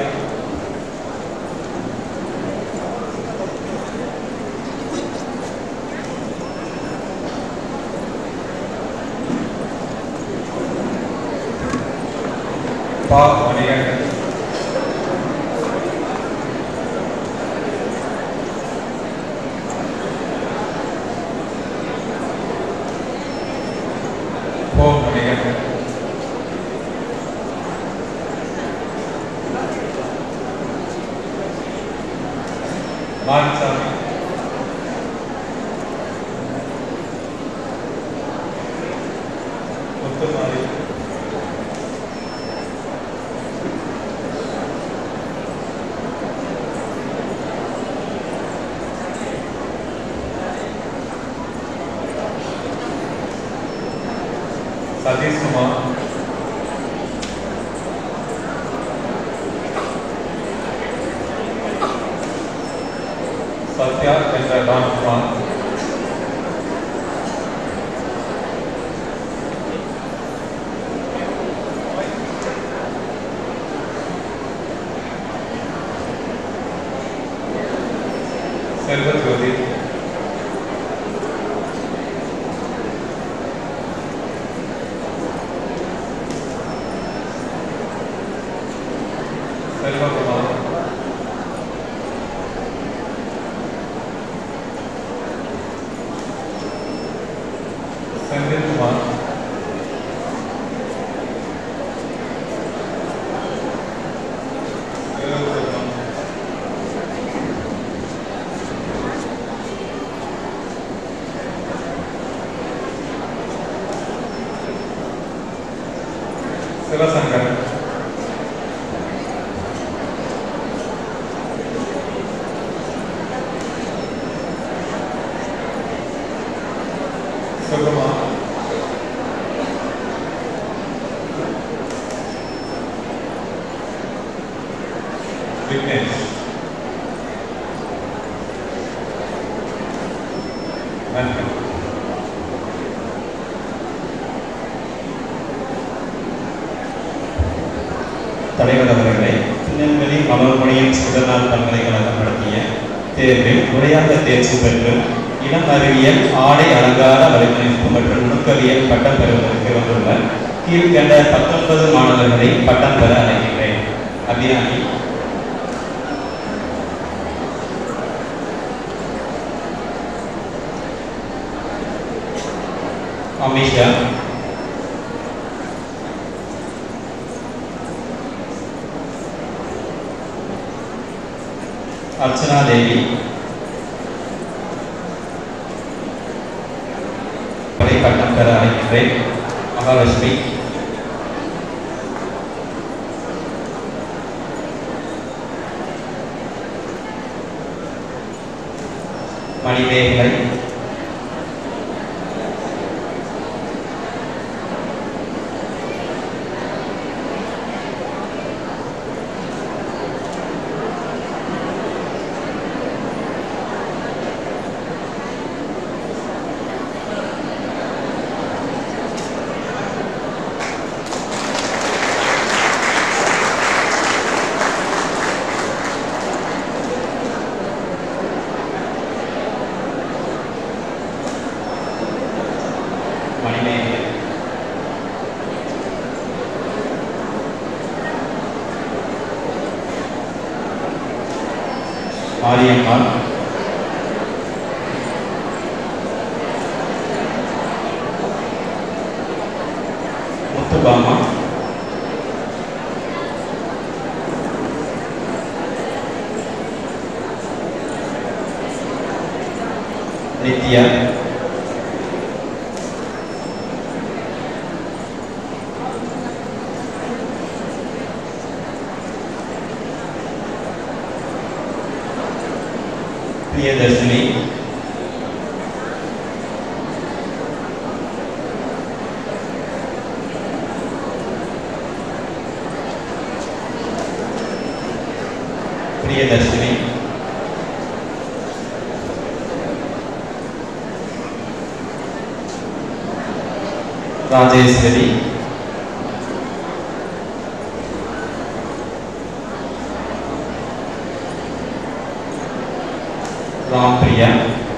பா மணிகண்டன் போ மணிகண்டன் மான்சாமி முத்துமாரி சதீஷ்குமார் சத்யா என்ற ராம்குமார் செல்வஜோதி செல்வகுமார் செந்தில்குமார் செல்வகுமார் சிவசங்கர் சுகுமா விக்னேஷ் நன்றி தலைவர் அவர்களை திருநெல்வேலி மனோன்மணியம் சுடர்நாள் பல்கலைக்கழகம் நடத்திய தேர்வில் முறையாக தேர்ச்சி பெற்று இளம் அறிவியல் ஆடை அலங்கார வடிவமைப்பு மற்றும் நுணுக்கவியல் பட்டம் பெறுவதற்கு வந்துள்ள கீழ்கண்ட பத்தொன்பது மாணவர்களை பட்டம் பெற அழைக்கின்றேன் அபிராமி அமிஷா அர்ச்சனா தேவி படை பட்டம் பெற அழைக்கின்றேன் மகாலட்சுமி மணிமேகலை மணிமேகலை மாரியம்மாள் முத்துபாமா நித்யா பிரியதர்ஷினி விஜயலட்சுமி ராஜேஸ்வரி ராம்பிரியா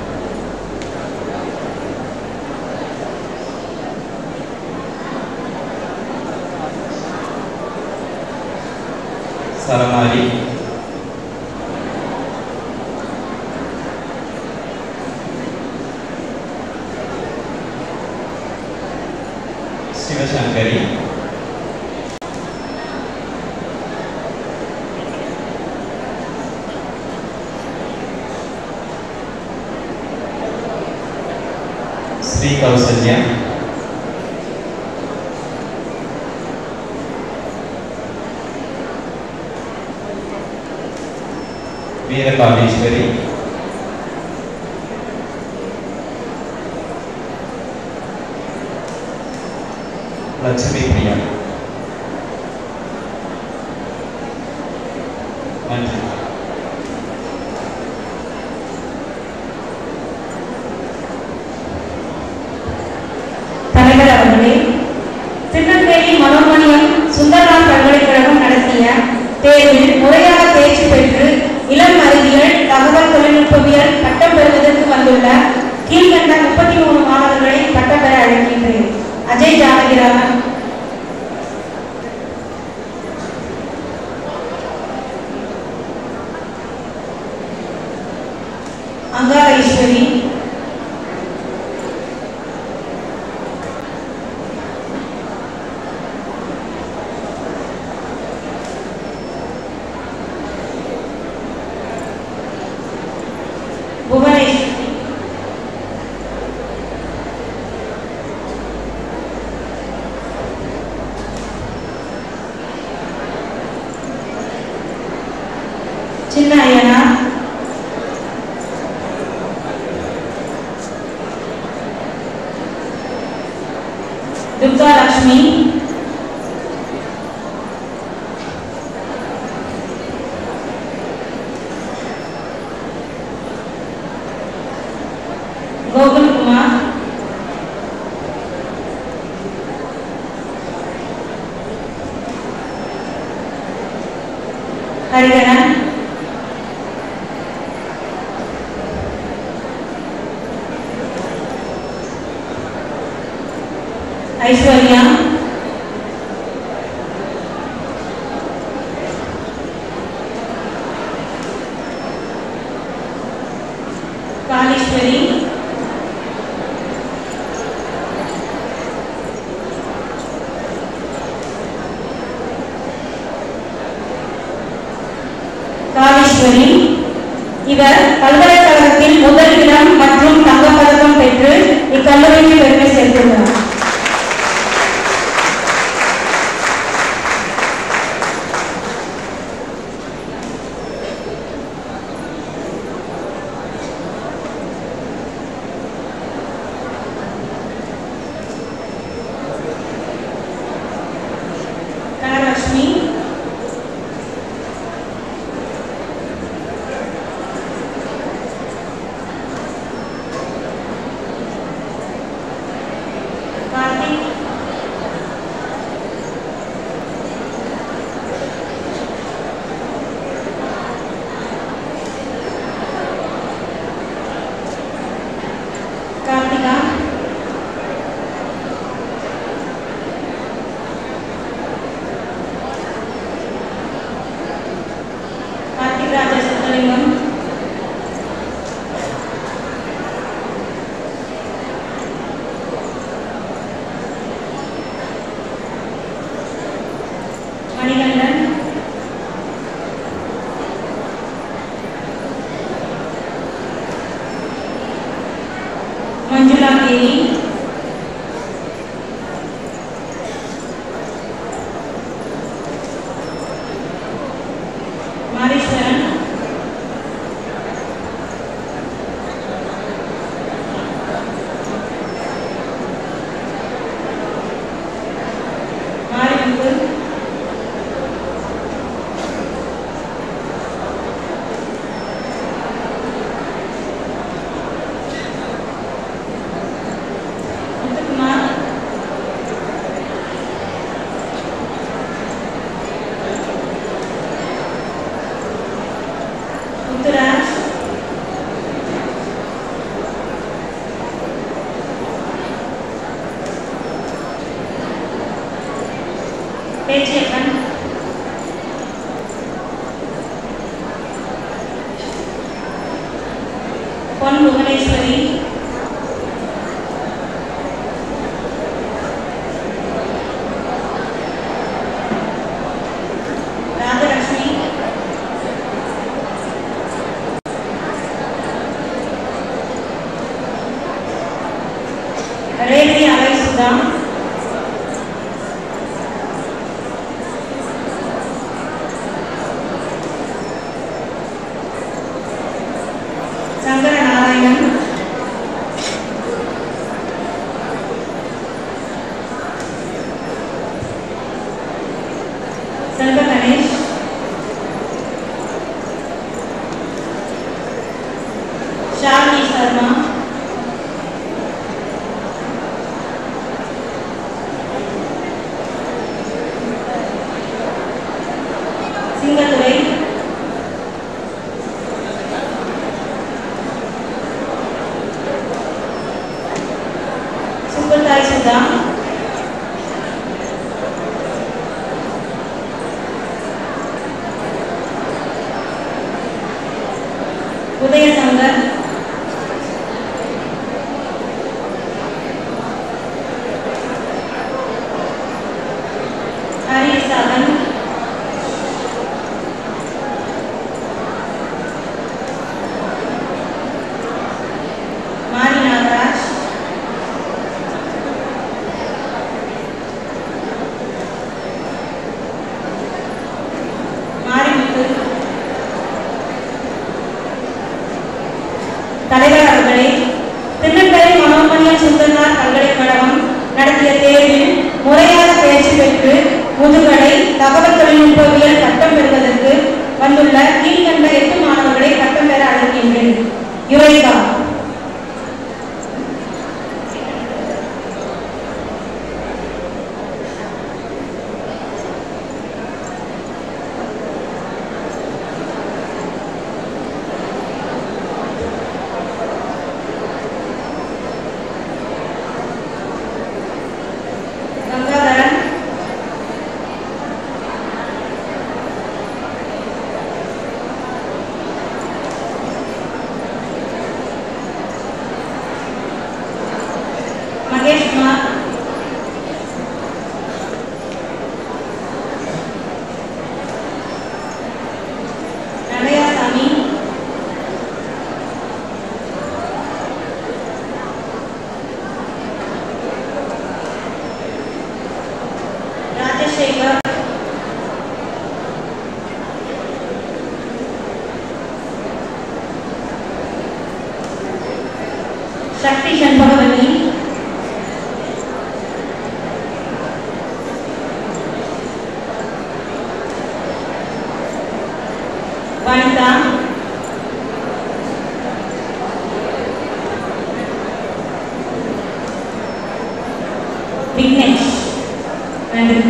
சரமாரி சிவசங்கரி ஸ்ரீ கௌசல்யா வீரகாமேஸ்வரி லட்சுமி பிரியா நன்றி தலைவர் அவர்களே திருநெல்வேலி மனோமணியம் சுந்தரராம் பல்கலைக்கழகம் நடத்திய தேர்வில் முறையாக தேர்ச்சி பெற்று இளம் அறிவியல் தகவல் தொழில்நுட்பவியல் பட்டம் பெறுவதற்கு வந்துள்ள கீழ்கண்ட முப்பத்தி மூணு மாணவர்களை பட்டம் பெற அழைக்கின்றேன் அஜய் ஜானகிராமன் அங்கார ஈஸ்வரி புவனேஸ்வரி சின்ன ஐயனா துர்கா லட்சுமி கோகுல் குமார் ஹரிகரன் ஐஸ்வர்யா காளீஸ்வரி காளீஸ்வரி இவர் பல்கலைக்கழகத்தில் முதல் இடம் மற்றும் தங்கப்பதக்கம் பெற்று இக்கல்லூரிக்கு பெருமை சேர்த்துள்ளார் கனலட்சுமி கார்த்திக் கார்த்திகா கார்த்திக் ராஜா சுத்தலிங்கம் மணிகண்டன் மஞ்சுளா தேவி மாரீஸ்வரன் மாரிமுத்து புவனேஸ்வரி ராஜலட்சுமி ரேசி அலை சுதா சங்கர நாராயணன் செல்வ கணேஷ் ஷாலினி சர்மா சிங்கத்துறை சுப்பத்தாய் சுதா உதயசங்கர் ஹரிசாதன் மாரி நாகராஜ் மாரிமுத்து தலைவர் அவர்களே திருநெல்வேலி மனோன்மணியம் சுந்தரனார் பல்கலைக்கழகம் நடத்திய தேர்வில் முறையாக தேர்ச்சி பெற்று முதுகலை தகவல் தொழில்நுட்பவியல் பட்டம் பெறுவதற்கு வந்துள்ள கீழ்கண்ட எட்டு மாணவர்களை பட்டம் பெற அழைக்கின்றேன் யுரேகா கங்காதரன் மகேஷ் குமார் நடையாசாமி ராஜசேகர் சக்தி சண்பகவல்லி வனிதா விக்னேஷ் நன்றி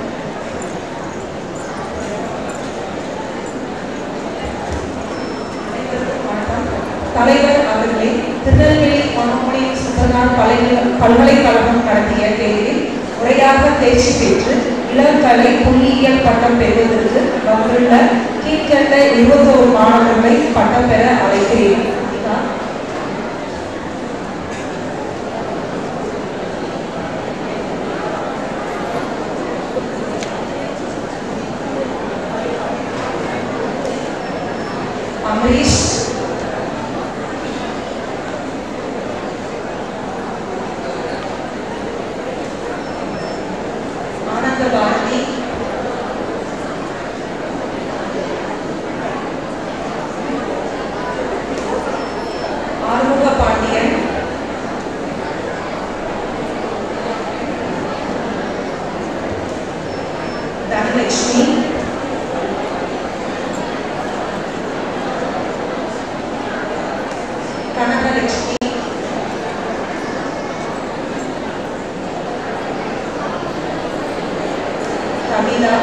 தலைவர் அவர்களே திருநெல்வேலி மனோமணி சுந்தரனார் பல்கலை- பல்கலைக்கழகம் நடத்திய தேர்வில் முறையாக தேர்ச்சி பெற்று இளங்கலை புள்ளியியல் பட்டம் பெறுவதற்கு வந்துள்ள கீழ்கண்ட இருபத்தோரு மாணவர்களை பட்டம் பெற அழைக்கிறேன் இதுதான் அமரீஷ் ஆனந்த பாரதி ஆறுமுக பாண்டியன் தனலட்சுமி கனகலட்சுமி கவிதா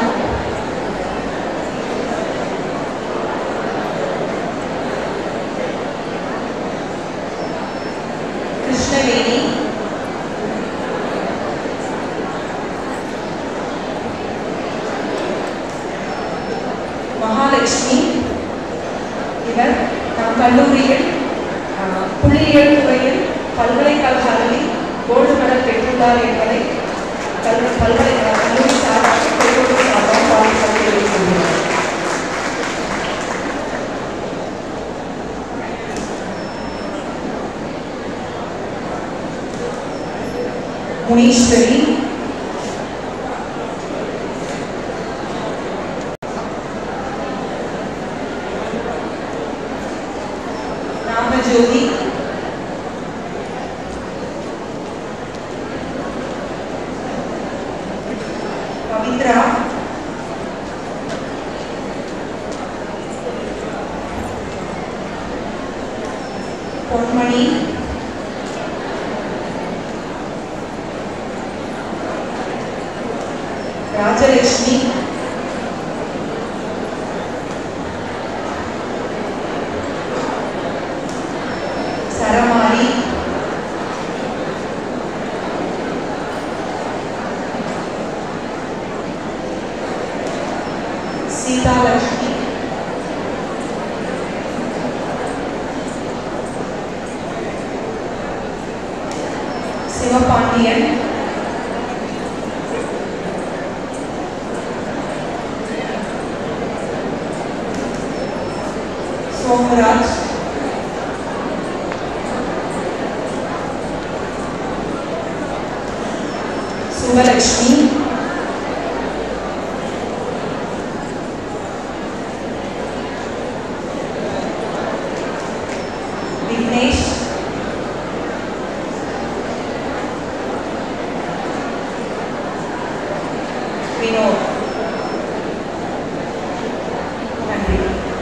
கிருஷ்ணவேணி மகாலட்சுமி இவர் நம் கல்லூரியில் அஹ், புள்ளியியல் துறையில் பல்கலைக்கழக அளவில் கோல்டு மெடல் பெற்றுள்ளார் என்பதை கல் பல்கலைக்கழக கல்லூரி சார்பாக பெற்றோர்கள் சார்பாக வாழ்த்துக்கள் தெரிவித்துள்ளனர் முனீஸ்வரி நாமஜோதி பவித்ரா பொன்மணி ராஜலட்சுமி சரமாரி சீதாலட்சுமி சிவபாண்டியன் சோமராஜ் சுவலட்சுமி விக்னேஷ் வினோத் நன்றி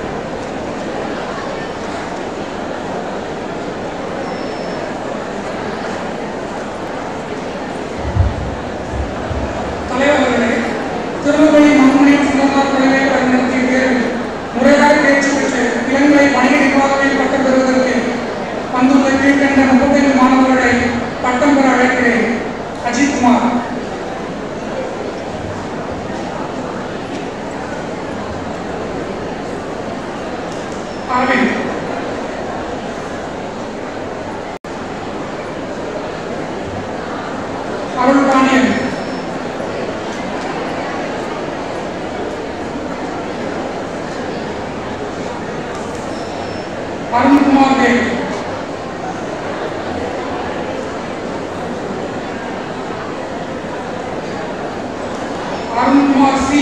தலைவர்களே திருநெல்வேலி மண்மணி சுந்தரனார் பல்கலைக்கழகம் நடத்திய தேர்வில் முறையாக தேர்ச்சி பெற்று இளங்கலை வணிக நிர்வாகத்தில் பட்டம் பெறுவதற்கு வந்துள்ள கீழ்கண்ட முப்பத்தைந்து மாணவர்களை பட்டம் பெற அழைக்கிறேன் அஜித்குமார் அரவிந்த் அருள் பாண்டியன் அருண்குமார் தேவ் அருண்குமார் சி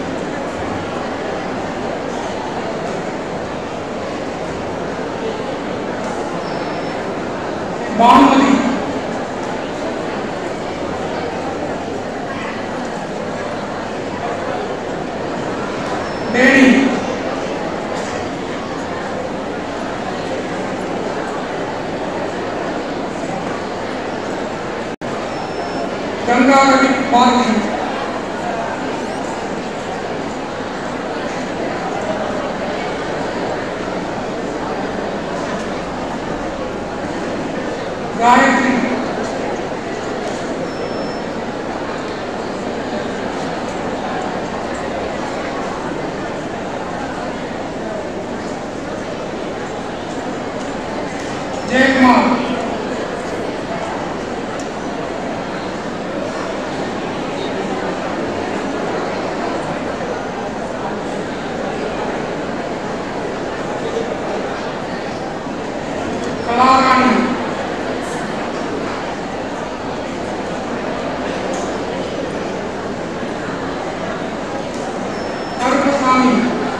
பானுமதி டேனி கங்காரவி பாரதி காயத்ரி ஜெயக்குமார் கலாராணி கருப்பசாமி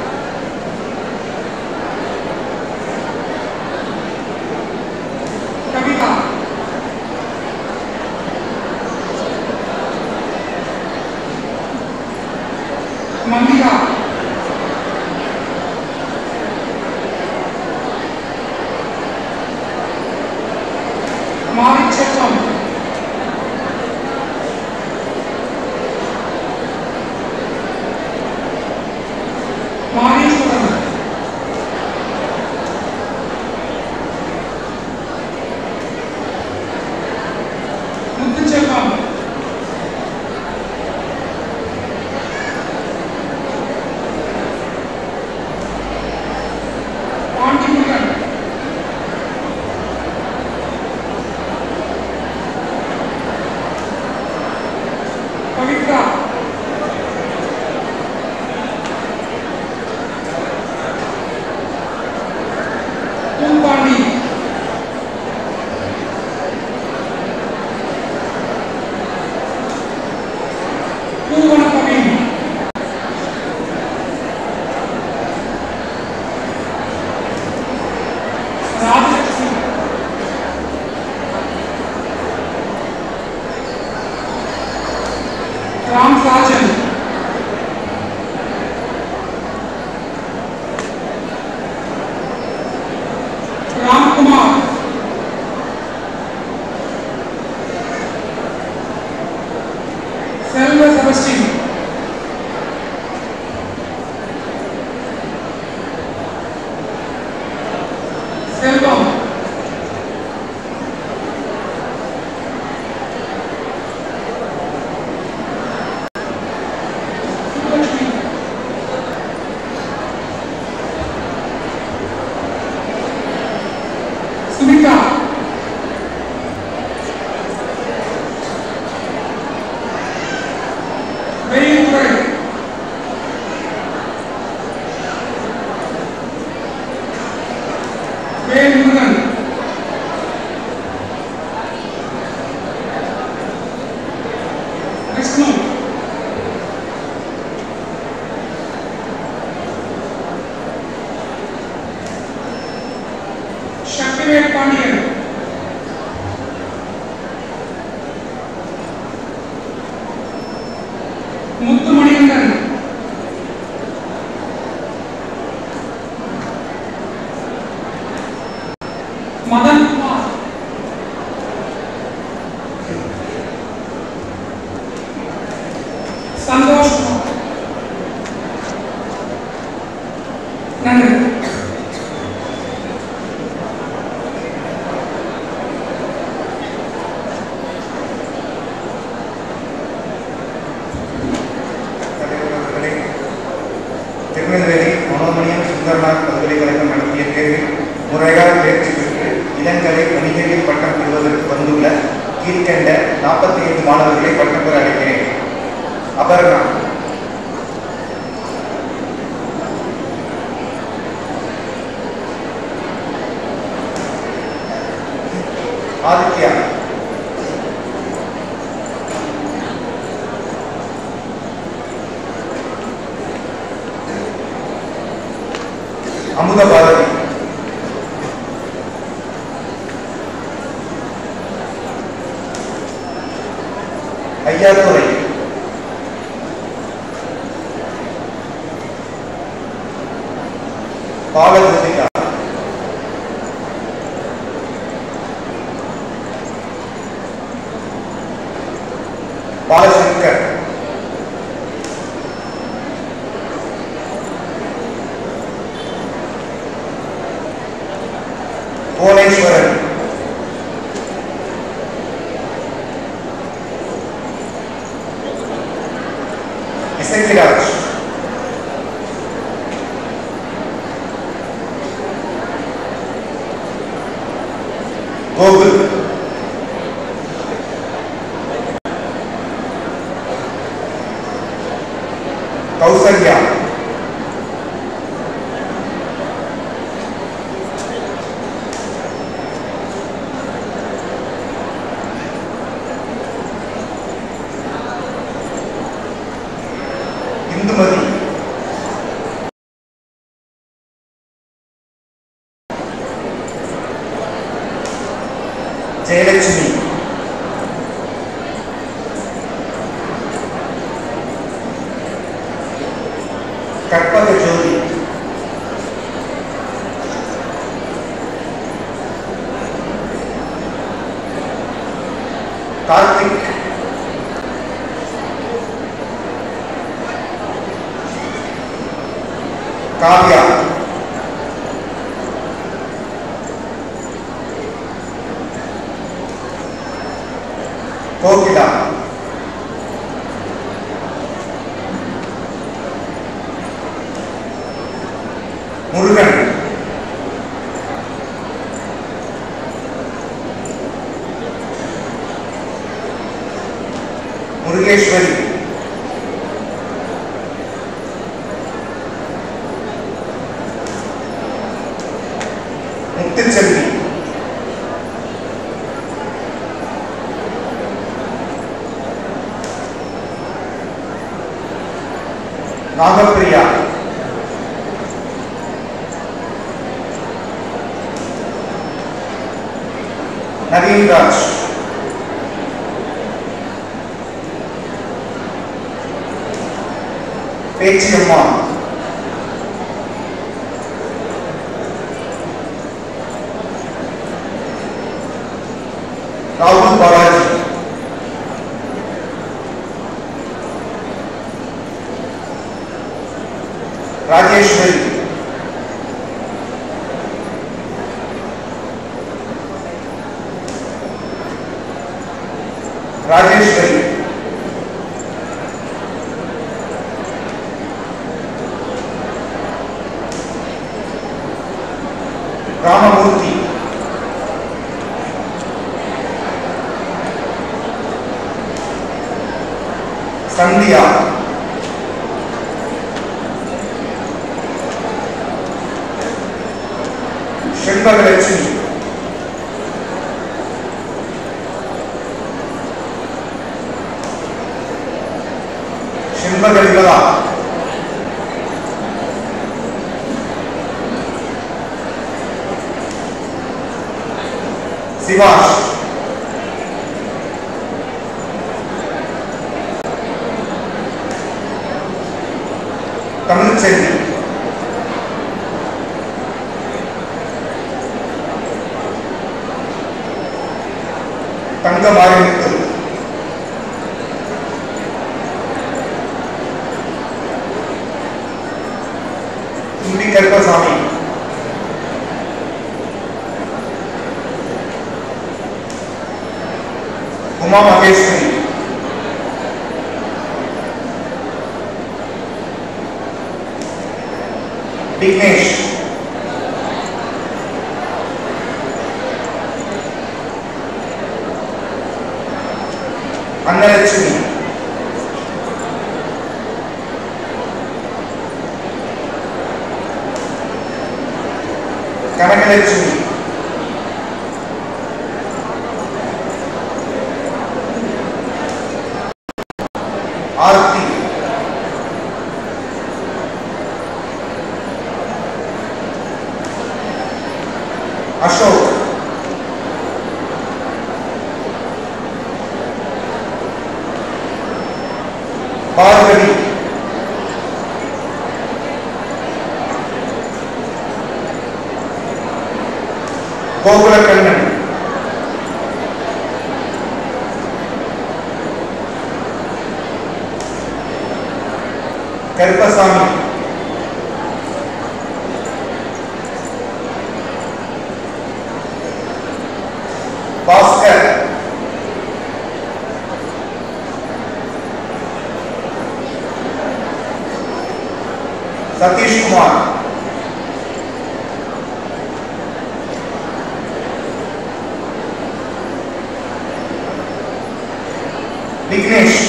கவிதா மல்லிகா மாரிச்செல்வம் மாரீஸ்வரன் முத்துச்செல்வம் பாண்டிமுருகன் செல்வம் சுமிதா வெளியுறை வேல்முருகன் விஷ்ணு சக்திவேல் பாண்டியன் முத்துமணிகண்டன் மதன் குமார் சந்தோஷ் குமார் நன்றி தலைவர் அவர்களே திருநெல்வேலி மனோமணியம் சுந்தரநாத் பல்கலைக்கழகம் நடத்திய தேர்வில் முறையாக தேர்ச்சி பெற்று இளங்கலை வணிகவியல் பட்டம் பெறுவதற்கு வந்துள்ள கீழ்கண்ட நாற்பத்தி ஐந்து மாணவர்களை பட்டம் பெற அழைக்கிறேன் அபர்ணா ஆதித்யா அமுத பாரதி ஐயாத்துறை பாலகிருத்திகா பாலசங்கர் புவனேஸ்வரன் இசைக்கிராஜ் கோகுல் கௌசல்யா இந்துமதி ஜெயலட்சுமி கற்பக ஜோதி கார்த்திக் காவ்யா கோகிலா முருகன் முருகேஸ்வரி முத்துச்செல்வி நாகப்பிரியா நவீன்ராஜ் பேச்சியம்மா ராகுல் பாலாஜி ராஜேஸ்வரி ராஜேஸ்வரி ராமமூர்த்தி சந்தியா செண்பகலட்சுமி செண்பகலிகா சிவாஷ் தமிழ்ச்செல்வி தங்க மாரியமுத்து தும்பி கருப்பசாமி உமா மகேஸ்வரி விக்னேஷ் அன்னலட்சுமி கனகலட்சுமி ஆர்த்தி அசோக் பார்வதி கோகுலக்கண்ணன் கருப்பசாமி பாஸ்கர் சதீஷ்குமார் விக்னேஷ்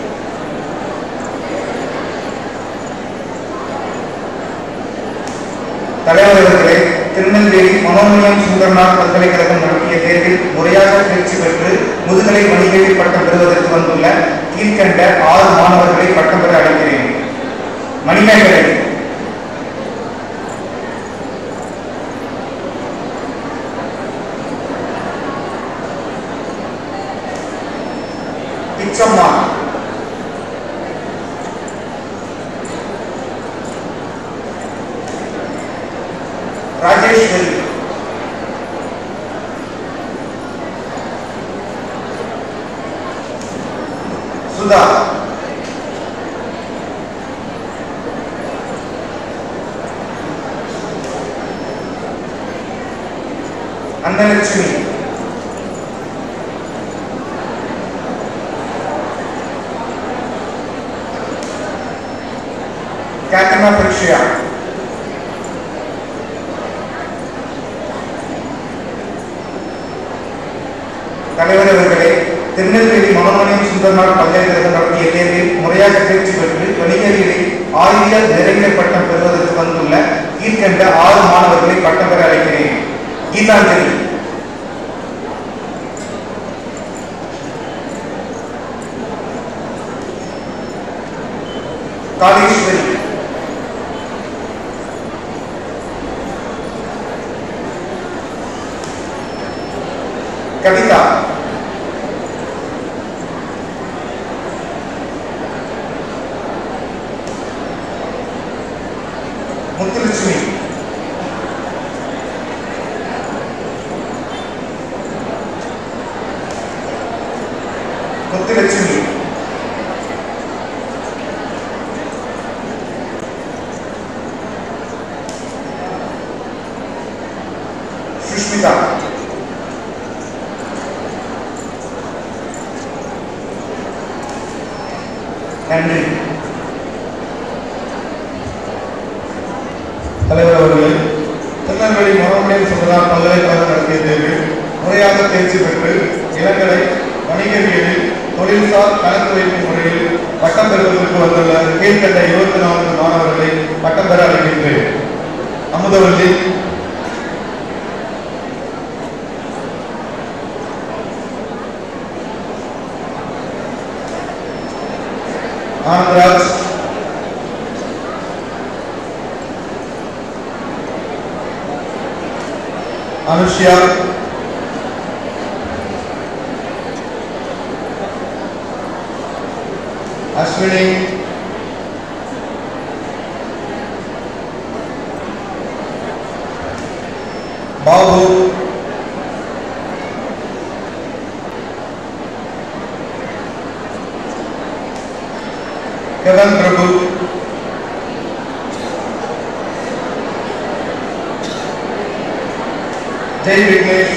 தலைவர் அவர்களே திருநெல்வேலி மனோன்மணியம் சுந்தரநாத் பல்கலைக்கழகம் நடத்திய தேர்வில் முறையாக தேர்ச்சி பெற்று முதுகலை வணிகவி பட்டம் பெறுவதற்கு வந்துள்ள கீழ்கண்ட ஆறு மாணவர்களை பட்டம் பெற அழைக்கிறேன் மணிமேகலை பிச்சம்மா ராஜேஸ்வரி சுதா அன்னலட்சுமி கேட்டனா பரிஷயா தலைவர் அவர்களே திருநெல்வேலி மனோன்மணியம் சுந்தரநாத் பல்கலைக்கழகம் நடத்திய தேர்வில் முறையாக தேர்ச்சி பெற்று வணிகவியலில் ஆரியர் நிறைந்த பட்டம் பெறுவதற்கு வந்துள்ள கீழ்கண்ட ஆறு மாணவர்களை பட்டம் பெற அழைக்கிறேன் கீதாஞ்சலி காளீஸ்வரி கவிதா முத்துலட்சுமி முத்துலட்சுமி சுஷ்மிதா நன்றி தலைவர் அவர்களே திருநெல்வேலி மனோமணியம் சுந்தரார் பல்கலைக்கழகம் நடத்திய தேர்வில் முறையாக தேர்ச்சி பெற்று இளங்கலை வணிகவியலில் தொழில்சார் கணக்கு வைப்பு முறையில் பட்டம் பெறுவதற்கு வந்துள்ள கீழ்கண்ட இருபத்தி நான்கு மாணவர்களை பட்டம் பெற அழைக்கின்றேன் அமுதவல்லி ஆனந்தராஜ் அனுஷ்யா அஸ்வினி பாபு கெவன் பிரபு ஜெய் விக்னேஷ்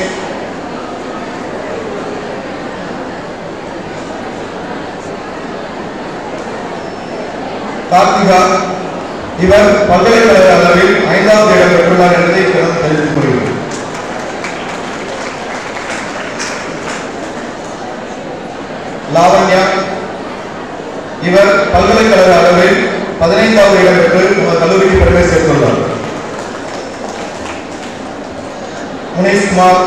கார்த்திகா இவர் பல்கலைக்கழக அளவில் ஐந்தாவது இடம் பெற்றுள்ளார் என்பதை இத்தினம் தெரிவித்துக் கொள்கிறேன் லாவண்யா இவர் பல்கலைக்கழக அளவில் பதினைந்தாவது இடம் பெற்று நமது கல்லூரிக்கு பெருமை சேர்த்துள்ளார் முனேஷ்குமார்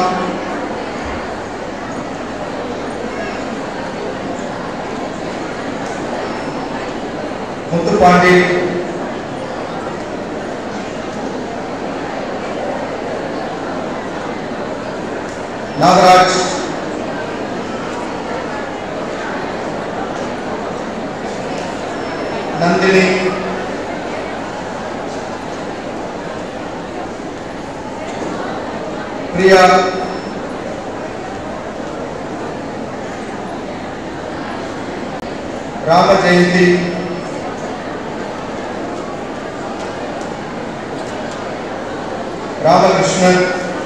முத்துப்பாண்டி நாகராஜ் நந்தினி பிரியா ராம ஜெயந்தி ராமகிருஷ்ணன்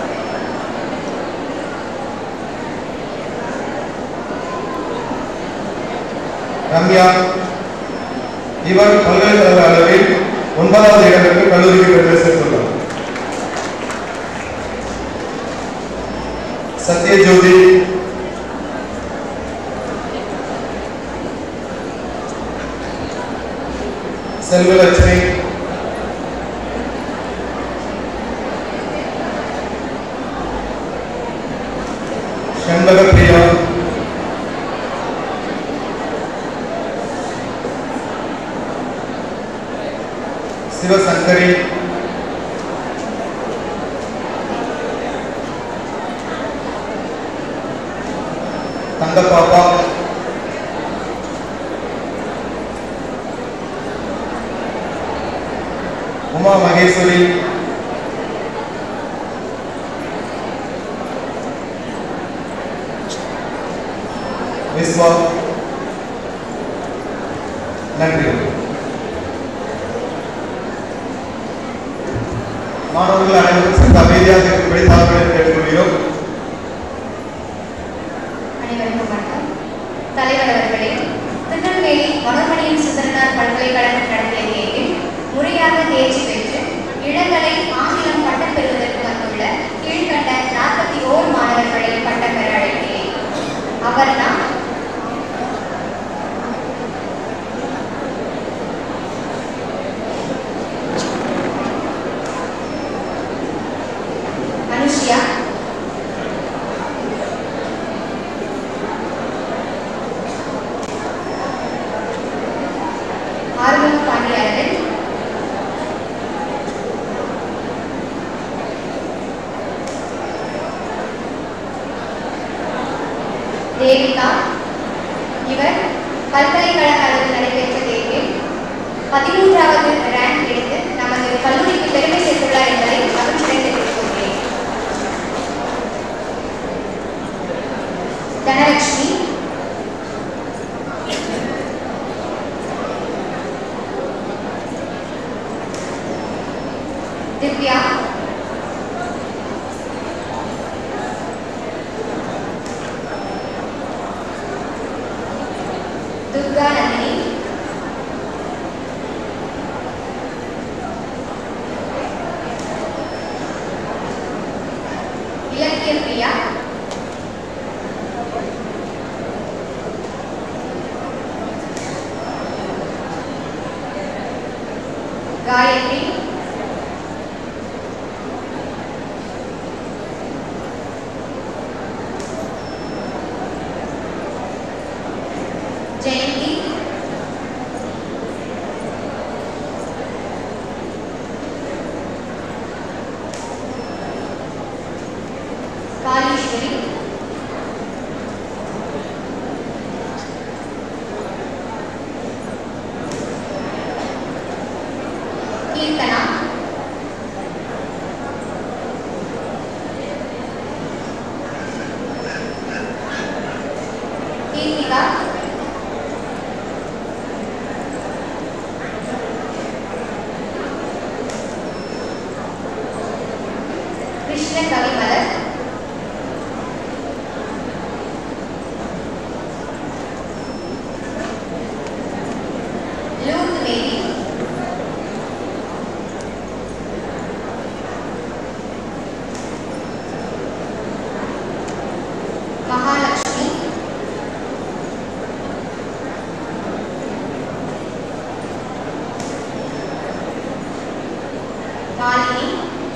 ரம்யா இவர் பல்கலைக்கழக அளவில் ஒன்பதாவது இடம் பெற்று கல்லூரிக்கு பெற்று சேர்த்துள்ளார் சத்யஜோதி செல்வலட்சுமி செண்பகப்பிரியா சிவசங்கரி தங்கப்பாப்பா உமா மகேஸ்வரி விஸ்வா நன்றி மாணவர்கள் அனைவரும் சற்று அமைதியாக இருக்கும்படி தாழ்மையுடன் கேட்டுக்கொள்கிறோம் அனைவருக்கும் வணக்கம் தலைவர் அவர்களே திருநெல்வேலி மனோமணியம் சுந்தரனார் பல்கலைக்கழகம் நடத்திய தேர்வில் முறையாக தேர்ச்சி பெற்று இளங்கலை ஆங்கிலம் பட்டம் பெறுவதற்கு வந்துள்ள கீழ்கண்ட நாற்பத்தி ஓர் மாணவர்களை பட்டம் பெற அழைக்கிறேன் அவர்னா அனுஷ்யா ஆர்வம் பாண்டியரவன் தேவிகா இவர் பல்கலைக்கழக அளவில் நடைபெற்ற தேர்வில் பதிமூன்றாவது ரேங்க் எடுத்து நமது கல்லூரிக்கு பெருமை சேர்த்துள்ளார் என்பதை மகிழ்ச்சியுடன் தெரிவித்துக் கொள்கிறேன் தனலட்சுமி திவ்யா துர்கா நந்தினி விஜயலட்சுமி கீர்த்தனா கீர்த்திகா கிருஷ்ண கவிமலர் லூத் மேரி மகாலட்சுமி மாலினி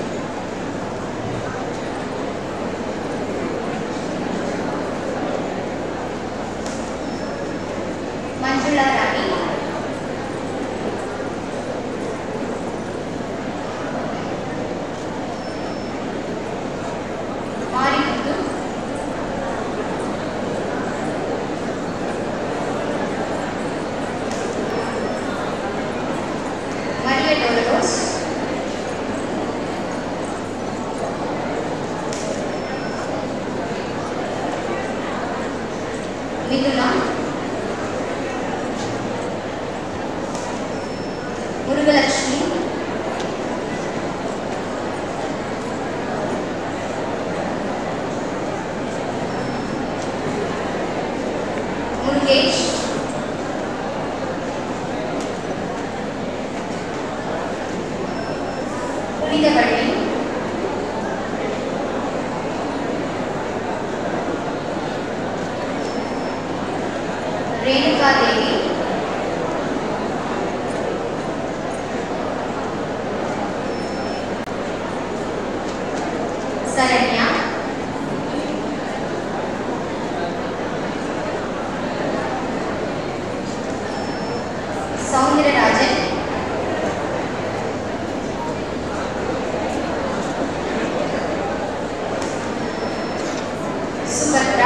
மஞ்சுளா ரவி மாரிமுத்து மரிய டோலரோஸ் மிதுனா முருகலட்சுமி முருகேஷ் புனிதவள்ளி ரேணுகா தேவி சரண்யா சௌந்தரராஜன் சுபத்ரா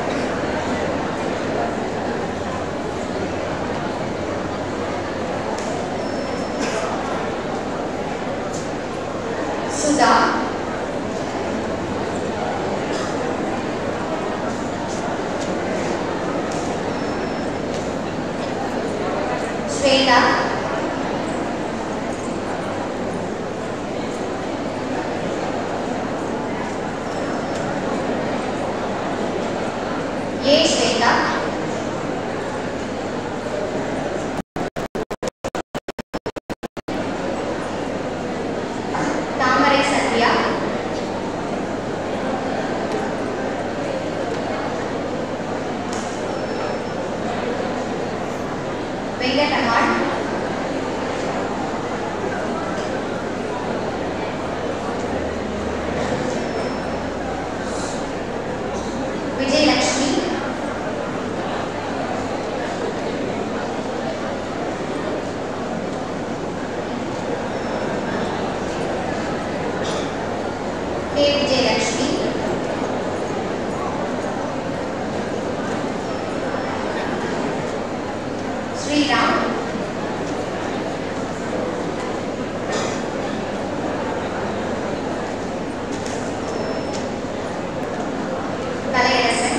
சுதா ஸ்வேதா ஏ ஸ்வேதா தாமரை சந்தியா வெங்கடமாள் விஜயலட்சுமி கே விஜயலட்சுமி ஸ்ரீராம் கலையரசன்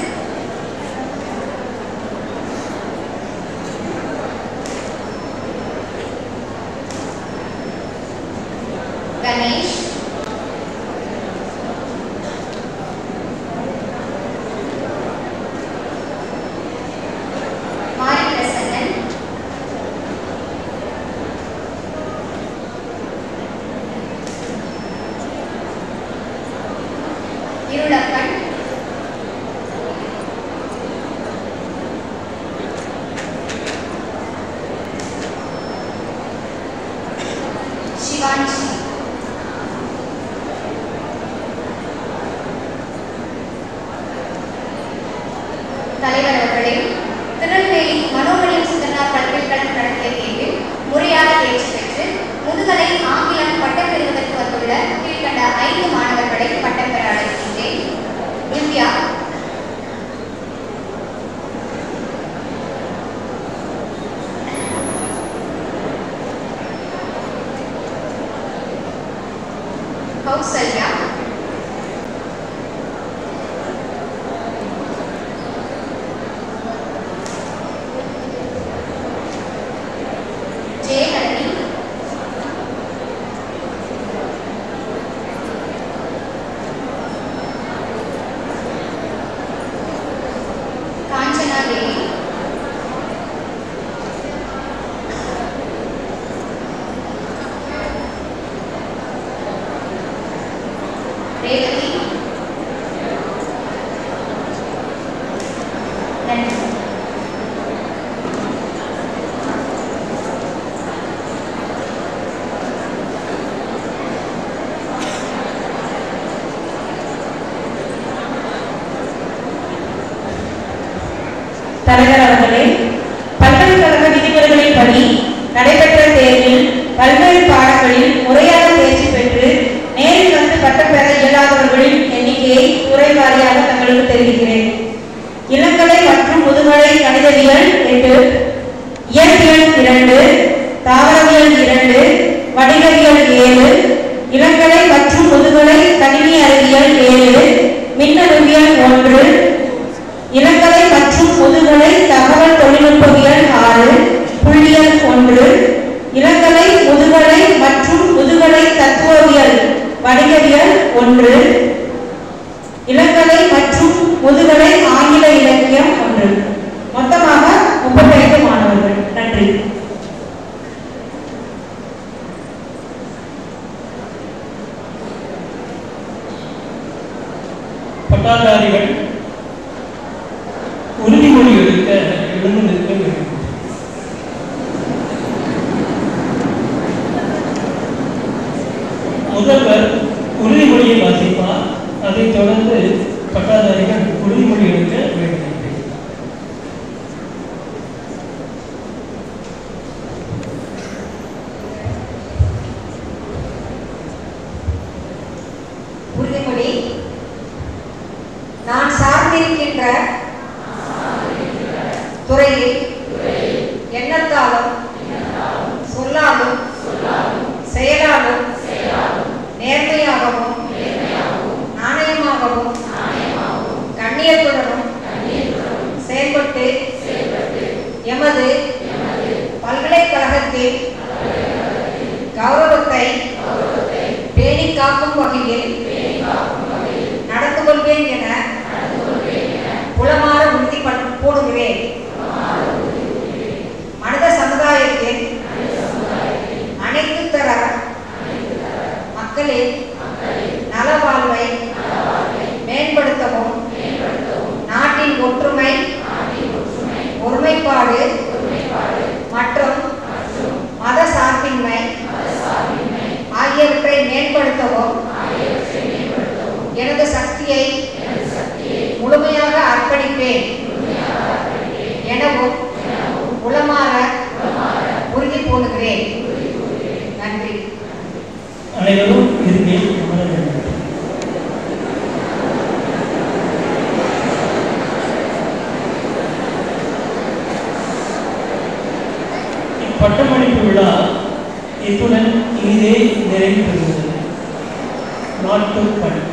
கணேஷ் மாரி பிரசன்னன் இருளப்பன் சிவாஞ்சி தலைவர் அவர்களே திருநெல்வேலி மனோமணியம் சுந்தரனார் பல்கலைக்கழகம் நடத்திய தேர்வில் முறையாக தேர்ச்சி பெற்று முதுகலை ஆங்கிலம் பட்டம் பெறுவதற்கு வந்துள்ள கீழ்கண்ட ஐந்து மாணவர்களை பட்டம் பெற அழைக்கின்றேன் திவ்யா எண்ணிக்கையை துறை வாரியாக தங்களுக்கு தெரிவிக்கிறேன் இளங்கலை மற்றும் முதுகலை கணிதவியல் எட்டு இயற்பியல் இரண்டு தாவரவியல் இரண்டு வடிவவியல் ஏழு இளங்கலை மற்றும் முதுகலை கணினி அறிவியல் ஏழு மின்னணுவியல் ஒன்று இளங்கலை மற்றும் முதுகலை தகவல் தொழில்நுட்பவியல் ஆறு புள்ளியல் ஒன்று இளங்கலை முதுகலை மற்றும் முதுகலை தத்துவவியல் வணிகவியல் ஒன்று இளங்கலை மற்றும் முதுகலை ஆங்கில இலக்கியம் ஒன்று மொத்தமாக முப்பத்தைந்து மாணவர்கள் நன்றி பட்டாதாரிகள் உறுதிமொழி எடுக்க எழுந்து நிற்க வேண்டும் முதல்வர் உறுதிமொழியை வாசிப்பார் அதைத் தொடர்ந்து பட்டாதாரிகள் உறுதிமொழி எடுக்க வேண்டும் உறுதிமொழி நான் சார்ந்திருக்கின்ற துறையில் எண்ணத்தாலும் சொல்லாலும் செயலாலும் நேர்மையாகவும் நாணயமாகவும் கண்ணியத்துடனும் செயல்பட்டு எமது பல்கலைக்கழகத்தில் கௌரவத்தை பேணி காக்கும் வகையில் நடந்து கொள்வேன் என புலமாற உறுதி பண்- போடுகிறேன் மனித சமுதாயத்தின் அனைத்து தர மக்களின் நலவாழ்வை மேம்படுத்தவும் நாட்டின் ஒற்றுமை ஒருமைப்பாடு மற்றும் மத சார்பின்மை ஆகியவற்றை மேம்படுத்தவும் எனது சக்தியை முழுமையாக அர்ப்பணிப்பேன் எனவும் உளமாற உறுதி பூணுகிறேன் நன்றி அனைவரும் இருக்கையில் அமர வேண்டும் இப்பட்டமளிப்பு விழா இத்துடன் இனிதே நிறைவு பெறுகிறது நாட்டுப்பணி